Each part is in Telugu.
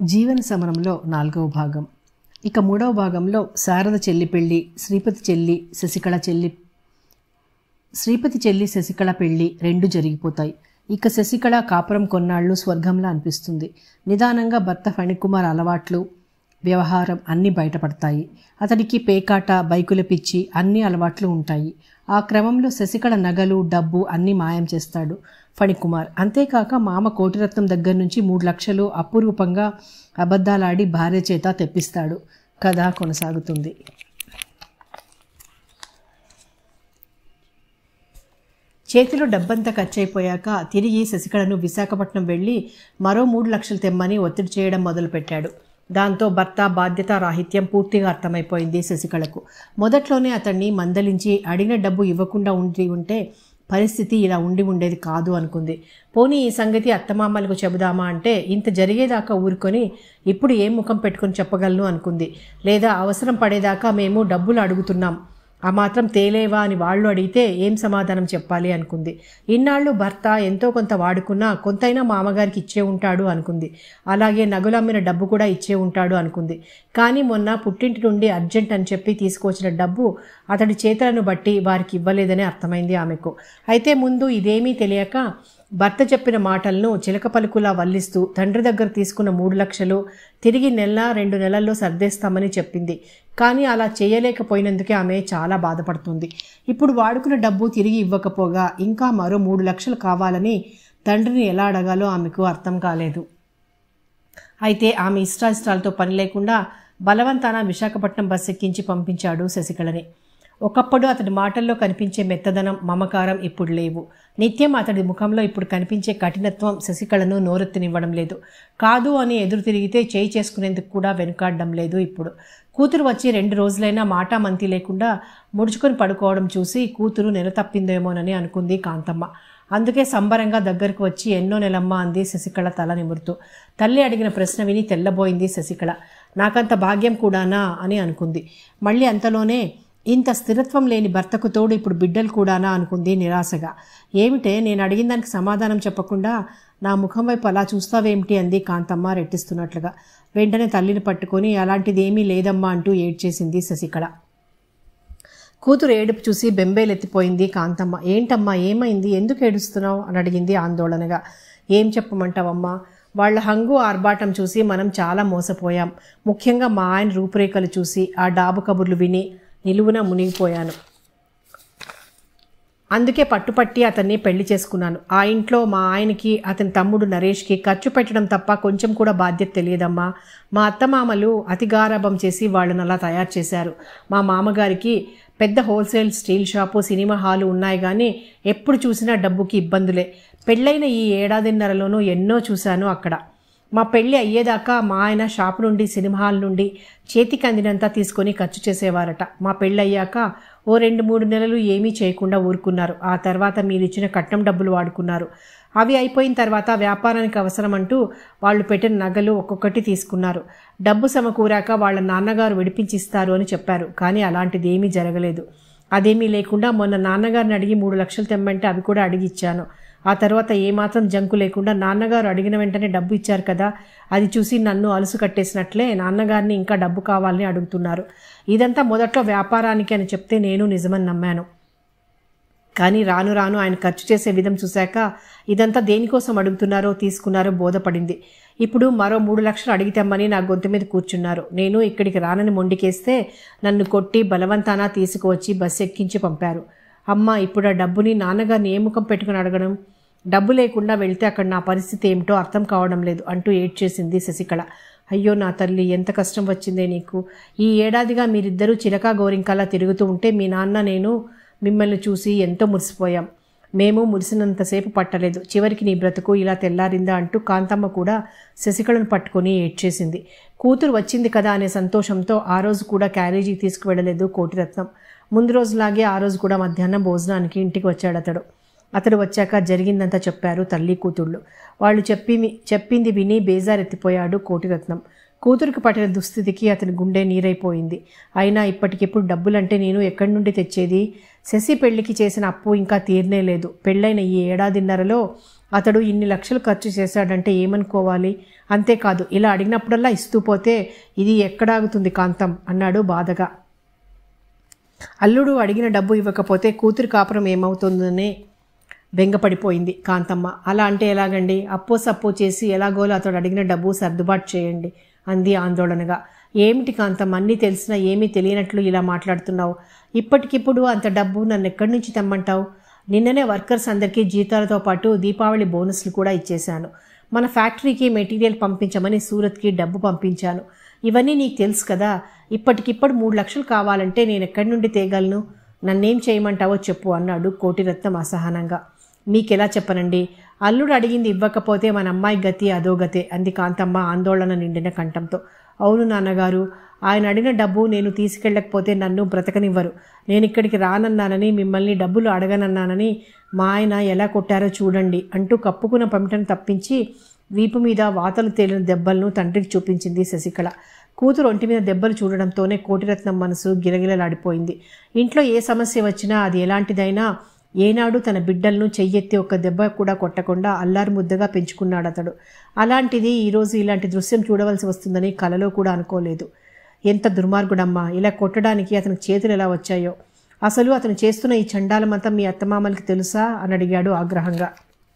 జీవన సమరంలో నాలుగవ భాగం ఇక మూడవ భాగంలో శారద చెల్లి పెళ్లి శ్రీపతి చెల్లి శశికళ చెల్లి శ్రీపతి చెల్లి శశికళ పెళ్లి రెండు జరిగిపోతాయి ఇక శశికళ కాపురం కొన్నాళ్ళు స్వర్గంలా అనిపిస్తుంది నిదానంగా భర్త ఫణికుమార్ అలవాట్లు వ్యవహారం అన్నీ బయటపడతాయి అతడికి పేకాట బైకుల పిచ్చి అన్ని అలవాట్లు ఉంటాయి ఆ క్రమంలో శశికళ నగలు డబ్బు అన్నీ మాయం చేస్తాడు ఫణికుమార్ అంతేకాక మామ కోటిరత్నం దగ్గర నుంచి మూడు లక్షలు అపురూపంగా అబద్ధాలాడి భార్య చేత తెప్పిస్తాడు కథ కొనసాగుతుంది చేతిలో డబ్బంతా ఖర్చయిపోయాక తిరిగి శశికళను విశాఖపట్నం వెళ్ళి మరో మూడు లక్షలు తెమ్మని ఒత్తిడి చేయడం మొదలుపెట్టాడు దాంతో భర్త బాధ్యత రాహిత్యం పూర్తిగా అర్థమైపోయింది శశికళకు మొదట్లోనే అతన్ని మందలించి అడిగిన డబ్బు ఇవ్వకుండా ఉండి ఉంటే పరిస్థితి ఇలా ఉండి ఉండేది కాదు అనుకుంది పోనీ ఈ సంగతి అత్తమామలకు చెబుదామా అంటే ఇంత జరిగేదాకా ఊరుకొని ఇప్పుడు ఏం ముఖం పెట్టుకొని చెప్పగలను అనుకుంది లేదా అవసరం పడేదాకా మేము డబ్బులు అడుగుతున్నాం ఆ మాత్రం తేలేవా అని వాళ్ళు అడిగితే ఏం సమాధానం చెప్పాలి అనుకుంది ఇన్నాళ్ళు భర్త ఎంతో కొంత వాడుకున్నా కొంతైనా మామగారికి ఇచ్చే ఉంటాడు అనుకుంది అలాగే నగులమ్మిన డబ్బు కూడా ఇచ్చే ఉంటాడు అనుకుంది కానీ మొన్న పుట్టింటి నుండి అర్జెంట్ అని చెప్పి తీసుకొచ్చిన డబ్బు అతడి చేతులను బట్టి వారికి ఇవ్వలేదని అర్థమైంది ఆమెకు అయితే ముందు ఇదేమీ తెలియక భర్త చెప్పిన మాటలను చిలక పలుకులా వల్లిస్తూ తండ్రి దగ్గర తీసుకున్న మూడు లక్షలు తిరిగి నెల రెండు నెలల్లో సర్దేస్తామని చెప్పింది కానీ అలా చేయలేకపోయినందుకే ఆమె చాలా బాధపడుతుంది ఇప్పుడు వాడుకున్న డబ్బు తిరిగి ఇవ్వకపోగా ఇంకా మరో మూడు లక్షలు కావాలని తండ్రిని ఎలా అడగాలో ఆమెకు అర్థం కాలేదు అయితే ఆమె ఇష్టాయిష్టాలతో పని లేకుండా బలవంతాన విశాఖపట్నం బస్ ఎక్కించి పంపించాడు శశికళని ఒకప్పుడు అతడి మాటల్లో కనిపించే మెత్తదనం మమకారం ఇప్పుడు లేవు నిత్యం అతడి ముఖంలో ఇప్పుడు కనిపించే కఠినత్వం శశికళను నోరెత్తినివ్వడం లేదు కాదు అని ఎదురు తిరిగితే చేయి చేసుకునేందుకు కూడా వెనుకాడడం లేదు ఇప్పుడు కూతురు వచ్చి రెండు రోజులైనా మాటా మంతి లేకుండా ముడుచుకొని పడుకోవడం చూసి కూతురు నెల తప్పిందేమోనని అనుకుంది కాంతమ్మ అందుకే సంబరంగా దగ్గరకు వచ్చి ఎన్నో నెలమ్మ అంది శశికళ తల నిమురుతూ తల్లి అడిగిన ప్రశ్న విని తెల్లబోయింది శశికళ నాకంత భాగ్యం కూడానా అని అనుకుంది మళ్ళీ అంతలోనే ఇంత స్థిరత్వం లేని భర్తకు తోడు ఇప్పుడు బిడ్డలు కూడానా అనుకుంది నిరాశగా ఏమిటే నేను అడిగిన దానికి సమాధానం చెప్పకుండా నా ముఖం వైపు అలా చూస్తావేమిటి అంది కాంతమ్మ రెట్టిస్తున్నట్లుగా వెంటనే తల్లిని పట్టుకొని అలాంటిది ఏమీ లేదమ్మా అంటూ ఏడ్చేసింది శశికళ కూతురు ఏడుపు చూసి బెంబేలెత్తిపోయింది కాంతమ్మ ఏంటమ్మా ఏమైంది ఎందుకు ఏడుస్తున్నావు అని అడిగింది ఆందోళనగా ఏం చెప్పమంటావమ్మా వాళ్ళ హంగు ఆర్భాటం చూసి మనం చాలా మోసపోయాం ముఖ్యంగా మా ఆయన రూపురేఖలు చూసి ఆ డాబు కబుర్లు విని నిలువున మునిగిపోయాను అందుకే పట్టుపట్టి అతన్ని పెళ్లి చేసుకున్నాను ఆ ఇంట్లో మా ఆయనకి అతని తమ్ముడు నరేష్కి ఖర్చు పెట్టడం తప్ప కొంచెం కూడా బాధ్యత తెలియదమ్మా మా అత్తమామలు అతిగారాభం చేసి వాళ్ళని అలా తయారు చేశారు మా మామగారికి పెద్ద wholesale steel shop cinema hall ఉన్నాయి కానీ ఎప్పుడు చూసినా డబ్బుకి ఇబ్బందులే పెళ్ళైన ఈ ఏడాదిన్నరలోనూ ఎన్నో చూశాను అక్కడ మా పెళ్ళి అయ్యేదాకా మా ఆయన షాప్ నుండి సినిమా హాల్ నుండి చేతికి అందినంత తీసుకొని ఖర్చు చేసేవారట మా పెళ్ళి అయ్యాక ఓ రెండు మూడు నెలలు ఏమీ చేయకుండా ఊరుకున్నారు ఆ తర్వాత మీరు ఇచ్చిన కట్నం డబ్బులు వాడుకున్నారు అవి అయిపోయిన తర్వాత వ్యాపారానికి అవసరం అంటూ వాళ్ళు పెట్టిన నగలు ఒక్కొక్కటి తీసుకున్నారు డబ్బు సమకూరాక వాళ్ళ నాన్నగారు విడిపించిస్తారు అని చెప్పారు కానీ అలాంటిది ఏమీ జరగలేదు అదేమీ లేకుండా మొన్న నాన్నగారిని అడిగి మూడు లక్షలు తెమ్మంటే అవి కూడా అడిగి ఇచ్చాను ఆ తర్వాత ఏమాత్రం జంకు లేకుండా నాన్నగారు అడిగిన వెంటనే డబ్బు ఇచ్చారు కదా అది చూసి నన్ను అలుసు కట్టేసినట్లే నాన్నగారిని ఇంకా డబ్బు కావాలని అడుగుతున్నారు ఇదంతా మొదట్లో వ్యాపారానికి అని చెప్తే నేను నిజమని నమ్మాను కానీ రాను రాను ఆయన ఖర్చు చేసే విధం చూశాక ఇదంతా దేనికోసం అడుగుతున్నారో తీసుకున్నారో బోధపడింది ఇప్పుడు మరో మూడు లక్షలు అడిగితేమ్మని నా గొంతు మీద కూర్చున్నారు నేను ఇక్కడికి రానని మొండికేస్తే నన్ను కొట్టి బలవంతానా తీసుకువచ్చి బస్సు ఎక్కించి పంపారు అమ్మ ఇప్పుడు ఆ డబ్బుని నాన్నగారిని ఏ ముఖం పెట్టుకుని అడగడం డబ్బు లేకుండా వెళ్తే అక్కడ నా పరిస్థితి ఏమిటో అర్థం కావడం లేదు అంటూ ఏడ్చేసింది శశికళ అయ్యో నా తల్లి ఎంత కష్టం వచ్చిందే నీకు ఈ ఏడాదిగా మీరిద్దరూ చిలకా గోరింకలా తిరుగుతూ ఉంటే మీ నాన్న నేను మిమ్మల్ని చూసి ఎంతో మురిసిపోయాం మేము మురిసినంతసేపు పట్టలేదు చివరికి నీ బ్రతుకు ఇలా తెల్లారిందా అంటూ కాంతమ్మ కూడా శశికళను పట్టుకొని ఏడ్చేసింది కూతురు వచ్చింది కదా అనే సంతోషంతో ఆ రోజు కూడా క్యారేజీ తీసుకువెళ్ళలేదు కోటిరత్నం ముందు రోజులాగే ఆ రోజు కూడా మధ్యాహ్నం భోజనానికి ఇంటికి వచ్చాడు అతడు అతడు వచ్చాక జరిగిందంతా చెప్పారు తల్లి కూతుళ్ళు వాళ్ళు చెప్పి చెప్పింది విని బేజారెత్తిపోయాడు కోటిరత్నం కూతురికి పట్టిన దుస్థితికి అతని గుండె నీరైపోయింది అయినా ఇప్పటికిప్పుడు డబ్బులంటే నేను ఎక్కడి నుండి తెచ్చేది శశి పెళ్లికి చేసిన అప్పు ఇంకా తీరనే లేదు పెళ్ళైన ఈ ఏడాదిన్నరలో అతడు ఇన్ని లక్షలు ఖర్చు చేశాడంటే ఏమనుకోవాలి అంతేకాదు ఇలా అడిగినప్పుడల్లా ఇస్తూ పోతే ఇది ఎక్కడాగుతుంది కాంతం అన్నాడు బాధగా అల్లుడు అడిగిన డబ్బు ఇవ్వకపోతే కూతురు కాపురం ఏమవుతుందనే బెంగపడిపోయింది కాంతమ్మ అలా అంటే ఎలాగండి అప్పో సప్పో చేసి ఎలాగోలో అతడు అడిగిన డబ్బు సర్దుబాటు చేయండి అంది ఆందోళనగా ఏమిటి కాంతమ్మ అన్నీ తెలిసినా ఏమీ తెలియనట్లు ఇలా మాట్లాడుతున్నావు ఇప్పటికిప్పుడు అంత డబ్బు నన్ను ఎక్కడి నుంచి తెమ్మంటావు నిన్ననే వర్కర్స్ అందరికీ జీతాలతో పాటు దీపావళి బోనస్లు కూడా ఇచ్చేశాను మన ఫ్యాక్టరీకి మెటీరియల్ పంపించమని సూరత్కి డబ్బు పంపించాను ఇవన్నీ నీకు తెలుసు కదా ఇప్పటికిప్పుడు మూడు లక్షలు కావాలంటే నేను ఎక్కడి నుండి తేగలను నన్నేం చేయమంటావో చెప్పు అన్నాడు కోటిరత్నం అసహనంగా మీకెలా చెప్పనండి అల్లుడు అడిగింది ఇవ్వకపోతే మన అమ్మాయి గతి అదో గతే అంది కాంతమ్మ ఆందోళన నిండిన కంఠంతో అవును నాన్నగారు ఆయన అడిగిన డబ్బు నేను తీసుకెళ్ళకపోతే నన్ను బ్రతకనివ్వరు నేను ఇక్కడికి రానన్నానని మిమ్మల్ని డబ్బులు అడగనన్నానని మా ఆయన ఎలా కొట్టారో చూడండి అంటూ కప్పుకున్న పమిటను తప్పించి వీపు మీద వాతలు తేలిన దెబ్బలను తండ్రికి చూపించింది శశికళ కూతురు ఒంటి మీద దెబ్బలు చూడడంతోనే కోటిరత్నం మనసు గిలగిలలాడిపోయింది ఇంట్లో ఏ సమస్య వచ్చినా అది ఎలాంటిదైనా ఏనాడు తన బిడ్డలను చెయ్యెత్తి ఒక్క దెబ్బ కూడా కొట్టకుండా అల్లారు ముద్దగా పెంచుకున్నాడు అతడు అలాంటిది ఈరోజు ఇలాంటి దృశ్యం చూడవలసి వస్తుందని కలలో కూడా అనుకోలేదు ఎంత దుర్మార్గుడమ్మా ఇలా కొట్టడానికి అతనికి చేతులు ఎలా వచ్చాయో అసలు అతను చేస్తున్న ఈ చండాలమంతా మీ అత్తమామలకి తెలుసా అని అడిగాడు ఆగ్రహంగా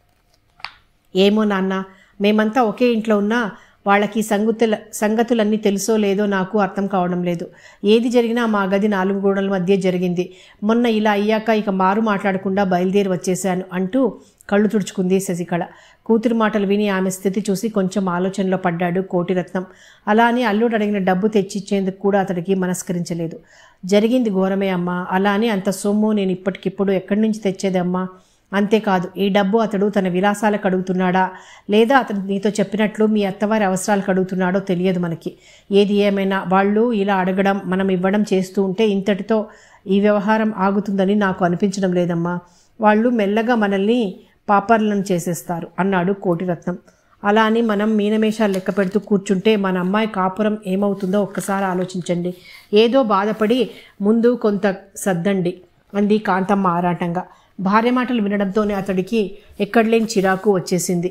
ఏమో నాన్న మేమంతా ఒకే ఇంట్లో ఉన్నా వాళ్ళకి సంగతుల సంగతులన్నీ తెలుసో లేదో నాకు అర్థం కావడం లేదు ఏది జరిగినా మా గది నాలుగు గోడల మధ్య జరిగింది మొన్న ఇలా అయ్యాక ఇక మారు మాట్లాడకుండా బయలుదేరి వచ్చేశాను అంటూ కళ్ళు తుడుచుకుంది శశికళ కూతురి మాటలు విని ఆమె స్థితి చూసి కొంచెం ఆలోచనలో పడ్డాడు కోటిరత్నం అలా అని అల్లుడు అడిగిన డబ్బు తెచ్చిచ్చేందుకు కూడా అతడికి మనస్కరించలేదు జరిగింది ఘోరమే అమ్మా అలా అని అంత సొమ్ము నేను ఇప్పటికిప్పుడు ఎక్కడి నుంచి తెచ్చేదమ్మా అంతేకాదు ఈ డబ్బు అతడు తన విలాసాలకు అడుగుతున్నాడా లేదా అతను నీతో చెప్పినట్లు మీ అత్తవారి అవసరాలకు అడుగుతున్నాడో తెలియదు మనకి ఏది ఏమైనా వాళ్ళు ఇలా అడగడం మనం ఇవ్వడం చేస్తూ ఉంటే ఇంతటితో ఈ వ్యవహారం ఆగుతుందని నాకు అనిపించడం లేదమ్మా వాళ్ళు మెల్లగా మనల్ని పాపర్లను చేసేస్తారు అన్నాడు కోటిరత్నం అలా అని మనం మీనమేషాలు లెక్క పెడుతూ కూర్చుంటే మన అమ్మాయి కాపురం ఏమవుతుందో ఒక్కసారి ఆలోచించండి ఏదో బాధపడి ముందు కొంత సర్దండి అంది కాంతమ్మ ఆరాటంగా భార్య మాటలు వినడంతోనే అతడికి ఎక్కడలేని చిరాకు వచ్చేసింది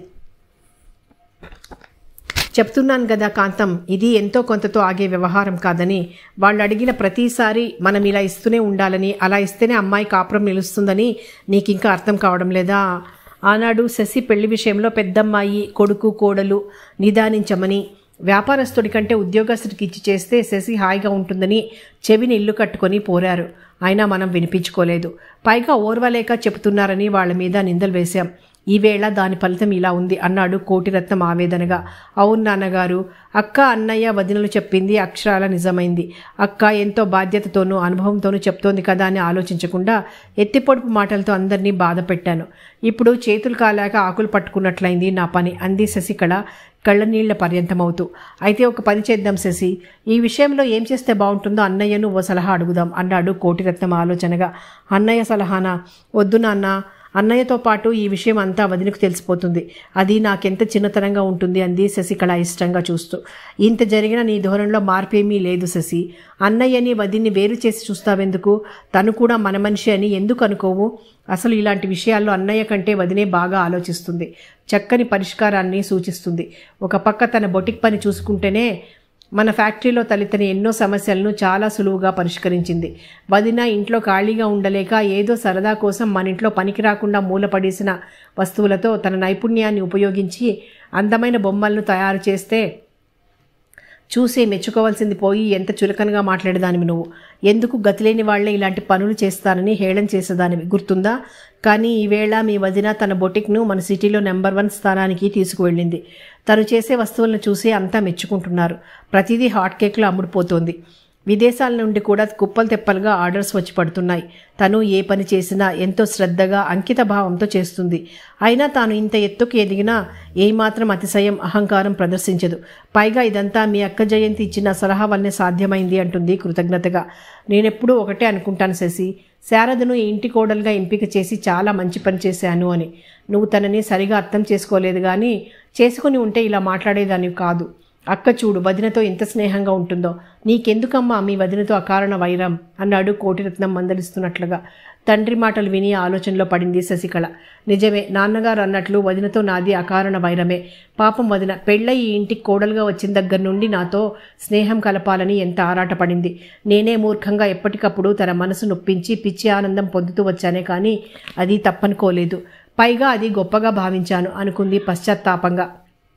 చెప్తున్నాను కదా కాంతం ఇది ఎంతో కొంతతో ఆగే వ్యవహారం కాదని వాళ్ళు అడిగిన ప్రతిసారి మనం ఇలా ఇస్తూనే ఉండాలని అలా ఇస్తేనే అమ్మాయి కాపురం నిలుస్తుందని నీకు ఇంకా అర్థం కావడం లేదా ఆనాడు శశి పెళ్లి విషయంలో పెద్దమ్మాయి కొడుకు కోడలు నిదానించమని వ్యాపారస్తుడి కంటే ఉద్యోగస్తుడికి ఇచ్చి చేస్తే శశి హాయిగా ఉంటుందని చెవిని ఇల్లు కట్టుకొని పోరారు అయినా మనం వినిపించుకోలేదు పైగా ఓర్వలేక చెబుతున్నారని వాళ్ళ మీద నిందలు వేశాం ఈవేళ దాని ఫలితం ఇలా ఉంది అన్నాడు కోటిరత్నం ఆవేదనగా అవును నాన్నగారు అక్క అన్నయ్య వదినలు చెప్పింది అక్షరాల నిజమైంది అక్క ఎంతో బాధ్యతతోనూ అనుభవంతోనూ చెప్తోంది కదా అని ఆలోచించకుండా ఎత్తిపొడుపు మాటలతో అందరినీ బాధ పెట్టాను ఇప్పుడు చేతులు కాలాక ఆకులు పట్టుకున్నట్లయింది నా పని అంది శశికళ కళ్ళనీళ్ల పర్యంతమవుతూ అయితే ఒక పని చేద్దాం శశి ఈ విషయంలో ఏం చేస్తే బాగుంటుందో అన్నయ్యను ఓ సలహా అడుగుదాం అన్నాడు కోటిరత్నం ఆలోచనగా అన్నయ్య సలహానా వద్దు నాన్న అన్నయ్యతో పాటు ఈ విషయం అంతా వదినకు తెలిసిపోతుంది అది నాకెంత చిన్నతనంగా ఉంటుంది అంది శశికళ ఇష్టంగా చూస్తూ ఇంత జరిగిన నీ ధోరణిలో మార్పేమీ లేదు శశి అన్నయ్యని వదిన్ని వేరు చేసి చూస్తావెందుకు తను కూడా మన మనిషి అని ఎందుకు అనుకోవు అసలు ఇలాంటి విషయాల్లో అన్నయ్య కంటే వదినే బాగా ఆలోచిస్తుంది చక్కని పరిష్కారాన్ని సూచిస్తుంది ఒక పక్క తన బొటిక్ పని చూసుకుంటేనే మన ఫ్యాక్టరీలో తలెత్తిన ఎన్నో సమస్యలను చాలా సులువుగా పరిష్కరించింది వదిన ఇంట్లో ఖాళీగా ఉండలేక ఏదో సరదా కోసం మన ఇంట్లో పనికి రాకుండా మూలపడేసిన వస్తువులతో తన నైపుణ్యాన్ని ఉపయోగించి అందమైన బొమ్మలను తయారు చేస్తే చూసి మెచ్చుకోవాల్సింది పోయి ఎంత చులకనగా మాట్లాడేదానివి నువ్వు ఎందుకు గతిలేని వాళ్లే ఇలాంటి పనులు చేస్తానని హేళన చేసేదానివి గుర్తుందా కానీ ఈవేళ మీ వదిన తన బొటిక్ను మన సిటీలో నెంబర్ వన్ స్థానానికి తీసుకువెళ్ళింది తను చేసే వస్తువులను చూసి అంతా మెచ్చుకుంటున్నారు ప్రతిదీ హాట్ కేక్లో అమ్ముడుపోతోంది విదేశాల నుండి కూడా కుప్పలు తెప్పలుగా ఆర్డర్స్ వచ్చి పడుతున్నాయి తను ఏ పని చేసినా ఎంతో శ్రద్ధగా అంకిత భావంతో చేస్తుంది అయినా తాను ఇంత ఎత్తుకు ఎదిగినా ఏమాత్రం అతిశయం అహంకారం ప్రదర్శించదు పైగా ఇదంతా మీ అక్క జయంతి ఇచ్చిన సలహా వల్లనే సాధ్యమైంది అంటుంది కృతజ్ఞతగా నేనెప్పుడూ ఒకటే అనుకుంటాను శశి శారదను ఈ ఇంటి కోడలుగా ఎంపిక చేసి చాలా మంచి పని చేశాను అని నువ్వు తనని సరిగా అర్థం చేసుకోలేదు కానీ చేసుకుని ఉంటే ఇలా మాట్లాడేదానివి కాదు అక్క చూడు వదినతో ఎంత స్నేహంగా ఉంటుందో నీకెందుకమ్మా మీ వదినతో అకారణ వైరం అన్నాడు కోటిరత్నం మందలిస్తున్నట్లుగా తండ్రి మాటలు విని ఆలోచనలో పడింది శశికళ నిజమే నాన్నగారు అన్నట్లు వదినతో నాది అకారణ వైరమే పాపం వదిన పెళ్ళై ఈ ఇంటికి కోడలుగా వచ్చిన దగ్గర నుండి నాతో స్నేహం కలపాలని ఎంత ఆరాటపడింది నేనే మూర్ఖంగా ఎప్పటికప్పుడు తన మనసు నొప్పించి పిచ్చి ఆనందం పొందుతూ వచ్చానే కానీ అది తప్పనుకోలేదు పైగా అది గొప్పగా భావించాను అనుకుంది పశ్చాత్తాపంగా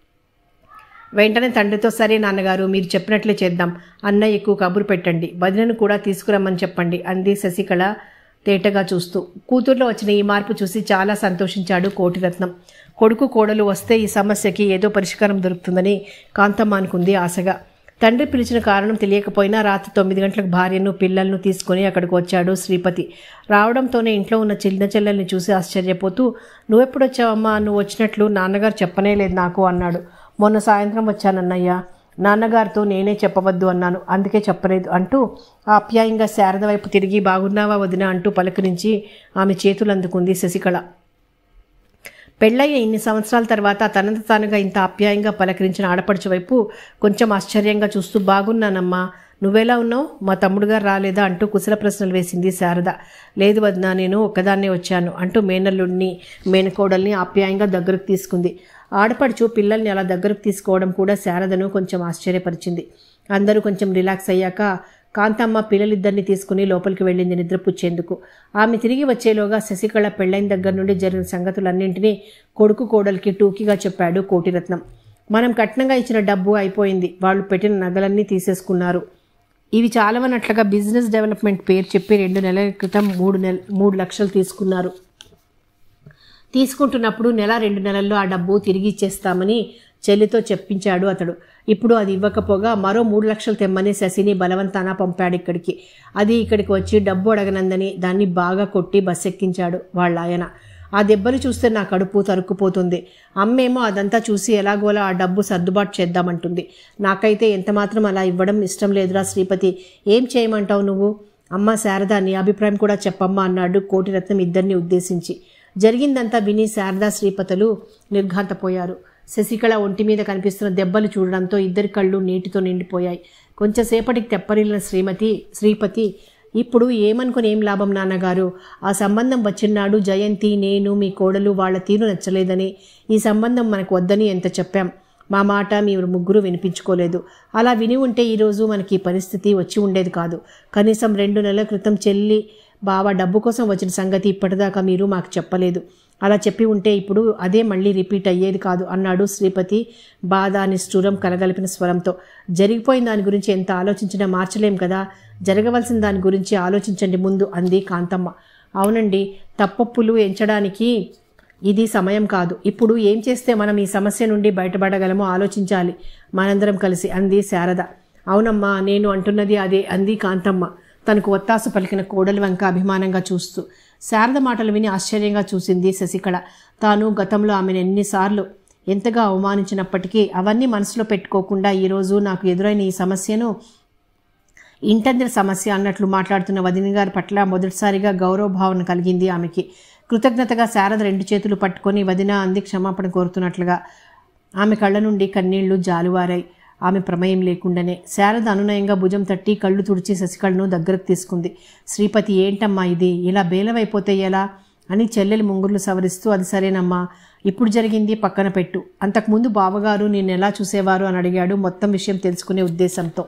వెంటనే తండ్రితో సరే నాన్నగారు మీరు చెప్పినట్లే చేద్దాం అన్నయ్యకు కబురు పెట్టండి వదినను కూడా తీసుకురమ్మని చెప్పండి అంది శశికళ తేటగా చూస్తూ కూతుర్లో వచ్చిన ఈ మార్పు చూసి చాలా సంతోషించాడు కోటిరత్నం కొడుకు కోడలు వస్తే ఈ సమస్యకి ఏదో పరిష్కారం దొరుకుతుందని కాంతమ్మ అనుకుంది ఆశగా తండ్రి పిలిచిన కారణం తెలియకపోయినా రాత్రి తొమ్మిది గంటలకు భార్యను పిల్లలను తీసుకుని అక్కడికి వచ్చాడు శ్రీపతి రావడంతోనే ఇంట్లో ఉన్న చిన్న చెల్లెల్ని చూసి ఆశ్చర్యపోతూ నువ్వెప్పుడొచ్చావమ్మా నువ్వు వచ్చినట్లు నాన్నగారు చెప్పనే లేదు నాకు అన్నాడు మొన్న సాయంత్రం వచ్చానన్నయ్య నాన్నగారితో నేనే చెప్పవద్దు అన్నాను అందుకే చెప్పలేదు అంటూ ఆప్యాయంగా శారద వైపు తిరిగి బాగున్నావా వదిన అంటూ పలకరించి ఆమె చేతులు అందుకుంది శశికళ పెళ్ళయ్య ఇన్ని సంవత్సరాల తర్వాత తనంత తానుగా ఇంత ఆప్యాయంగా పలకరించిన ఆడపడుచు వైపు కొంచెం ఆశ్చర్యంగా చూస్తూ బాగున్నానమ్మా నువ్వెలా ఉన్నావు మా తమ్ముడు గారు రాలేదా అంటూ కుశల ప్రశ్నలు వేసింది శారద లేదు వదినా నేను ఒక్కదాన్నే వచ్చాను అంటూ మేనల్లుడిని మేనకోడల్ని ఆప్యాయంగా దగ్గరకు తీసుకుంది ఆడపడుచు పిల్లల్ని అలా దగ్గరకు తీసుకోవడం కూడా శారదను కొంచెం ఆశ్చర్యపరిచింది అందరూ కొంచెం రిలాక్స్ అయ్యాక కాంతమ్మ పిల్లలిద్దరిని తీసుకుని లోపలికి వెళ్ళింది నిద్రపుచ్చేందుకు ఆమె తిరిగి వచ్చేలోగా శశికళ పెళ్ళైన దగ్గర నుండి జరిగిన సంగతులన్నింటినీ కొడుకు కోడలికి టూకీగా చెప్పాడు కోటిరత్నం మనం కట్నంగా ఇచ్చిన డబ్బు అయిపోయింది వాళ్ళు పెట్టిన నగలన్నీ తీసేసుకున్నారు ఇవి చాలవనట్లుగా బిజినెస్ డెవలప్మెంట్ పేరు చెప్పి రెండు నెలల క్రితం మూడు నెల మూడు లక్షలు తీసుకున్నారు తీసుకుంటున్నప్పుడు నెల రెండు నెలల్లో ఆ డబ్బు తిరిగి ఇచ్చేస్తామని చెల్లితో చెప్పించాడు అతడు ఇప్పుడు అది ఇవ్వకపోగా మరో మూడు లక్షలు తెమ్మని శశిని బలవంతాన పంపాడు ఇక్కడికి అది ఇక్కడికి వచ్చి డబ్బు అడగనందని దాన్ని బాగా కొట్టి బస్ ఎక్కించాడు వాళ్ళ ఆయన ఆ దెబ్బలు చూస్తే నా కడుపు తరుక్కుపోతుంది అమ్మేమో అదంతా చూసి ఎలాగోలా ఆ డబ్బు సర్దుబాటు చేద్దామంటుంది నాకైతే ఎంతమాత్రం అలా ఇవ్వడం ఇష్టం లేదురా శ్రీపతి ఏం చేయమంటావు నువ్వు అమ్మ శారద నీ అభిప్రాయం కూడా చెప్పమ్మా అన్నాడు కోటిరత్నం ఇద్దరిని ఉద్దేశించి జరిగిందంతా విని శారదా శ్రీపతులు నిర్ఘాంతపోయారు శశికళ ఒంటి మీద కనిపిస్తున్న దెబ్బలు చూడడంతో ఇద్దరి కళ్ళు నీటితో నిండిపోయాయి కొంచెంసేపటికి తెప్పరిల్లిన శ్రీమతి శ్రీపతి ఇప్పుడు ఏమనుకుని ఏం లాభం నాన్నగారు ఆ సంబంధం వచ్చినాడు జయంతి నేను మీ కోడలు వాళ్ళ తీరు నచ్చలేదని ఈ సంబంధం మనకు వద్దని ఎంత చెప్పాం మా మాట మీరు ముగ్గురు వినిపించుకోలేదు అలా విని ఉంటే ఈరోజు మనకి ఈ పరిస్థితి వచ్చి ఉండేది కాదు కనీసం రెండు నెలల క్రితం చెల్లి బావ డబ్బు కోసం వచ్చిన సంగతి ఇప్పటిదాకా మీరు మాకు చెప్పలేదు అలా చెప్పి ఉంటే ఇప్పుడు అదే మళ్ళీ రిపీట్ అయ్యేది కాదు అన్నాడు శ్రీపతి బాధ నిష్ఠూరం కలగలిపిన స్వరంతో జరిగిపోయిన దాని గురించి ఎంత ఆలోచించినా మార్చలేం కదా జరగవలసిన దాని గురించి ఆలోచించండి ముందు అంది కాంతమ్మ అవునండి తప్పొప్పులు ఎంచడానికి ఇది సమయం కాదు ఇప్పుడు ఏం చేస్తే మనం ఈ సమస్య నుండి బయటపడగలమో ఆలోచించాలి మనందరం కలిసి అంది శారద అవునమ్మా నేను అంటున్నది అదే అంది కాంతమ్మ తనకు ఒత్తాసు పలికిన కోడలి వంక అభిమానంగా చూస్తూ శారద మాటలు విని ఆశ్చర్యంగా చూసింది శశికళ తాను గతంలో ఆమెను ఎన్నిసార్లు ఎంతగా అవమానించినప్పటికీ అవన్నీ మనసులో పెట్టుకోకుండా ఈరోజు నాకు ఎదురైన ఈ సమస్యను ఇంటందిర సమస్య అన్నట్లు మాట్లాడుతున్న వదిన గారి పట్ల మొదటిసారిగా గౌరవ భావన కలిగింది ఆమెకి కృతజ్ఞతగా శారద రెండు చేతులు పట్టుకొని వదిన అంది క్షమాపణ కోరుతున్నట్లుగా ఆమె కళ్ళ నుండి కన్నీళ్లు జాలువారాయి ఆమె ప్రమేయం లేకుండానే శారద అనునయంగా భుజం తట్టి కళ్ళు తుడిచి శశికళను దగ్గరకు తీసుకుంది శ్రీపతి ఏంటమ్మా ఇది ఇలా బేలవైపోతే ఎలా అని చెల్లెలి ముంగుర్లు సవరిస్తూ అది సరేనమ్మా ఇప్పుడు జరిగింది పక్కన పెట్టు అంతకుముందు బావగారు నేను ఎలా చూసేవారు అని అడిగాడు మొత్తం విషయం తెలుసుకునే ఉద్దేశంతో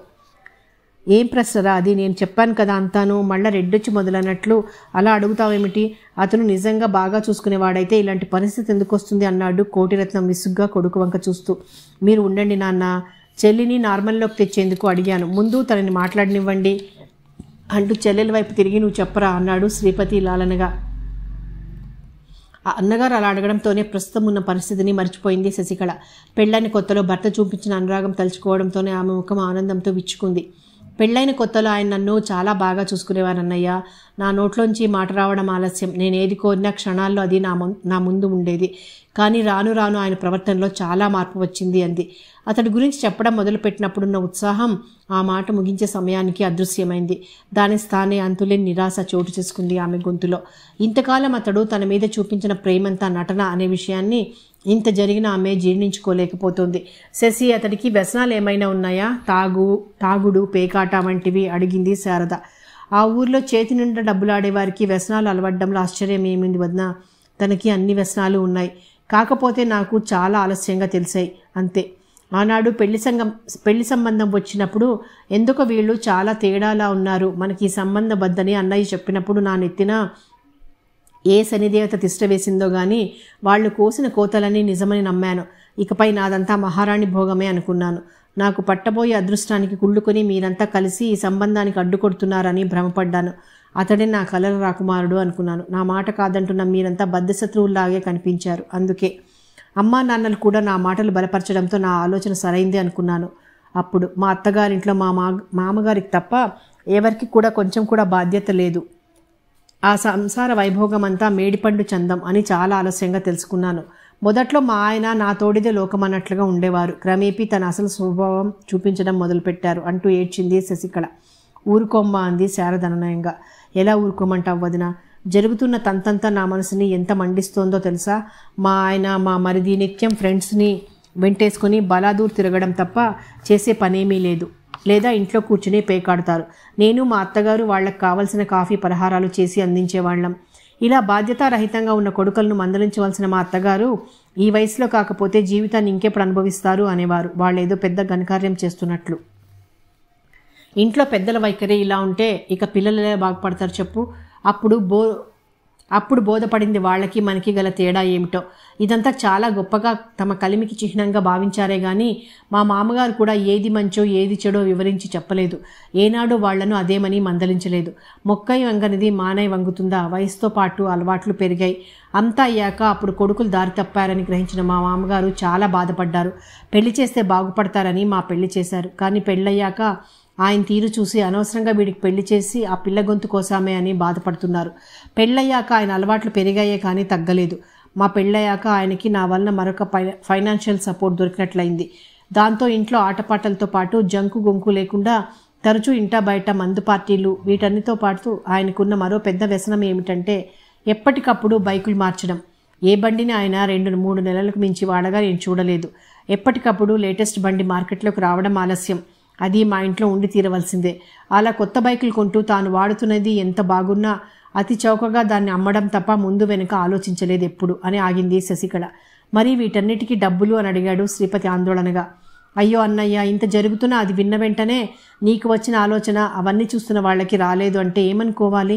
ఏం ప్రశ్నరా అది నేను చెప్పాను కదా అంతాను మళ్ళా రెడ్డొచ్చి మొదలైనట్లు అలా అడుగుతావేమిటి అతను నిజంగా బాగా చూసుకునేవాడైతే ఇలాంటి పరిస్థితి ఎందుకు వస్తుంది అన్నాడు కోటిరత్నం విసుగ్గా కొడుకు వంక చూస్తూ మీరు ఉండండి నాన్న చెల్లిని నార్మల్లోకి తెచ్చేందుకు అడిగాను ముందు తనని మాట్లాడనివ్వండి అంటూ చెల్లెల వైపు తిరిగి నువ్వు చెప్పరా అన్నాడు శ్రీపతి లాలనగా ఆ అన్నగారు అలా అడగడంతోనే ప్రస్తుతం ఉన్న పరిస్థితిని మర్చిపోయింది శశికళ పెళ్ళైన కొత్తలో భర్త చూపించిన అనురాగం తలుచుకోవడంతోనే ఆమె ముఖం ఆనందంతో విచ్చుకుంది పెళ్ళైన కొత్తలో ఆయన నన్ను చాలా బాగా చూసుకునేవారన్నయ్య నా నోట్లోంచి మాట రావడం ఆలస్యం నేను ఏది కోరినా క్షణాల్లో అది నా ము- నా ముందు ఉండేది కానీ రాను రాను ఆయన ప్రవర్తనలో చాలా మార్పు వచ్చింది అంది అతడి గురించి చెప్పడం మొదలుపెట్టినప్పుడున్న ఉత్సాహం ఆ మాట ముగించే సమయానికి అదృశ్యమైంది దాని స్థానే అంతులేని నిరాశ చోటు చేసుకుంది ఆమె గొంతులో ఇంతకాలం అతడు తన మీద చూపించిన ప్రేమంతా నటన అనే విషయాన్ని ఇంత జరిగిన ఆమె జీర్ణించుకోలేకపోతుంది శశి అతడికి వ్యసనాలు ఏమైనా ఉన్నాయా తాగు తాగుడు పేకాట వంటివి అడిగింది శారద ఆ ఊర్లో చేతి నిండా డబ్బులు ఆడేవారికి వ్యసనాలు అలవడ్డంలో ఆశ్చర్యం ఏమింది వదిన తనకి అన్ని వ్యసనాలు ఉన్నాయి కాకపోతే నాకు చాలా ఆలస్యంగా తెలిసాయి అంతే ఆనాడు పెళ్లి సంఘం పెళ్లి సంబంధం వచ్చినప్పుడు ఎందుకో వీళ్ళు చాలా తేడాలా ఉన్నారు మనకి ఈ సంబంధం వద్దని అన్నయ్య చెప్పినప్పుడు నా నెత్తిన ఏ శనిదేవత తిష్ట వేసిందో గాని వాళ్ళు కోసిన కోతలన్నీ నిజమని నమ్మాను ఇకపై నాదంతా మహారాణి భోగమే అనుకున్నాను నాకు పట్టబోయే అదృష్టానికి కుళ్ళుకొని మీరంతా కలిసి ఈ సంబంధానికి అడ్డుకొడుతున్నారని భ్రమపడ్డాను అతడే నా కలల రాకుమారుడు అనుకున్నాను నా మాట కాదంటున్న మీరంతా బద్ధశత్రువుల్లాగే కనిపించారు అందుకే అమ్మా నాన్నలు కూడా నా మాటలు బలపరచడంతో నా ఆలోచన సరైంది అనుకున్నాను అప్పుడు మా అత్తగారింట్లో మా మా మామగారికి తప్ప ఎవరికి కూడా కొంచెం కూడా బాధ్యత లేదు ఆ సంసార వైభోగం అంతా మేడిపండు చందం అని చాలా ఆలస్యంగా తెలుసుకున్నాను మొదట్లో మా ఆయన నా తోడిదే లోకమన్నట్లుగా ఉండేవారు క్రమేపీ తన అసలు స్వభావం చూపించడం మొదలుపెట్టారు అంటూ ఏడ్చింది శశికళ ఊరుకోమ్మ అంది శారదనయంగా ఎలా ఊరుకోమంటావు వదిన జరుగుతున్న తంతంతా నా మనసుని ఎంత మండిస్తోందో తెలుసా మా ఆయన మా మరిది నిత్యం ఫ్రెండ్స్ని వెంటేసుకుని బలాదూర్ తిరగడం తప్ప చేసే పనేమీ లేదు లేదా ఇంట్లో కూర్చుని పేకాడుతారు నేను మా అత్తగారు వాళ్ళకి కావలసిన కాఫీ పలహారాలు చేసి అందించేవాళ్ళం ఇలా బాధ్యతారహితంగా ఉన్న కొడుకులను మందలించవలసిన మా అత్తగారు ఈ వయసులో కాకపోతే జీవితాన్ని ఇంకెప్పుడు అనుభవిస్తారు అనేవారు వాళ్ళేదో పెద్ద ఘనకార్యం చేస్తున్నట్లు ఇంట్లో పెద్దల వైఖరి ఇలా ఉంటే ఇక పిల్లలు ఎలా బాగుపడతారు చెప్పు అప్పుడు బో అప్పుడు బోధపడింది వాళ్ళకి మనకి గల తేడా ఏమిటో ఇదంతా చాలా గొప్పగా తమ కలిమికి చిహ్నంగా భావించారే గాని మా మామగారు కూడా ఏది మంచో ఏది చెడో వివరించి చెప్పలేదు ఏనాడు వాళ్లను అదేమని మందలించలేదు మొక్కై వంగనిది మానై వంగుతుందా వయసుతో పాటు అలవాట్లు పెరిగాయి అంతా అయ్యాక అప్పుడు కొడుకులు దారి తప్పారని గ్రహించిన మా మామగారు చాలా బాధపడ్డారు పెళ్లి చేస్తే బాగుపడతారని మా పెళ్లి చేశారు కానీ పెళ్ళయ్యాక ఆయన తీరు చూసి అనవసరంగా వీడికి పెళ్లి చేసి ఆ పిల్ల గొంతు కోసామే అని బాధపడుతున్నారు పెళ్ళయ్యాక ఆయన అలవాట్లు పెరిగాయే కానీ తగ్గలేదు మా పెళ్ళయ్యాక ఆయనకి నా వలన మరొక ఫై- ఫైనాన్షియల్ సపోర్ట్ దొరికినట్లయింది దాంతో ఇంట్లో ఆటపాటలతో పాటు జంకు గొంకు లేకుండా తరచూ ఇంటా బయట మందు పార్టీలు వీటన్నితో పాటు ఆయనకున్న మరో పెద్ద వ్యసనం ఏమిటంటే ఎప్పటికప్పుడు బైకులు మార్చడం ఏ బండిని ఆయన రెండు మూడు నెలలకు మించి వాడగా నేను చూడలేదు ఎప్పటికప్పుడు లేటెస్ట్ బండి మార్కెట్లోకి రావడం ఆలస్యం అది మా ఇంట్లో ఉండి తీరవలసిందే అలా కొత్త బైకులు కొంటూ తాను వాడుతున్నది ఎంత బాగున్నా అతి చౌకగా దాన్ని అమ్మడం తప్ప ముందు వెనుక ఆలోచించలేదు ఎప్పుడు అని ఆగింది శశికళ మరి వీటన్నిటికీ డబ్బులు అని అడిగాడు శ్రీపతి ఆందోళనగా అయ్యో అన్నయ్య ఇంత జరుగుతున్నా అది విన్న వెంటనే నీకు వచ్చిన ఆలోచన అవన్నీ చూస్తున్న వాళ్ళకి రాలేదు అంటే ఏమనుకోవాలి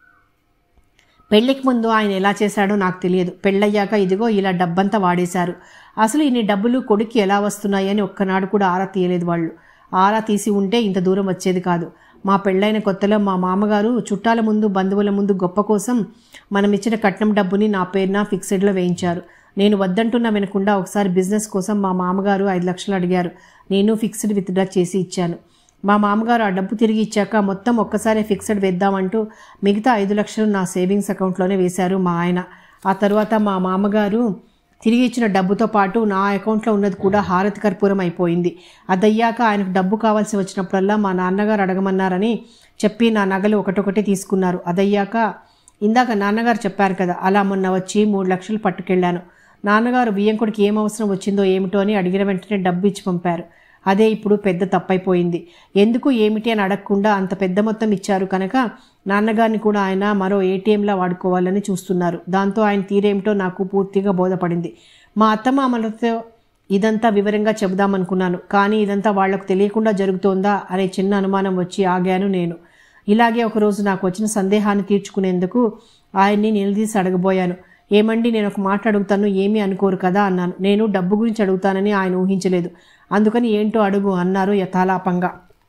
పెళ్లికి ముందు ఆయన ఎలా చేశాడో నాకు తెలియదు పెళ్ళయ్యాక ఇదిగో ఇలా డబ్బంతా వాడేశారు అసలు ఇన్ని డబ్బులు కొడుక్కి ఎలా వస్తున్నాయని ఒక్కనాడు కూడా ఆరా తీయలేదు వాళ్ళు ఆరా తీసి ఉంటే ఇంత దూరం వచ్చేది కాదు మా పెళ్ళైన కొత్తలో మా మామగారు చుట్టాల ముందు బంధువుల ముందు గొప్ప కోసం మనం ఇచ్చిన కట్నం డబ్బుని నా పేరున ఫిక్స్డ్లో వేయించారు నేను వద్దంటున్నా వినకుండా ఒకసారి బిజినెస్ కోసం మా మామగారు ఐదు లక్షలు అడిగారు నేను ఫిక్స్డ్ విత్డ్రా చేసి ఇచ్చాను మా మామగారు ఆ డబ్బు తిరిగి ఇచ్చాక మొత్తం ఒక్కసారి ఫిక్స్డ్ వేద్దామంటూ మిగతా ఐదు లక్షలు నా సేవింగ్స్ అకౌంట్లోనే వేశారు మా ఆయన ఆ తర్వాత మా మామగారు తిరిగి ఇచ్చిన డబ్బుతో పాటు నా అకౌంట్లో ఉన్నది కూడా హారతి కర్పూరం అయిపోయింది అదయ్యాక ఆయనకు డబ్బు కావాల్సి వచ్చినప్పుడల్లా మా నాన్నగారు అడగమన్నారని చెప్పి నా నగలు ఒకటొకటి తీసుకున్నారు అదయ్యాక ఇందాక నాన్నగారు చెప్పారు కదా అలా మొన్న వచ్చి మూడు లక్షలు పట్టుకెళ్ళాను నాన్నగారు బియ్యంకుడికి ఏం అవసరం వచ్చిందో ఏమిటో అని అడిగిన వెంటనే డబ్బు ఇచ్చి పంపారు అదే ఇప్పుడు పెద్ద తప్పైపోయింది ఎందుకు ఏమిటి అని అడగకుండా అంత పెద్ద మొత్తం ఇచ్చారు కనుక నాన్నగారిని కూడా ఆయన మరో ఏటీఎంలా వాడుకోవాలని చూస్తున్నారు దాంతో ఆయన తీరేమిటో నాకు పూర్తిగా బోధపడింది మా అత్తమామలతో ఇదంతా వివరంగా చెబుదామనుకున్నాను కానీ ఇదంతా వాళ్లకు తెలియకుండా జరుగుతోందా అనే చిన్న అనుమానం వచ్చి ఆగాను నేను ఇలాగే ఒకరోజు నాకు వచ్చిన సందేహాన్ని తీర్చుకునేందుకు ఆయన్ని నిలదీసి అడగబోయాను ఏమండి నేను ఒక మాట అడుగుతాను ఏమీ అనుకోరు కదా అన్నాను నేను డబ్బు గురించి అడుగుతానని ఆయన ఊహించలేదు అందుకని ఏంటో అడుగు అన్నారు యథాలాపంగా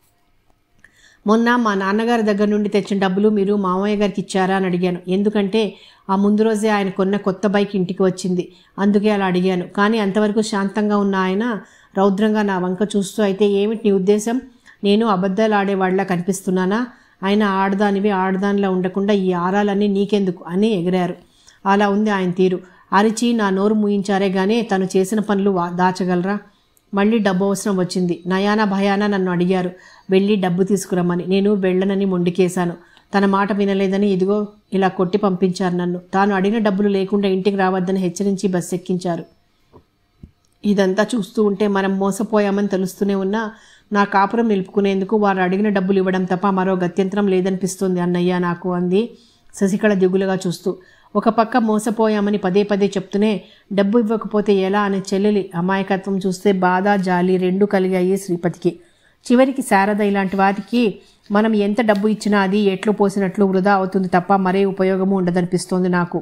మొన్న మా నాన్నగారి దగ్గర నుండి తెచ్చిన డబ్బులు మీరు మామయ్య గారికి ఇచ్చారా అని అడిగాను ఎందుకంటే ఆ ముందు రోజే ఆయన కొన్న కొత్త బైక్ ఇంటికి వచ్చింది అందుకే అలా అడిగాను కానీ అంతవరకు శాంతంగా ఉన్న ఆయన రౌద్రంగా నా వంక చూస్తూ అయితే ఏమిటి నీ ఉద్దేశం నేను అబద్ధాలు ఆడేవాళ్ళ కనిపిస్తున్నానా ఆయన ఆడదానివి ఆడదానిలా ఉండకుండా ఈ ఆరాలన్నీ నీకెందుకు అని ఎగిరారు అలా ఉంది ఆయన తీరు అరిచి నా నోరు మూయించారే గానీ తను చేసిన పనులు వా- దాచగలరా మళ్ళీ డబ్బు అవసరం వచ్చింది నయాన భయాన నన్ను అడిగారు వెళ్ళి డబ్బు తీసుకురమ్మని నేను వెళ్ళనని మొండికేశాను తన మాట వినలేదని ఇదిగో ఇలా కొట్టి పంపించారు నన్ను తాను అడిగిన డబ్బులు లేకుండా ఇంటికి రావద్దని హెచ్చరించి బస్సు ఎక్కించారు ఇదంతా చూస్తూ ఉంటే మనం మోసపోయామని తెలుస్తూనే ఉన్నా నా కాపురం నిలుపుకునేందుకు వారు అడిగిన డబ్బులు ఇవ్వడం తప్ప మరో గత్యంతరం లేదనిపిస్తుంది అన్నయ్య నాకు అంది శశికళ దిగులుగా చూస్తూ ఒక పక్క మోసపోయామని పదే పదే చెప్తూనే డబ్బు ఇవ్వకపోతే ఎలా అనే చెల్లెలి అమాయకత్వం చూస్తే బాధ జాలి రెండు కలిగాయి శ్రీపతికి చివరికి శారద ఇలాంటి వారికి మనం ఎంత డబ్బు ఇచ్చినా అది ఎట్లు పోసినట్లు వృధా అవుతుంది తప్ప మరే ఉపయోగము ఉండదనిపిస్తోంది నాకు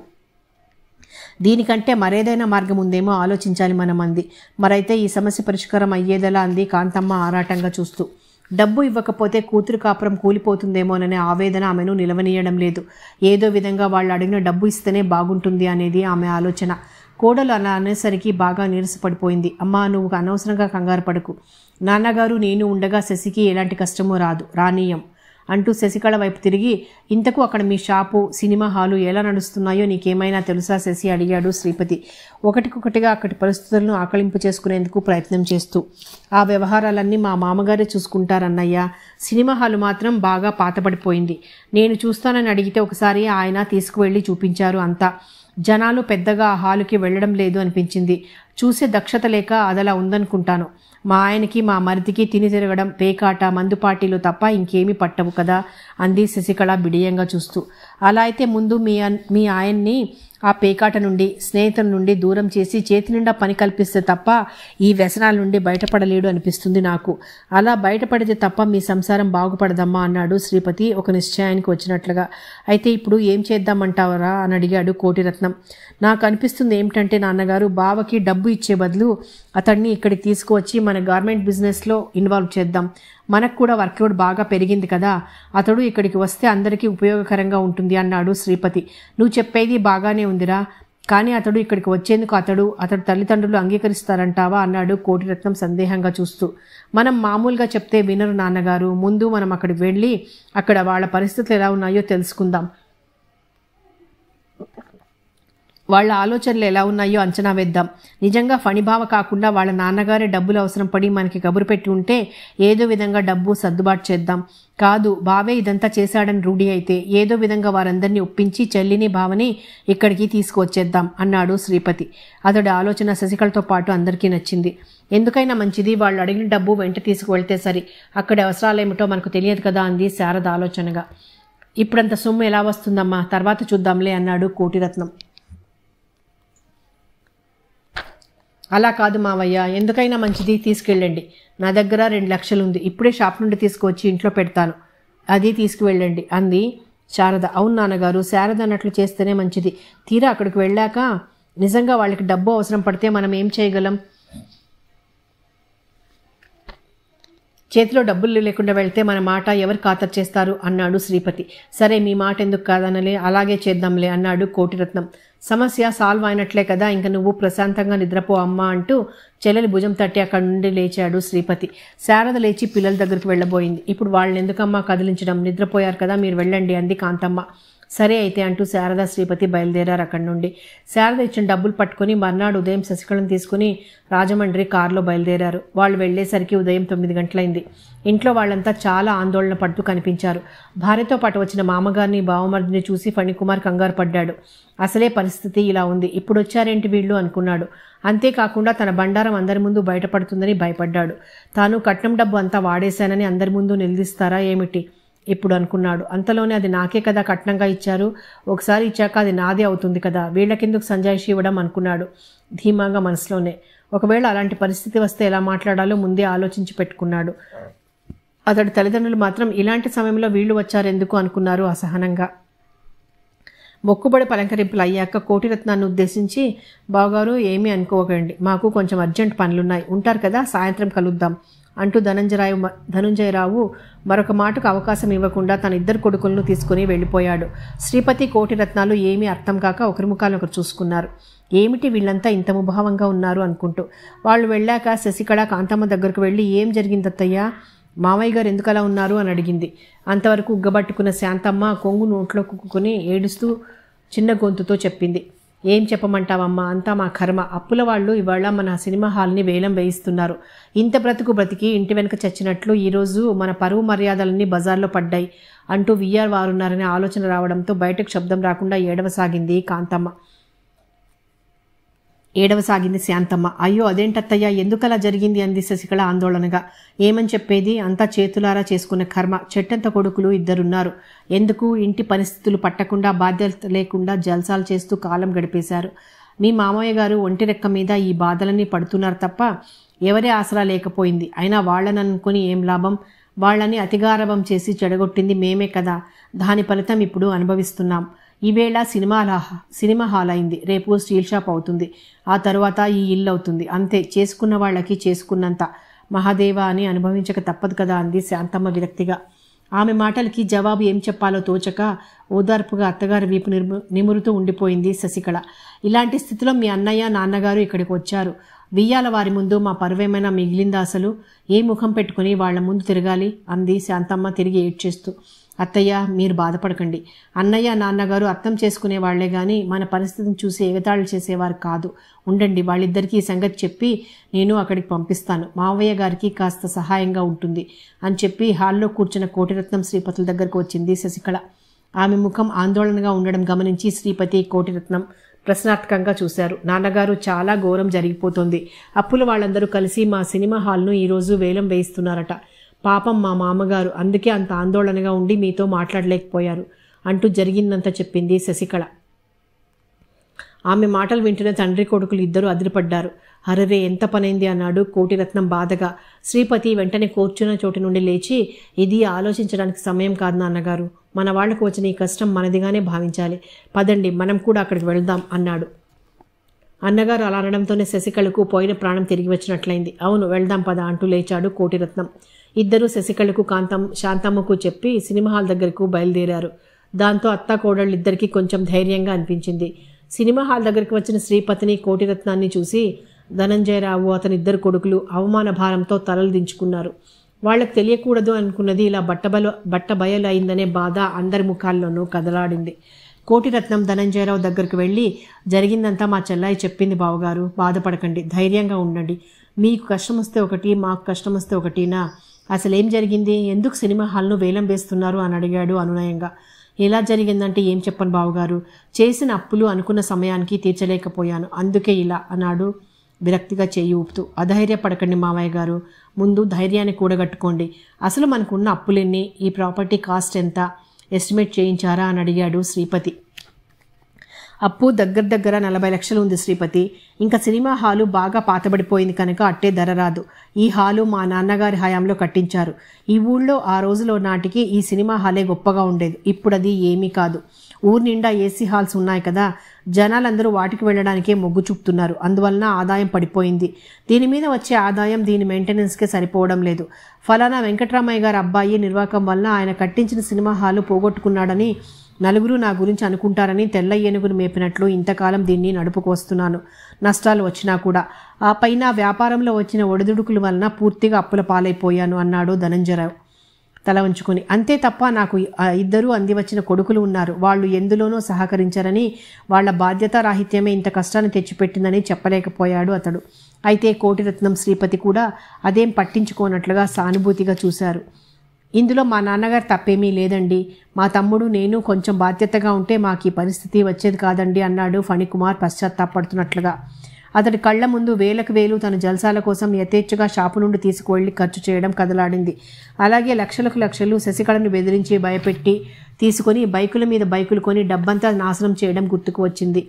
దీనికంటే మరేదైనా మార్గం ఉందేమో ఆలోచించాలి మనం అంది మరైతే ఈ సమస్య పరిష్కారం అయ్యేదలా అంది కాంతమ్మ ఆరాటంగా చూస్తూ డబ్బు ఇవ్వకపోతే కూతురు కాపురం కూలిపోతుందేమోననే ఆవేదన ఆమెను నిలవనీయడం లేదు ఏదో విధంగా వాళ్ళు అడిగిన డబ్బు ఇస్తేనే బాగుంటుంది అనేది ఆమె ఆలోచన కోడలు అలా అనేసరికి బాగా నీరసపడిపోయింది అమ్మా నువ్వు అనవసరంగా కంగారు పడకు నాన్నగారు నేను ఉండగా శశికి ఎలాంటి కష్టమూ రాదు రానీయం అంటూ శశికళ వైపు తిరిగి ఇంతకు అక్కడ మీ షాపు సినిమా హాలు ఎలా నడుస్తున్నాయో నీకేమైనా తెలుసా శశి అడిగాడు శ్రీపతి ఒకటికొకటిగా అక్కడి పరిస్థితులను ఆకలింపు చేసుకునేందుకు ప్రయత్నం చేస్తూ ఆ వ్యవహారాలన్నీ మా మామగారే చూసుకుంటారన్నయ్య సినిమా హాలు మాత్రం బాగా పాతబడిపోయింది నేను చూస్తానని అడిగితే ఒకసారి ఆయన తీసుకువెళ్ళి చూపించారు అంతా జనాలు పెద్దగా ఆ హాలుకి వెళ్ళడం లేదు అనిపించింది చూసే దక్షత లేక అదలా ఉందనుకుంటాను మా ఆయనకి మా మరిదికి తిని తిరగడం పేకాట మందు పార్టీలు తప్ప ఇంకేమీ పట్టవు కదా అంది శశికళ బిడియంగా చూస్తూ అలా అయితే ముందు మీ అన్- మీ ఆయన్ని ఆ పేకాట నుండి స్నేహితుల నుండి దూరం చేసి చేతి నిండా పని కల్పిస్తే తప్ప ఈ వ్యసనాల నుండి బయటపడలేడు అనిపిస్తుంది నాకు అలా బయటపడితే తప్ప మీ సంసారం బాగుపడదమ్మా అన్నాడు శ్రీపతి ఒక నిశ్చయానికి వచ్చినట్లుగా అయితే ఇప్పుడు ఏం చేద్దామంటావరా అని అడిగాడు కోటిరత్నం నాకు అనిపిస్తుంది ఏమిటంటే నాన్నగారు బావకి డబ్బు ఇచ్చే బదులు అతన్ని ఇక్కడికి తీసుకువచ్చి మన గార్మెంట్ బిజినెస్లో ఇన్వాల్వ్ చేద్దాం మనకు కూడా వర్క్లోడ్ బాగా పెరిగింది కదా అతడు ఇక్కడికి వస్తే అందరికీ ఉపయోగకరంగా ఉంటుంది అన్నాడు శ్రీపతి నువ్వు చెప్పేది బాగానే ఉందిరా కానీ అతడు ఇక్కడికి వచ్చేందుకు అతడు అతడు తల్లిదండ్రులు అంగీకరిస్తారంటావా అన్నాడు కోటిరత్నం సందేహంగా చూస్తూ మనం మామూలుగా చెప్తే వినరు నాన్నగారు ముందు మనం అక్కడికి వెళ్ళి అక్కడ వాళ్ళ పరిస్థితులు ఎలా ఉన్నాయో తెలుసుకుందాం వాళ్ళ ఆలోచనలు ఎలా ఉన్నాయో అంచనా వేద్దాం నిజంగా ఫణిభావ కాకుండా వాళ్ళ నాన్నగారే డబ్బులు అవసరం పడి మనకి కబురు పెట్టి ఉంటే ఏదో విధంగా డబ్బు సర్దుబాటు చేద్దాం కాదు బావే ఇదంతా చేశాడని రూఢి అయితే ఏదో విధంగా వారందరినీ ఒప్పించి చెల్లిని బావని ఇక్కడికి తీసుకువచ్చేద్దాం అన్నాడు శ్రీపతి అతడి ఆలోచన శశికళతో పాటు అందరికీ నచ్చింది ఎందుకైనా మంచిది వాళ్ళు అడిగిన డబ్బు వెంట తీసుకువెళ్తే సరి అక్కడి అవసరాలేమిటో మనకు తెలియదు కదా అంది శారద ఆలోచనగా ఇప్పుడంత సొమ్ము ఎలా వస్తుందమ్మా తర్వాత చూద్దాంలే అన్నాడు కోటిరత్నం అలా కాదు మావయ్య ఎందుకైనా మంచిది తీసుకెళ్ళండి నా దగ్గర రెండు లక్షలు ఉంది ఇప్పుడే షాప్ నుండి తీసుకువచ్చి ఇంట్లో పెడతాను అది తీసుకువెళ్ళండి అంది శారద అవును నాన్నగారు శారద అన్నట్లు చేస్తేనే మంచిది తీరా అక్కడికి వెళ్ళాక నిజంగా వాళ్ళకి డబ్బు అవసరం పడితే మనం ఏం చేయగలం చేతిలో డబ్బులు లేకుండా వెళ్తే మన మాట ఎవరు ఖాతరు చేస్తారు అన్నాడు శ్రీపతి సరే మీ మాట ఎందుకు కాదనలే అలాగే చేద్దాంలే అన్నాడు కోటిరత్నం సమస్య సాల్వ్ అయినట్లే కదా ఇంక నువ్వు ప్రశాంతంగా నిద్రపో అమ్మా అంటూ చెల్లెలి భుజం తట్టి అక్కడి నుండి లేచాడు శ్రీపతి శారద లేచి పిల్లల దగ్గరికి వెళ్ళబోయింది ఇప్పుడు వాళ్ళని ఎందుకమ్మా కదిలించడం నిద్రపోయారు కదా మీరు వెళ్ళండి అంది కాంతమ్మ సరే అయితే అంటూ శారద శ్రీపతి బయలుదేరారు అక్కడి నుండి శారద ఇచ్చిన డబ్బులు పట్టుకుని మర్నాడు ఉదయం శశికళను తీసుకుని రాజమండ్రి కారులో బయలుదేరారు వాళ్ళు వెళ్ళేసరికి ఉదయం తొమ్మిది గంటలైంది ఇంట్లో వాళ్ళంతా చాలా ఆందోళన పడుతూ కనిపించారు భార్యతో పాటు వచ్చిన మామగారిని బావమర్దిని చూసి ఫణికుమార్ కంగారు పడ్డాడు అసలే పరిస్థితి ఇలా ఉంది ఇప్పుడు వచ్చారేంటి వీళ్ళు అనుకున్నాడు అంతేకాకుండా తన బండారం అందరి ముందు బయటపడుతుందని భయపడ్డాడు తాను కట్నం డబ్బు అంతా వాడేశానని అందరి ముందు నిలదీస్తారా ఏమిటి ఇప్పుడు అనుకున్నాడు అంతలోనే అది నాకే కదా కట్నంగా ఇచ్చారు ఒకసారి ఇచ్చాక అది నాదే అవుతుంది కదా వీళ్ళకెందుకు సంజాయిషి ఇవ్వడం అనుకున్నాడు ధీమాగా మనసులోనే ఒకవేళ అలాంటి పరిస్థితి వస్తే ఎలా మాట్లాడాలో ముందే ఆలోచించి పెట్టుకున్నాడు అతడి తల్లిదండ్రులు మాత్రం ఇలాంటి సమయంలో వీళ్ళు వచ్చారెందుకు అనుకున్నారు అసహనంగా మొక్కుబడి పలంకరింపులు అయ్యాక కోటిరత్నాన్ని ఉద్దేశించి బావగారు ఏమీ అనుకోకండి మాకు కొంచెం అర్జెంట్ పనులున్నాయి ఉంటారు కదా సాయంత్రం కలుద్దాం అంటూ ధనంజయరావు ధనుంజయరావు మరొక మాటకు అవకాశం ఇవ్వకుండా తన ఇద్దరు కొడుకులను తీసుకుని వెళ్ళిపోయాడు శ్రీపతి కోటిరత్నాలు ఏమీ అర్థం కాక ఒకరి ముఖాలను ఒకరు చూసుకున్నారు ఏమిటి వీళ్ళంతా ఇంత ముభావంగా ఉన్నారు అనుకుంటూ వాళ్ళు వెళ్ళాక శశికళ కాంతమ్మ దగ్గరకు వెళ్ళి ఏం జరిగింది అత్తయ్య మామయ్య గారు ఎందుకు అలా ఉన్నారు అని అడిగింది అంతవరకు ఉగ్గబట్టుకున్న శాంతమ్మ కొంగు నోట్లో కుక్కుని ఏడుస్తూ చిన్న గొంతుతో చెప్పింది ఏం చెప్పమంటావమ్మా అంతా మా కర్మ అప్పుల వాళ్ళు ఇవాళ మన సినిమా హాల్ని వేలం వేయిస్తున్నారు ఇంత బ్రతుకు బ్రతికి ఇంటి వెనుక చచ్చినట్లు ఈరోజు మన పరువు మర్యాదలన్నీ బజార్లో పడ్డాయి అంటూ విఆర్ వారున్నారనే ఆలోచన రావడంతో బయటకు శబ్దం రాకుండా ఏడవసాగింది కాంతమ్మ ఏడవసాగింది శాంతమ్మ అయ్యో అదేంటత్తయ్య ఎందుకలా జరిగింది అంది శశికళ ఆందోళనగా ఏమని చెప్పేది అంతా చేతులారా చేసుకున్న కర్మ చెట్టంత కొడుకులు ఇద్దరున్నారు ఎందుకు ఇంటి పరిస్థితులు పట్టకుండా బాధ్యత లేకుండా జల్సాలు చేస్తూ కాలం గడిపేశారు మీ మామయ్య గారు ఒంటి రెక్క మీద ఈ బాధలన్నీ పడుతున్నారు తప్ప ఎవరి ఆసరా లేకపోయింది అయినా వాళ్ళని అనుకుని ఏం లాభం వాళ్ళని అతిగారభం చేసి చెడగొట్టింది మేమే కదా దాని ఫలితం ఇప్పుడు అనుభవిస్తున్నాం ఈవేళ సినిమా లా- సినిమా హాల్ అయింది రేపు స్టీల్ షాప్ అవుతుంది ఆ తరువాత ఈ ఇల్లు అవుతుంది అంతే చేసుకున్న వాళ్ళకి చేసుకున్నంత మహాదేవ అని అనుభవించక తప్పదు కదా అంది శాంతమ్మ విరక్తిగా ఆమె మాటలకి జవాబు ఏం చెప్పాలో తోచక ఓదార్పుగా అత్తగారి వీపు నిము నిమురుతూ ఉండిపోయింది శశికళ ఇలాంటి స్థితిలో మీ అన్నయ్య నాన్నగారు ఇక్కడికి వచ్చారు వియ్యాల వారి ముందు మా పరువేమైనా మిగిలిందా అసలు ఏ ముఖం పెట్టుకుని వాళ్ళ ముందు తిరగాలి అంది శాంతమ్మ తిరిగి ఏడ్చేస్తూ అత్తయ్య మీరు బాధపడకండి అన్నయ్య నాన్నగారు అర్థం చేసుకునే వాళ్లే గాని మన పరిస్థితిని చూసి ఎగతాళి చేసేవారు కాదు ఉండండి వాళ్ళిద్దరికీ ఈ సంగతి చెప్పి నేను అక్కడికి పంపిస్తాను మావయ్య గారికి కాస్త సహాయంగా ఉంటుంది అని చెప్పి హాల్లో కూర్చున్న కోటిరత్నం శ్రీపతుల దగ్గరకు వచ్చింది శశికళ ఆమె ముఖం ఆందోళనగా ఉండడం గమనించి శ్రీపతి కోటిరత్నం ప్రశ్నార్థకంగా చూశారు నాన్నగారు చాలా ఘోరం జరిగిపోతుంది అప్పుల వాళ్ళందరూ కలిసి మా సినిమా హాల్ను ఈరోజు వేలం వేయిస్తున్నారట పాపం మా మామగారు అందుకే అంత ఆందోళనగా ఉండి మీతో మాట్లాడలేకపోయారు అంటూ జరిగిందంతా చెప్పింది శశికళ ఆమె మాటలు వింటున్న తండ్రి కొడుకులు ఇద్దరూ అదిరిపడ్డారు హరరే ఎంత పనైంది అన్నాడు కోటిరత్నం బాధగా శ్రీపతి వెంటనే కూర్చున్న చోటు నుండి లేచి ఇది ఆలోచించడానికి సమయం కాదు నాన్నగారు మన వాళ్లకు వచ్చిన ఈ కష్టం మనదిగానే భావించాలి పదండి మనం కూడా అక్కడికి వెళ్దాం అన్నాడు అన్నగారు అలా అనడంతోనే శశికళకు పోయిన ప్రాణం తిరిగి వచ్చినట్లయింది అవును వెళ్దాం పద అంటూ లేచాడు కోటిరత్నం ఇద్దరూ శశికళకు కాంతం శాంతమ్మకు చెప్పి సినిమా హాల్ దగ్గరకు బయలుదేరారు దాంతో అత్త కోడళ్ళిద్దరికీ కొంచెం ధైర్యంగా అనిపించింది సినిమా హాల్ దగ్గరికి వచ్చిన శ్రీపతిని కోటిరత్నాన్ని చూసి ధనంజయరావు అతని ఇద్దరు కొడుకులు అవమాన భారంతో తలలు దించుకున్నారు వాళ్ళకి తెలియకూడదు అనుకున్నది ఇలా బట్టబల బట్ట బయలు అయిందనే బాధ అందరి ముఖాల్లోనూ కదలాడింది కోటిరత్నం ధనంజయరావు దగ్గరికి వెళ్ళి జరిగిందంతా మా చెల్లాయి చెప్పింది బావగారు బాధపడకండి ధైర్యంగా ఉండండి మీకు కష్టం వస్తే ఒకటి మాకు కష్టం వస్తే ఒకటినా అసలు ఏం జరిగింది ఎందుకు సినిమా హాల్ను వేలం వేస్తున్నారు అని అడిగాడు అనునయంగా ఎలా జరిగిందంటే ఏం చెప్పను బావగారు చేసిన అప్పులు అనుకున్న సమయానికి తీర్చలేకపోయాను అందుకే ఇలా అన్నాడు విరక్తిగా చేయి ఊపుతూ అధైర్యపడకండి మావయ్య గారు ముందు ధైర్యాన్ని కూడగట్టుకోండి అసలు మనకున్న అప్పులెన్ని ఈ ప్రాపర్టీ కాస్ట్ ఎంత ఎస్టిమేట్ చేయించారా అని అడిగాడు శ్రీపతి అప్పు దగ్గర దగ్గర నలభై లక్షలు ఉంది శ్రీపతి ఇంకా సినిమా హాలు బాగా పాతబడిపోయింది కనుక అట్టే ధర రాదు ఈ హాలు మా నాన్నగారి హయాంలో కట్టించారు ఈ ఊళ్ళో ఆ రోజులో నాటికి ఈ సినిమా హాలే గొప్పగా ఉండేది ఇప్పుడు అది ఏమీ కాదు ఊరు నిండా ఏసీ హాల్స్ ఉన్నాయి కదా జనాలందరూ వాటికి వెళ్ళడానికే మొగ్గు చూపుతున్నారు అందువలన ఆదాయం పడిపోయింది దీని మీద వచ్చే ఆదాయం దీని మెయింటెనెన్స్కే సరిపోవడం లేదు ఫలానా వెంకటరామయ్య గారి అబ్బాయి నిర్వాకం వలన ఆయన కట్టించిన సినిమా హాలు పోగొట్టుకున్నాడని నలుగురు నా గురించి అనుకుంటారని తెల్ల ఏనుగును మేపినట్లు ఇంతకాలం దీన్ని నడుపుకు వస్తున్నాను నష్టాలు వచ్చినా కూడా ఆ పైన వ్యాపారంలో వచ్చిన ఒడిదుడుకుల వలన పూర్తిగా అప్పుల పాలైపోయాను అన్నాడు ధనంజయరావు తల ఉంచుకొని అంతే తప్ప నాకు ఆ ఇద్దరు అంది వచ్చిన కొడుకులు ఉన్నారు వాళ్ళు ఎందులోనూ సహకరించరని వాళ్ళ బాధ్యత రాహిత్యమే ఇంత కష్టాన్ని తెచ్చిపెట్టిందని చెప్పలేకపోయాడు అతడు అయితే కోటిరత్నం శ్రీపతి కూడా అదేం పట్టించుకోనట్లుగా సానుభూతిగా చూశారు ఇందులో మా నాన్నగారు తప్పేమీ లేదండి మా తమ్ముడు నేను కొంచెం బాధ్యతగా ఉంటే మాకు ఈ పరిస్థితి వచ్చేది కాదండి అన్నాడు ఫణికుమార్ పశ్చాత్తాపడుతున్నట్లుగా అతడి కళ్ళ ముందు వేలకు వేలు తన జల్సాల కోసం యథేచ్ఛగా షాపు నుండి తీసుకువెళ్లి ఖర్చు చేయడం కదలాడింది అలాగే లక్షలకు లక్షలు శశికళను బెదిరించి భయపెట్టి తీసుకొని బైకుల మీద బైకులు కొని డబ్బంతా నాశనం చేయడం గుర్తుకు వచ్చింది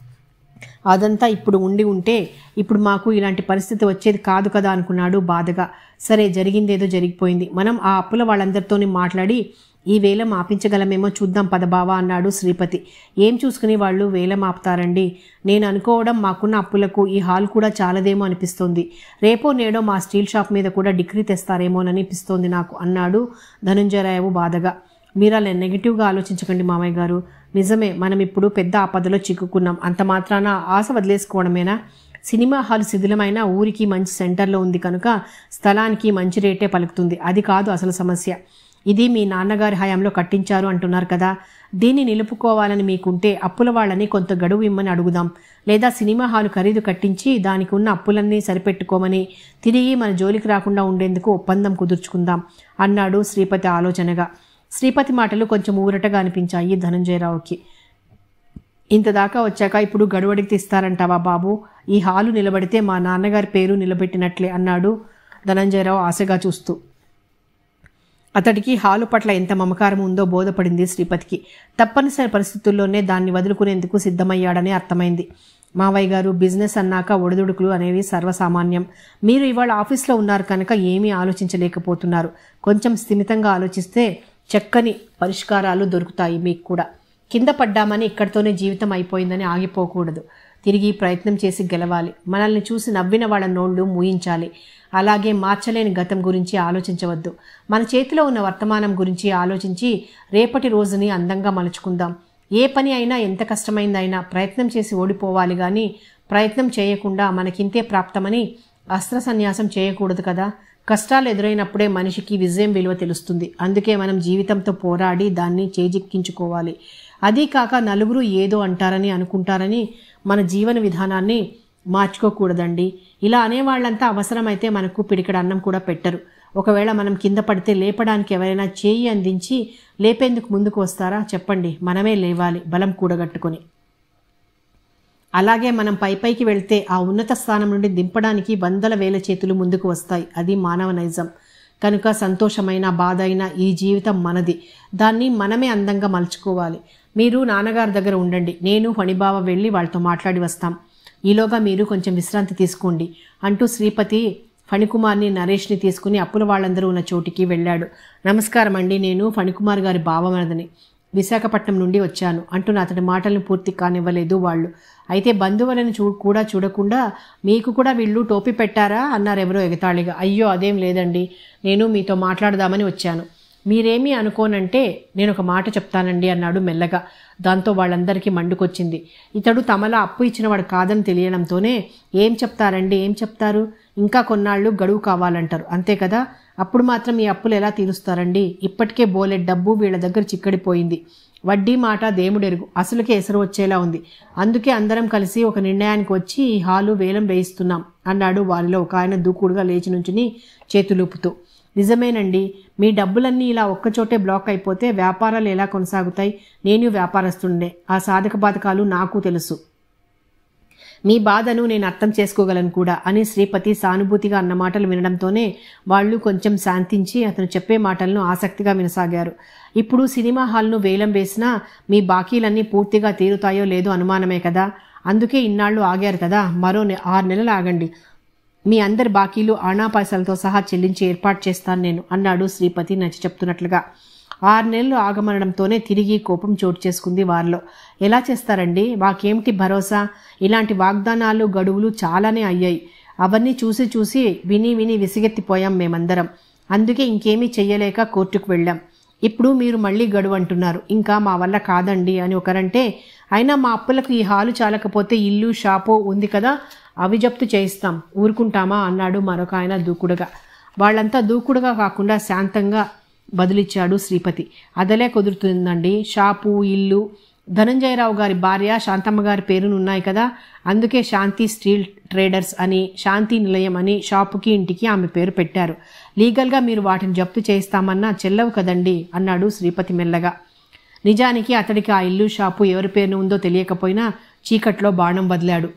అదంతా ఇప్పుడు ఉండి ఉంటే ఇప్పుడు మాకు ఇలాంటి పరిస్థితి వచ్చేది కాదు కదా అనుకున్నాడు బాధగా సరే జరిగిందేదో జరిగిపోయింది మనం ఆ అప్పుల వాళ్ళందరితోని మాట్లాడి ఈ వేలం ఆపించగలమేమో చూద్దాం పదబావా అన్నాడు శ్రీపతి ఏం చూసుకుని వాళ్ళు వేలం ఆపుతారండి నేను అనుకోవడం మాకున్న అప్పులకు ఈ హాల్ కూడా చాలదేమో అనిపిస్తోంది రేపో నేడో మా స్టీల్ షాప్ మీద కూడా డిగ్రీ తెస్తారేమో అనిపిస్తోంది నాకు అన్నాడు ధనుంజయరావు బాధగా మీరు అలా నెగిటివ్గా ఆలోచించకండి మామయ్య గారు నిజమే మనం ఇప్పుడు పెద్ద ఆపదలో చిక్కుకున్నాం అంత మాత్రాన ఆశ వదిలేసుకోవడమేనా సినిమా హాల్ శిథిలమైన ఊరికి మంచి సెంటర్లో ఉంది కనుక స్థలానికి మంచి రేటే పలుకుతుంది అది కాదు అసలు సమస్య ఇది మీ నాన్నగారి హయాంలో కట్టించారు అంటున్నారు కదా దీన్ని నిలుపుకోవాలని మీకుంటే అప్పుల వాళ్ళని కొంత గడువు ఇమ్మని అడుగుదాం లేదా సినిమా హాలు ఖరీదు కట్టించి దానికి ఉన్న అప్పులన్నీ సరిపెట్టుకోమని తిరిగి మన జోలికి రాకుండా ఉండేందుకు ఒప్పందం కుదుర్చుకుందాం అన్నాడు శ్రీపతి ఆలోచనగా శ్రీపతి మాటలు కొంచెం ఊరటగా అనిపించాయి ధనంజయరావుకి ఇంత దాకా వచ్చాక ఇప్పుడు గడువడికి తీస్తారంటావా బాబు ఈ హాలు నిలబడితే మా నాన్నగారి పేరు నిలబెట్టినట్లే అన్నాడు ధనంజయరావు ఆశగా చూస్తూ అతడికి హాలు పట్ల ఎంత మమకారం ఉందో బోధపడింది శ్రీపతికి తప్పనిసరి పరిస్థితుల్లోనే దాన్ని వదులుకునేందుకు సిద్ధమయ్యాడని అర్థమైంది మావయ్య గారు బిజినెస్ అన్నాక ఒడిదుడుకులు అనేవి సర్వసామాన్యం మీరు ఇవాళ ఆఫీస్లో ఉన్నారు కనుక ఏమీ ఆలోచించలేకపోతున్నారు కొంచెం స్థిమితంగా ఆలోచిస్తే చక్కని పరిష్కారాలు దొరుకుతాయి మీకు కూడా కింద పడ్డామని ఇక్కడితోనే జీవితం అయిపోయిందని ఆగిపోకూడదు తిరిగి ప్రయత్నం చేసి గెలవాలి మనల్ని చూసి నవ్విన వాళ్ళ నోళ్లు మూయించాలి అలాగే మార్చలేని గతం గురించి ఆలోచించవద్దు మన చేతిలో ఉన్న వర్తమానం గురించి ఆలోచించి రేపటి రోజుని అందంగా మలుచుకుందాం ఏ పని అయినా ఎంత కష్టమైందైనా ప్రయత్నం చేసి ఓడిపోవాలి కానీ ప్రయత్నం చేయకుండా మనకింతే ప్రాప్తమని అస్త్ర సన్యాసం చేయకూడదు కదా కష్టాలు ఎదురైనప్పుడే మనిషికి విజయం విలువ తెలుస్తుంది అందుకే మనం జీవితంతో పోరాడి దాన్ని చేజిక్కించుకోవాలి అదీ కాక నలుగురు ఏదో అంటారని అనుకుంటారని మన జీవన విధానాన్ని మార్చుకోకూడదండి ఇలా అనేవాళ్ళంతా అవసరమైతే మనకు పిడికడ అన్నం కూడా పెట్టరు ఒకవేళ మనం కింద పడితే లేపడానికి ఎవరైనా చేయి అందించి లేపేందుకు ముందుకు వస్తారా చెప్పండి మనమే లేవాలి బలం కూడగట్టుకొని అలాగే మనం పై పైకి వెళ్తే ఆ ఉన్నత స్థానం నుండి దింపడానికి వందల వేల చేతులు ముందుకు వస్తాయి అది మానవ నైజం కనుక సంతోషమైన బాధ అయిన ఈ జీవితం మనది దాన్ని మనమే అందంగా మలుచుకోవాలి మీరు నాన్నగారి దగ్గర ఉండండి నేను ఫణిబావ వెళ్ళి వాళ్ళతో మాట్లాడి వస్తాం ఈలోగా మీరు కొంచెం విశ్రాంతి తీసుకోండి అంటూ శ్రీపతి ఫణికుమార్ని నరేష్ని తీసుకుని అప్పుల వాళ్ళందరూ ఉన్న చోటికి వెళ్ళాడు నమస్కారం అండి నేను ఫణికుమార్ గారి బావమనదని విశాఖపట్నం నుండి వచ్చాను అంటున్న అతడి మాటలను పూర్తి కానివ్వలేదు వాళ్ళు అయితే బంధువులను చూ కూడా చూడకుండా మీకు కూడా వీళ్ళు టోపీ పెట్టారా అన్నారు ఎవరో ఎగతాళిగా అయ్యో అదేం లేదండి నేను మీతో మాట్లాడదామని వచ్చాను మీరేమీ అనుకోనంటే నేను ఒక మాట చెప్తానండి అన్నాడు మెల్లగా దాంతో వాళ్ళందరికీ మండుకొచ్చింది ఇతడు తమలా అప్పు ఇచ్చినవాడు కాదని తెలియడంతోనే ఏం చెప్తారండి ఏం చెప్తారు ఇంకా కొన్నాళ్ళు గడువు కావాలంటారు అంతే కదా అప్పుడు మాత్రం ఈ అప్పులు ఎలా తీరుస్తారండి ఇప్పటికే బోలెడ్ డబ్బు వీళ్ళ దగ్గర చిక్కడిపోయింది వడ్డీ మాట దేవుడెరుగు అసలుకే ఎసరు వచ్చేలా ఉంది అందుకే అందరం కలిసి ఒక నిర్ణయానికి వచ్చి ఈ హాలు వేలం వేయిస్తున్నాం అన్నాడు వారిలో ఒక ఆయన దూకుడుగా లేచి నుంచుని చేతులూపుతూ నిజమేనండి మీ డబ్బులన్నీ ఇలా ఒక్కచోటే బ్లాక్ అయిపోతే వ్యాపారాలు ఎలా కొనసాగుతాయి నేను వ్యాపారస్తుండే ఆ సాధక బాధకాలు నాకు తెలుసు మీ బాధను నేను అర్థం చేసుకోగలను కూడా అని శ్రీపతి సానుభూతిగా అన్న మాటలు వినడంతోనే వాళ్ళు కొంచెం శాంతించి అతను చెప్పే మాటలను ఆసక్తిగా వినసాగారు ఇప్పుడు సినిమా హాల్ను వేలం వేసినా మీ బాకీలన్నీ పూర్తిగా తీరుతాయో లేదో అనుమానమే కదా అందుకే ఇన్నాళ్ళు ఆగారు కదా మరో నె- ఆరు నెలలు ఆగండి మీ అందరి బాకీలు ఆణాపాయసాలతో సహా చెల్లించి ఏర్పాటు చేస్తాను నేను అన్నాడు శ్రీపతి నచ్చి చెప్తున్నట్లుగా ఆరు నెలలు ఆగమనడంతోనే తిరిగి కోపం చోటు చేసుకుంది వారిలో ఎలా చేస్తారండి మాకేమిటి భరోసా ఇలాంటి వాగ్దానాలు గడువులు చాలానే అయ్యాయి అవన్నీ చూసి చూసి విని విని విసిగెత్తిపోయాం మేమందరం అందుకే ఇంకేమీ చెయ్యలేక కోర్టుకు వెళ్ళాం ఇప్పుడు మీరు మళ్ళీ గడువు అంటున్నారు ఇంకా మా వల్ల కాదండి అని ఒకరంటే అయినా మా అప్పులకు ఈ హాలు చాలకపోతే ఇల్లు షాపు ఉంది కదా అవి జప్తు చేయిస్తాం ఊరుకుంటామా అన్నాడు మరొక ఆయన దూకుడుగా వాళ్ళంతా దూకుడుగా కాకుండా శాంతంగా బదులిచ్చాడు శ్రీపతి అదలే కుదురుతుందండి షాపు ఇల్లు ధనంజయరావు గారి భార్య శాంతమ్మ గారి పేరునున్నాయి కదా అందుకే శాంతి స్టీల్ ట్రేడర్స్ అని శాంతి నిలయం అని షాపుకి ఇంటికి ఆమె పేరు పెట్టారు లీగల్గా మీరు వాటిని జప్తు చేయిస్తామన్నా చెల్లవు కదండి అన్నాడు శ్రీపతి మెల్లగా నిజానికి అతడికి ఆ ఇల్లు షాపు ఎవరి పేరున ఉందో తెలియకపోయినా చీకట్లో బాణం వదిలాడు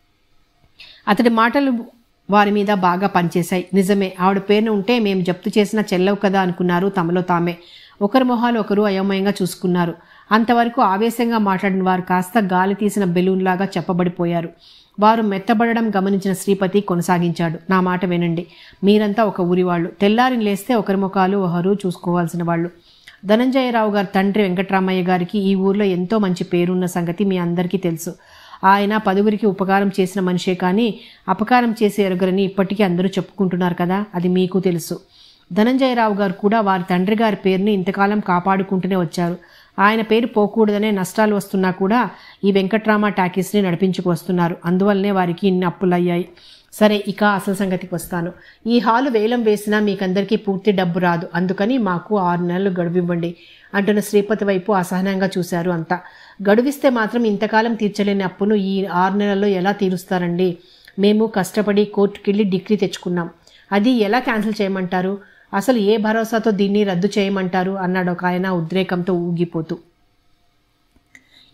అతడి మాటలు వారి మీద బాగా పనిచేశాయి నిజమే ఆవిడ పేరున ఉంటే మేము జప్తు చేసిన చెల్లవు కదా అనుకున్నారు తమలో తామే ఒకరి మొహాలు ఒకరు అయోమయంగా చూసుకున్నారు అంతవరకు ఆవేశంగా మాట్లాడిన వారు కాస్త గాలి తీసిన బెలూన్లాగా చెప్పబడిపోయారు వారు మెత్తబడడం గమనించిన శ్రీపతి కొనసాగించాడు నా మాట వినండి మీరంతా ఒక ఊరి వాళ్ళు తెల్లారిని లేస్తే ఒకరి ముఖాలు ఒకరు చూసుకోవాల్సిన వాళ్ళు ధనంజయరావు గారి తండ్రి వెంకట్రామయ్య గారికి ఈ ఊర్లో ఎంతో మంచి పేరున్న సంగతి మీ అందరికీ తెలుసు ఆయన పదుగురికి ఉపకారం చేసిన మనిషే కానీ అపకారం చేసే ఎరుగరని ఇప్పటికీ అందరూ చెప్పుకుంటున్నారు కదా అది మీకు తెలుసు ధనంజయరావు గారు కూడా వారి తండ్రి గారి పేరుని ఇంతకాలం కాపాడుకుంటూనే వచ్చారు ఆయన పేరు పోకూడదనే నష్టాలు వస్తున్నా కూడా ఈ వెంకట్రామ టాకీస్ని నడిపించుకు వస్తున్నారు అందువల్లనే వారికి ఇన్ని అప్పులయ్యాయి సరే ఇక అసలు సంగతికి వస్తాను ఈ హాలు వేలం వేసినా మీకందరికీ పూర్తి డబ్బు రాదు అందుకని మాకు ఆరు నెలలు గడువివ్వండి అంటున్న శ్రీపతి వైపు అసహనంగా చూశారు అంతా గడువిస్తే మాత్రం ఇంతకాలం తీర్చలేని అప్పును ఈ ఆరు నెలల్లో ఎలా తీరుస్తారండి మేము కష్టపడి కోర్టుకెళ్ళి డిగ్రీ తెచ్చుకున్నాం అది ఎలా క్యాన్సిల్ చేయమంటారు అసలు ఏ భరోసాతో దీన్ని రద్దు చేయమంటారు అన్నాడు ఒక ఆయన ఉద్రేకంతో ఊగిపోతూ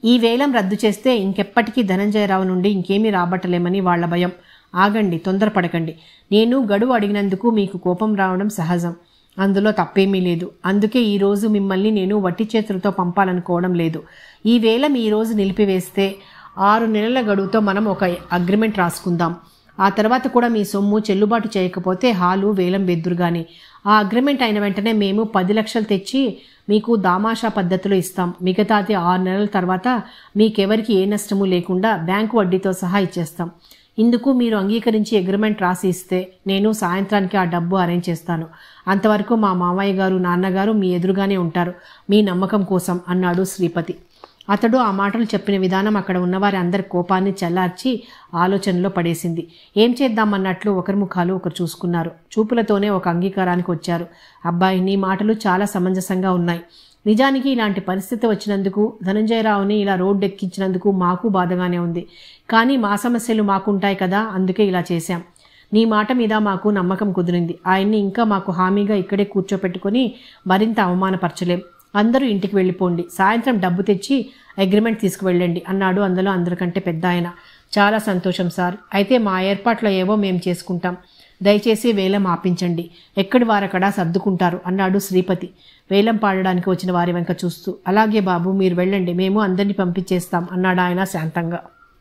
ఈ వేలం రద్దు చేస్తే ఇంకెప్పటికీ ధనంజయరావు నుండి ఇంకేమీ రాబట్టలేమని వాళ్ళ భయం ఆగండి తొందరపడకండి నేను గడువు అడిగినందుకు మీకు కోపం రావడం సహజం అందులో తప్పేమీ లేదు అందుకే ఈరోజు మిమ్మల్ని నేను వట్టి చేతులతో పంపాలనుకోవడం లేదు ఈ వేలం ఈరోజు నిలిపివేస్తే ఆరు నెలల గడువుతో మనం ఒక అగ్రిమెంట్ రాసుకుందాం ఆ తర్వాత కూడా మీ సొమ్ము చెల్లుబాటు చేయకపోతే హాలు వేలం వెద్దురుగానే ఆ అగ్రిమెంట్ అయిన వెంటనే మేము పది లక్షలు తెచ్చి మీకు దామాషా పద్ధతిలో ఇస్తాం మిగతాది ఆరు నెలల తర్వాత మీకెవరికి ఏ నష్టము లేకుండా బ్యాంకు వడ్డీతో సహా ఇచ్చేస్తాం ఇందుకు మీరు అంగీకరించి అగ్రిమెంట్ రాసి ఇస్తే నేను సాయంత్రానికి ఆ డబ్బు అరేంజ్ చేస్తాను అంతవరకు మా మామయ్య గారు నాన్నగారు మీ ఎదురుగానే ఉంటారు మీ నమ్మకం కోసం అన్నాడు శ్రీపతి అతడు ఆ మాటలు చెప్పిన విధానం అక్కడ ఉన్నవారి అందరి కోపాన్ని చల్లార్చి ఆలోచనలో పడేసింది ఏం చేద్దామన్నట్లు ఒకరి ముఖాలు ఒకరు చూసుకున్నారు చూపులతోనే ఒక అంగీకారానికి వచ్చారు అబ్బాయి నీ మాటలు చాలా సమంజసంగా ఉన్నాయి నిజానికి ఇలాంటి పరిస్థితి వచ్చినందుకు ధనంజయరావుని ఇలా రోడ్డు ఎక్కించినందుకు మాకు బాధగానే ఉంది కానీ మా సమస్యలు మాకుంటాయి కదా అందుకే ఇలా చేశాం నీ మాట మీద మాకు నమ్మకం కుదిరింది ఆయన్ని ఇంకా మాకు హామీగా ఇక్కడే కూర్చోపెట్టుకొని మరింత అవమానపరచలేం అందరూ ఇంటికి వెళ్ళిపోండి సాయంత్రం డబ్బు తెచ్చి అగ్రిమెంట్ తీసుకువెళ్ళండి అన్నాడు అందులో అందరికంటే పెద్ద ఆయన చాలా సంతోషం సార్ అయితే మా ఏర్పాట్లో ఏవో మేము చేసుకుంటాం దయచేసి వేలం ఆపించండి ఎక్కడి వారక్కడ సర్దుకుంటారు అన్నాడు శ్రీపతి వేలం పాడడానికి వచ్చిన వారి వెంక చూస్తూ అలాగే బాబు మీరు వెళ్ళండి మేము అందరినీ పంపించేస్తాం అన్నాడు ఆయన శాంతంగా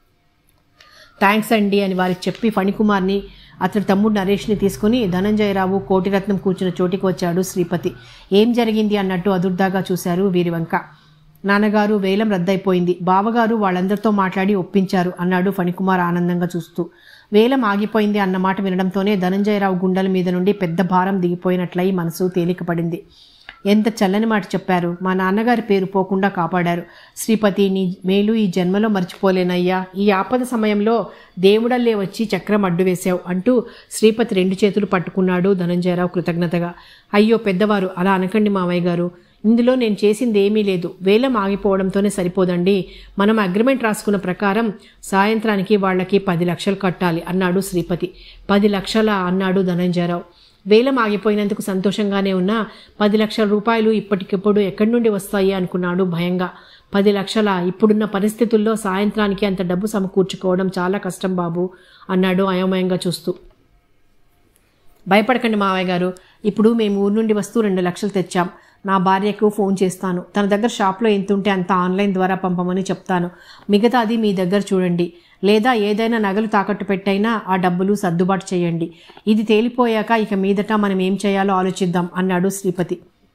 థ్యాంక్స్ అండి అని వారికి చెప్పి ఫణికుమార్ని అతడి తమ్ముడు నరేష్ని తీసుకుని ధనంజయరావు కోటిరత్నం కూర్చున్న చోటికి వచ్చాడు శ్రీపతి ఏం జరిగింది అన్నట్టు అదుర్దాగా చూశారు వీరి వంక నాన్నగారు వేలం రద్దయిపోయింది బావగారు వాళ్ళందరితో మాట్లాడి ఒప్పించారు అన్నాడు ఫణికుమార్ ఆనందంగా చూస్తూ వేలం ఆగిపోయింది అన్న మాట వినడంతోనే ధనంజయరావు గుండెల మీద నుండి పెద్ద భారం దిగిపోయినట్లయి మనసు తేలికపడింది ఎంత చల్లని మాట చెప్పారు మా నాన్నగారి పేరు పోకుండా కాపాడారు శ్రీపతి నీ మేలు ఈ జన్మలో మర్చిపోలేనయ్యా ఈ ఆపద సమయంలో దేవుడల్లే వచ్చి చక్రం అడ్డు వేశావు అంటూ శ్రీపతి రెండు చేతులు పట్టుకున్నాడు ధనంజయరావు కృతజ్ఞతగా అయ్యో పెద్దవారు అలా అనకండి మావయ్య గారు ఇందులో నేను చేసింది ఏమీ లేదు వేలం ఆగిపోవడంతోనే సరిపోదండి మనం అగ్రిమెంట్ రాసుకున్న ప్రకారం సాయంత్రానికి వాళ్ళకి పది లక్షలు కట్టాలి అన్నాడు శ్రీపతి పది లక్షల అన్నాడు ధనంజయరావు వేలం ఆగిపోయినందుకు సంతోషంగానే ఉన్నా పది లక్షల రూపాయలు ఇప్పటికిప్పుడు ఎక్కడి నుండి వస్తాయి అనుకున్నాడు భయంగా పది లక్షల ఇప్పుడున్న పరిస్థితుల్లో సాయంత్రానికి అంత డబ్బు సమకూర్చుకోవడం చాలా కష్టం బాబు అన్నాడు అయోమయంగా చూస్తూ భయపడకండి మావయ్య గారు ఇప్పుడు మేము ఊరు నుండి వస్తూ రెండు లక్షలు తెచ్చాం నా భార్యకు ఫోన్ చేస్తాను తన దగ్గర షాప్లో ఎంత ఉంటే అంత ఆన్లైన్ ద్వారా పంపమని చెప్తాను మిగతాది మీ దగ్గర చూడండి లేదా ఏదైనా నగలు తాకట్టు పెట్టైనా ఆ డబ్బులు సర్దుబాటు చేయండి ఇది తేలిపోయాక ఇక మీదట మనం ఏం చేయాలో ఆలోచిద్దాం అన్నాడు శ్రీపతి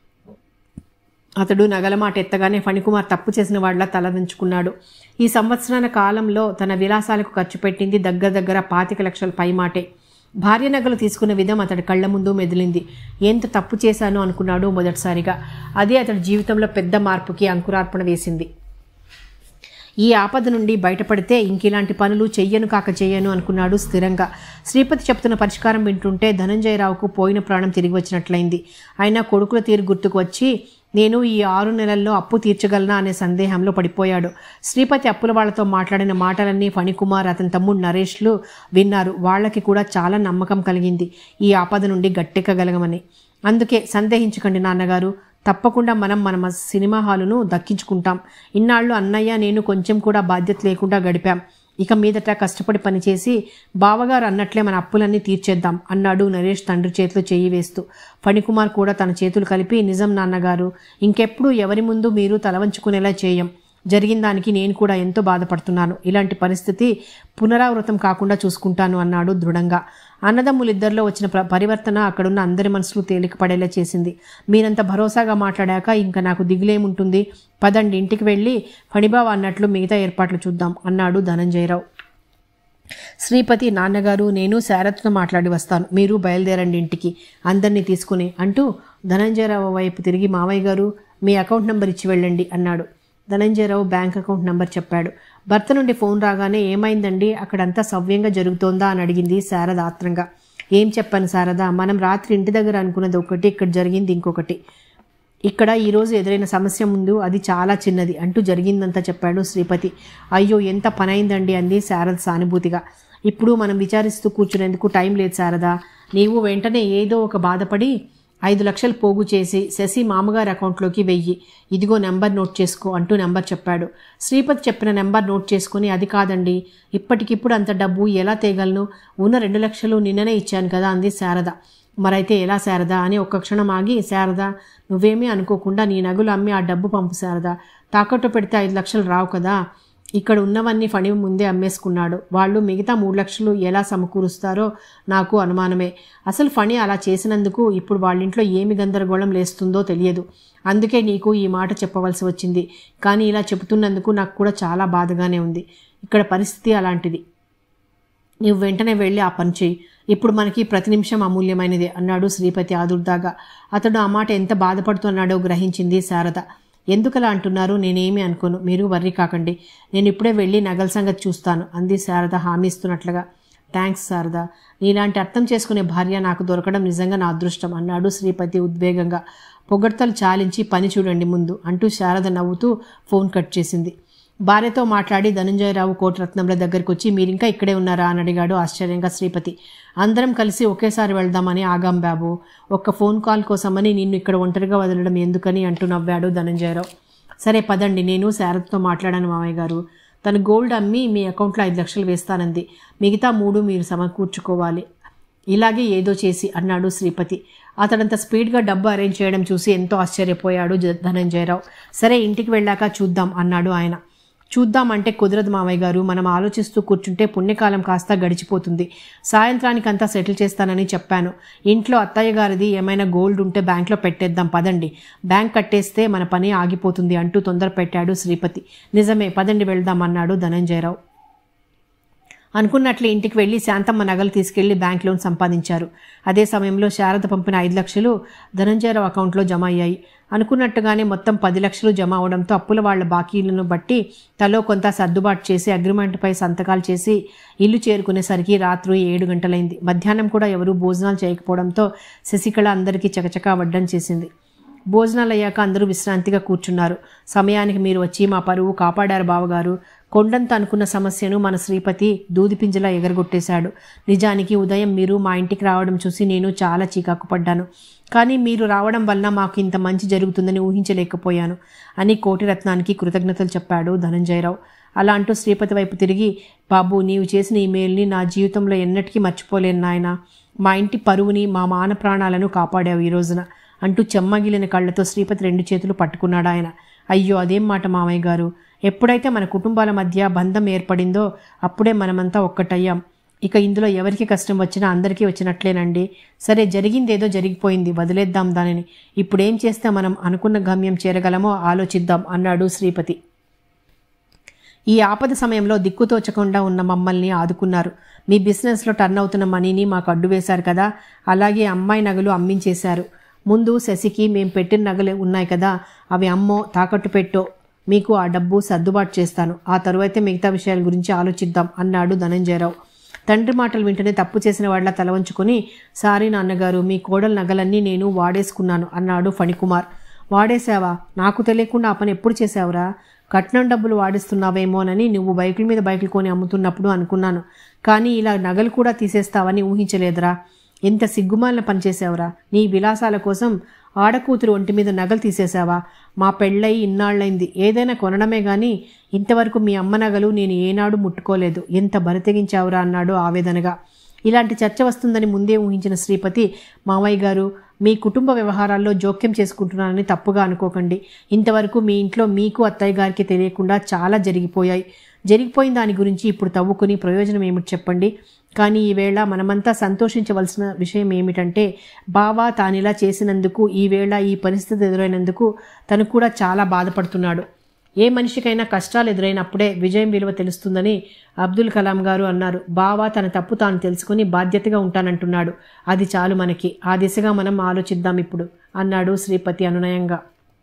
అతడు నగల మాట ఎత్తగానే ఫణికుమార్ తప్పు చేసిన వాళ్ళ తలదించుకున్నాడు ఈ సంవత్సరాల కాలంలో తన విలాసాలకు ఖర్చు పెట్టింది దగ్గర దగ్గర పాతిక లక్షల పైమాటే భార్య నగలు తీసుకున్న విధం అతడి కళ్ళ ముందు మెదిలింది ఎంత తప్పు చేశాను అనుకున్నాడు మొదటిసారిగా అదే అతడి జీవితంలో పెద్ద మార్పుకి అంకురార్పణ వేసింది ఈ ఆపద నుండి బయటపడితే ఇంకిలాంటి పనులు చెయ్యను కాక చెయ్యను అనుకున్నాడు స్థిరంగా శ్రీపతి చెప్తున్న పరిష్కారం వింటుంటే ధనంజయరావుకు పోయిన ప్రాణం తిరిగి వచ్చినట్లయింది అయినా కొడుకుల తీరు గుర్తుకు వచ్చి నేను ఈ ఆరు నెలల్లో అప్పు తీర్చగలనా అనే సందేహంలో పడిపోయాడు శ్రీపతి అప్పుల వాళ్లతో మాట్లాడిన మాటలన్నీ ఫణికుమార్ అతని తమ్ముడు నరేష్లు విన్నారు వాళ్ళకి కూడా చాలా నమ్మకం కలిగింది ఈ ఆపద నుండి గట్టెక్కగలగమని అందుకే సందేహించకండి నాన్నగారు తప్పకుండా మనం మన సినిమా హాలును దక్కించుకుంటాం ఇన్నాళ్ళు అన్నయ్య నేను కొంచెం కూడా బాధ్యత లేకుండా గడిపాం ఇక మీదట కష్టపడి పనిచేసి బావగారు అన్నట్లే మన అప్పులన్నీ తీర్చేద్దాం అన్నాడు నరేష్ తండ్రి చేతిలో చెయ్యి వేస్తూ ఫణికుమార్ కూడా తన చేతులు కలిపి నిజం నాన్నగారు ఇంకెప్పుడు ఎవరి ముందు మీరు తలవంచుకునేలా చేయం జరిగిన దానికి నేను కూడా ఎంతో బాధపడుతున్నాను ఇలాంటి పరిస్థితి పునరావృతం కాకుండా చూసుకుంటాను అన్నాడు దృఢంగా అన్నదమ్ములిద్దరిలో వచ్చిన ప్ర- పరివర్తన అక్కడున్న అందరి మనసులు తేలిక పడేలా చేసింది మీరంత భరోసాగా మాట్లాడాక ఇంకా నాకు దిగులేముంటుంది పదండి ఇంటికి వెళ్ళి ఫణిబావ అన్నట్లు మిగతా ఏర్పాట్లు చూద్దాం అన్నాడు ధనంజయరావు శ్రీపతి నాన్నగారు నేను శారత్తో మాట్లాడి వస్తాను మీరు బయలుదేరండి ఇంటికి అందరినీ తీసుకుని అంటూ ధనంజయరావు వైపు తిరిగి మావయ్య గారు మీ అకౌంట్ నెంబర్ ఇచ్చి వెళ్ళండి అన్నాడు ధనంజయరావు బ్యాంక్ అకౌంట్ నంబర్ చెప్పాడు భర్త నుండి ఫోన్ రాగానే ఏమైందండి అక్కడంతా సవ్యంగా జరుగుతోందా అని అడిగింది శారద ఆత్రంగా ఏం చెప్పాను శారద మనం రాత్రి ఇంటి దగ్గర అనుకున్నది ఒకటి ఇక్కడ జరిగింది ఇంకొకటి ఇక్కడ ఈరోజు ఎదురైన సమస్య ముందు అది చాలా చిన్నది అంటూ జరిగిందంతా చెప్పాడు శ్రీపతి అయ్యో ఎంత పనైందండి అంది శారద సానుభూతిగా ఇప్పుడు మనం విచారిస్తూ కూర్చునేందుకు టైం లేదు శారద నీవు వెంటనే ఏదో ఒక బాధపడి ఐదు లక్షలు పోగు చేసి శశి మామగారి అకౌంట్లోకి వెయ్యి ఇదిగో నెంబర్ నోట్ చేసుకో అంటూ నెంబర్ చెప్పాడు శ్రీపతి చెప్పిన నెంబర్ నోట్ చేసుకుని అది కాదండి ఇప్పటికిప్పుడు అంత డబ్బు ఎలా తేగలను ఉన్న రెండు లక్షలు నిన్ననే ఇచ్చాను కదా అంది శారద మరైతే ఎలా శారదా అని ఒక్క క్షణం ఆగి శారదా నువ్వేమీ అనుకోకుండా నీ నగులు అమ్మి ఆ డబ్బు పంపు శారదా తాకట్టు పెడితే ఐదు లక్షలు రావు కదా ఇక్కడ ఉన్నవన్నీ ఫణి ముందే అమ్మేసుకున్నాడు వాళ్ళు మిగతా మూడు లక్షలు ఎలా సమకూరుస్తారో నాకు అనుమానమే అసలు ఫణి అలా చేసినందుకు ఇప్పుడు వాళ్ళింట్లో ఏమి గందరగోళం లేస్తుందో తెలియదు అందుకే నీకు ఈ మాట చెప్పవలసి వచ్చింది కానీ ఇలా చెబుతున్నందుకు నాకు కూడా చాలా బాధగానే ఉంది ఇక్కడ పరిస్థితి అలాంటిది నువ్వు వెంటనే వెళ్ళి ఆ పని చెయ్యి ఇప్పుడు మనకి ప్రతి నిమిషం అమూల్యమైనదే అన్నాడు శ్రీపతి ఆదుర్దాగా అతడు ఆ మాట ఎంత బాధపడుతున్నాడో గ్రహించింది శారద ఎందుకలా అంటున్నారు నేనేమీ అనుకోను మీరు వర్రీ కాకండి నేను ఇప్పుడే వెళ్ళి నగల సంగతి చూస్తాను అంది శారద హామీ ఇస్తున్నట్లుగా థ్యాంక్స్ శారద నీలాంటి అర్థం చేసుకునే భార్య నాకు దొరకడం నిజంగా నా అదృష్టం అన్నాడు శ్రీపతి ఉద్వేగంగా పొగడ్తలు చాలించి పని చూడండి ముందు అంటూ శారద నవ్వుతూ ఫోన్ కట్ చేసింది భార్యతో మాట్లాడి ధనంజయరావు కోటరత్నంల దగ్గరికి వచ్చి మీరింకా ఇక్కడే ఉన్నారా అని అడిగాడు ఆశ్చర్యంగా శ్రీపతి అందరం కలిసి ఒకేసారి వెళ్దామని ఆగాం బాబు ఒక్క ఫోన్ కాల్ కోసమని నిన్ను ఇక్కడ ఒంటరిగా వదలడం ఎందుకని అంటూ నవ్వాడు ధనంజయరావు సరే పదండి నేను శారదతో మాట్లాడాను మామయ్య గారు తను గోల్డ్ అమ్మి మీ అకౌంట్లో ఐదు లక్షలు వేస్తానంది మిగతా మూడు మీరు సమకూర్చుకోవాలి ఇలాగే ఏదో చేసి అన్నాడు శ్రీపతి అతడంత స్పీడ్గా డబ్బు అరేంజ్ చేయడం చూసి ఎంతో ఆశ్చర్యపోయాడు జ- ధనంజయరావు సరే ఇంటికి వెళ్ళాక చూద్దాం అన్నాడు ఆయన చూద్దామంటే కుదరదు మామయ్య గారు మనం ఆలోచిస్తూ కూర్చుంటే పుణ్యకాలం కాస్త గడిచిపోతుంది సాయంత్రానికంతా సెటిల్ చేస్తానని చెప్పాను ఇంట్లో అత్తయ్య గారిది ఏమైనా గోల్డ్ ఉంటే బ్యాంక్లో పెట్టేద్దాం పదండి బ్యాంక్ కట్టేస్తే మన పని ఆగిపోతుంది అంటూ తొందర పెట్టాడు శ్రీపతి నిజమే పదండి వెళ్దాం అన్నాడు ధనంజయరావు అనుకున్నట్లే ఇంటికి వెళ్లి శాంతమ్మ నగలు తీసుకెళ్లి బ్యాంక్ లోన్ సంపాదించారు అదే సమయంలో శారద పంపిన ఐదు లక్షలు ధనంజయరావు అకౌంట్లో జమ అయ్యాయి అనుకున్నట్టుగానే మొత్తం పది లక్షలు జమ అవడంతో అప్పుల వాళ్ల బాకీలను బట్టి తలో కొంత సర్దుబాటు చేసి అగ్రిమెంట్పై సంతకాలు చేసి ఇల్లు చేరుకునేసరికి రాత్రి ఏడు గంటలైంది మధ్యాహ్నం కూడా ఎవరూ భోజనాలు చేయకపోవడంతో శశికళ అందరికీ చకచకా వడ్డం చేసింది భోజనాలు అయ్యాక అందరూ విశ్రాంతిగా కూర్చున్నారు సమయానికి మీరు వచ్చి మా పరువు కాపాడారు బావగారు కొండంత అనుకున్న సమస్యను మన శ్రీపతి దూదిపింజలా ఎగరగొట్టేశాడు నిజానికి ఉదయం మీరు మా ఇంటికి రావడం చూసి నేను చాలా చీకాకు పడ్డాను కానీ మీరు రావడం వల్ల మాకు ఇంత మంచి జరుగుతుందని ఊహించలేకపోయాను అని కోటిరత్నానికి కృతజ్ఞతలు చెప్పాడు ధనంజయరావు అలా అంటూ శ్రీపతి వైపు తిరిగి బాబు నీవు చేసిన ఈ మేల్ని నా జీవితంలో ఎన్నటికీ మర్చిపోలేను నాయన మా ఇంటి పరువుని మా మాన ప్రాణాలను కాపాడావు ఈ రోజున అంటూ చెమ్మగిలిన కళ్ళతో శ్రీపతి రెండు చేతులు పట్టుకున్నాడు ఆయన అయ్యో అదేం మాట మామయ్య గారు ఎప్పుడైతే మన కుటుంబాల మధ్య బంధం ఏర్పడిందో అప్పుడే మనమంతా ఒక్కటయ్యాం ఇక ఇందులో ఎవరికి కష్టం వచ్చినా అందరికీ వచ్చినట్లేనండి సరే జరిగిందేదో జరిగిపోయింది వదిలేద్దాం దానిని ఇప్పుడేం చేస్తే మనం అనుకున్న గమ్యం చేరగలమో ఆలోచిద్దాం అన్నాడు శ్రీపతి ఈ ఆపద సమయంలో దిక్కుతోచకుండా ఉన్న మమ్మల్ని ఆదుకున్నారు మీ బిజినెస్లో టర్న్ అవుతున్న మనీని మాకు అడ్డు వేశారు కదా అలాగే అమ్మాయి నగలు అమ్మించేశారు ముందు శశికి మేము పెట్టిన నగలు ఉన్నాయి కదా అవి అమ్మో తాకట్టు పెట్టో మీకు ఆ డబ్బు సర్దుబాటు చేస్తాను ఆ తరువాతే మిగతా విషయాల గురించి ఆలోచిద్దాం అన్నాడు ధనంజయరావు తండ్రి మాటలు వింటనే తప్పు చేసిన వాళ్ళ తల వంచుకొని సారీ నాన్నగారు మీ కోడల నగలన్నీ నేను వాడేసుకున్నాను అన్నాడు ఫణికుమార్ వాడేశావా నాకు తెలియకుండా ఆ పని ఎప్పుడు చేశావురా కట్నం డబ్బులు వాడిస్తున్నావేమోనని నువ్వు బైకుల మీద బైకులు కొని అమ్ముతున్నప్పుడు అనుకున్నాను కానీ ఇలా నగలు కూడా తీసేస్తావని ఊహించలేదురా ఎంత సిగ్గుమాలిన పనిచేసావురా నీ విలాసాల కోసం ఆడకూతురు ఒంటి మీద నగలు తీసేశావా మా పెళ్ళై ఇన్నాళ్ళైంది ఏదైనా కొనడమే గాని ఇంతవరకు మీ అమ్మ నగలు నేను ఏనాడు ముట్టుకోలేదు ఎంత బరితెగించావురా అన్నాడు ఆవేదనగా ఇలాంటి చర్చ వస్తుందని ముందే ఊహించిన శ్రీపతి మామయ్య గారు మీ కుటుంబ వ్యవహారాల్లో జోక్యం చేసుకుంటున్నానని తప్పుగా అనుకోకండి ఇంతవరకు మీ ఇంట్లో మీకు అత్తయ్య గారికి తెలియకుండా చాలా జరిగిపోయాయి జరిగిపోయిన దాని గురించి ఇప్పుడు తవ్వుకుని ప్రయోజనం ఏమిటి చెప్పండి కానీ ఈవేళ మనమంతా సంతోషించవలసిన విషయం ఏమిటంటే బావా తానిలా చేసినందుకు ఈవేళ ఈ పరిస్థితి ఎదురైనందుకు తను కూడా చాలా బాధపడుతున్నాడు ఏ మనిషికైనా కష్టాలు ఎదురైనప్పుడే విజయం విలువ తెలుస్తుందని అబ్దుల్ కలాం గారు అన్నారు బావా తన తప్పు తాను తెలుసుకుని బాధ్యతగా ఉంటానంటున్నాడు అది చాలు మనకి ఆ దిశగా మనం ఆలోచిద్దాం ఇప్పుడు అన్నాడు శ్రీపతి అనునయంగా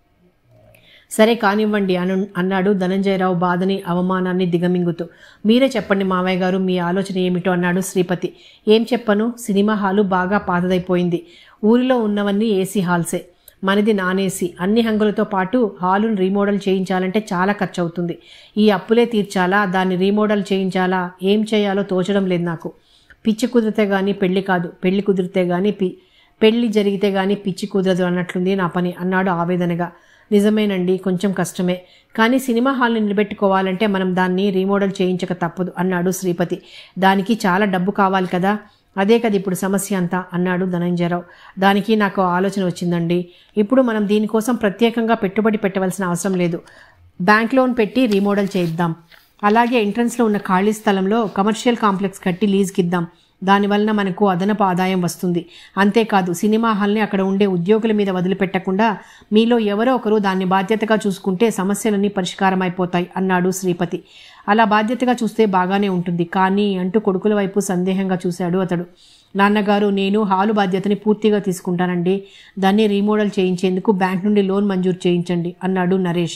సరే కానివ్వండి అను అన్నాడు ధనంజయరావు బాధని అవమానాన్ని దిగమింగుతూ మీరే చెప్పండి మావయ్య గారు మీ ఆలోచన ఏమిటో అన్నాడు శ్రీపతి ఏం చెప్పను సినిమా హాలు బాగా పాతదైపోయింది ఊరిలో ఉన్నవన్నీ ఏసీ హాల్సే మనది నాన్ ఏసీ అన్ని హంగులతో పాటు హాలును రీమోడల్ చేయించాలంటే చాలా ఖర్చు అవుతుంది ఈ అప్పులే తీర్చాలా దాన్ని రీమోడల్ చేయించాలా ఏం చేయాలో తోచడం లేదు నాకు పిచ్చి కుదిరితే కానీ పెళ్లి కాదు పెళ్లి కుదిరితే కానీ పి పెళ్లి జరిగితే గానీ పిచ్చి కుదరదు అన్నట్లుంది నా పని అన్నాడు ఆవేదనగా నిజమేనండి కొంచెం కష్టమే కానీ సినిమా హాల్ని నిలబెట్టుకోవాలంటే మనం దాన్ని రీమోడల్ చేయించక తప్పదు అన్నాడు శ్రీపతి దానికి చాలా డబ్బు కావాలి కదా అదే కదా ఇప్పుడు సమస్య అంతా అన్నాడు ధనంజయరావు దానికి నాకు ఆలోచన వచ్చిందండి ఇప్పుడు మనం దీనికోసం ప్రత్యేకంగా పెట్టుబడి పెట్టవలసిన అవసరం లేదు బ్యాంక్ లోన్ పెట్టి రీమోడల్ చేయిద్దాం అలాగే ఎంట్రన్స్లో ఉన్న ఖాళీ స్థలంలో కమర్షియల్ కాంప్లెక్స్ కట్టి లీజ్కి ఇద్దాం దానివలన మనకు అదనపు ఆదాయం వస్తుంది అంతేకాదు సినిమా హాల్ని అక్కడ ఉండే ఉద్యోగుల మీద వదిలిపెట్టకుండా మీలో ఎవరో ఒకరు దాన్ని బాధ్యతగా చూసుకుంటే సమస్యలన్నీ పరిష్కారం అయిపోతాయి అన్నాడు శ్రీపతి అలా బాధ్యతగా చూస్తే బాగానే ఉంటుంది కానీ అంటూ కొడుకుల వైపు సందేహంగా చూశాడు అతడు నాన్నగారు నేను హాలు బాధ్యతని పూర్తిగా తీసుకుంటానండి దాన్ని రీమోడల్ చేయించేందుకు బ్యాంక్ నుండి లోన్ మంజూరు చేయించండి అన్నాడు నరేష్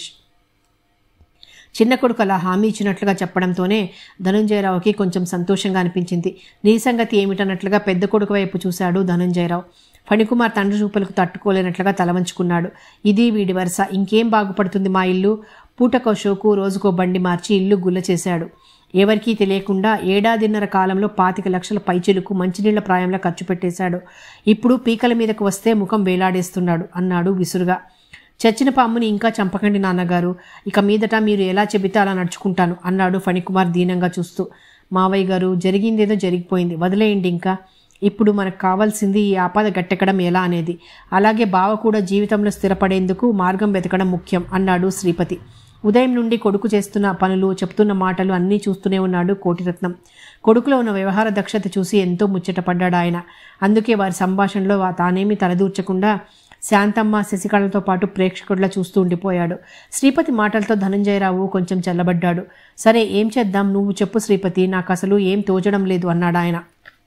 చిన్న కొడుకు అలా హామీ ఇచ్చినట్లుగా చెప్పడంతోనే ధనుంజయరావుకి కొంచెం సంతోషంగా అనిపించింది నీ సంగతి ఏమిటన్నట్లుగా పెద్ద కొడుకు వైపు చూశాడు ధనుంజయరావు ఫణికుమార్ తండ్రి చూపులకు తట్టుకోలేనట్లుగా తలవంచుకున్నాడు ఇది వీడి వరుస ఇంకేం బాగుపడుతుంది మా ఇల్లు పూటకో షోకు రోజుకో బండి మార్చి ఇల్లు గుల్ల చేశాడు ఎవరికీ తెలియకుండా ఏడాదిన్నర కాలంలో పాతిక లక్షల పైచిలుకు మంచినీళ్ల ప్రాయంలో ఖర్చు పెట్టేశాడు ఇప్పుడు పీకల మీదకు వస్తే ముఖం వేలాడేస్తున్నాడు అన్నాడు విసురుగా చచ్చిన పాముని ఇంకా చంపకండి నాన్నగారు ఇక మీదట మీరు ఎలా చెబితే అలా నడుచుకుంటాను అన్నాడు ఫణికుమార్ దీనంగా చూస్తూ మావయ్య గారు జరిగిందేదో జరిగిపోయింది వదిలేయండి ఇంకా ఇప్పుడు మనకు కావాల్సింది ఈ ఆపద గట్టెక్కడం ఎలా అనేది అలాగే బావ కూడా జీవితంలో స్థిరపడేందుకు మార్గం వెతకడం ముఖ్యం అన్నాడు శ్రీపతి ఉదయం నుండి కొడుకు చేస్తున్న పనులు చెప్తున్న మాటలు అన్నీ చూస్తూనే ఉన్నాడు కోటిరత్నం కొడుకులో ఉన్న వ్యవహార దక్షత చూసి ఎంతో ముచ్చటపడ్డాడు ఆయన అందుకే వారి సంభాషణలో వా- తానేమీ తలదూర్చకుండా శాంతమ్మ శశికళతో పాటు ప్రేక్షకుడిలా చూస్తూ ఉండిపోయాడు శ్రీపతి మాటలతో ధనంజయరావు కొంచెం చల్లబడ్డాడు సరే ఏం చేద్దాం నువ్వు చెప్పు శ్రీపతి నాకు అసలు ఏం తోచడం లేదు అన్నాడు ఆయన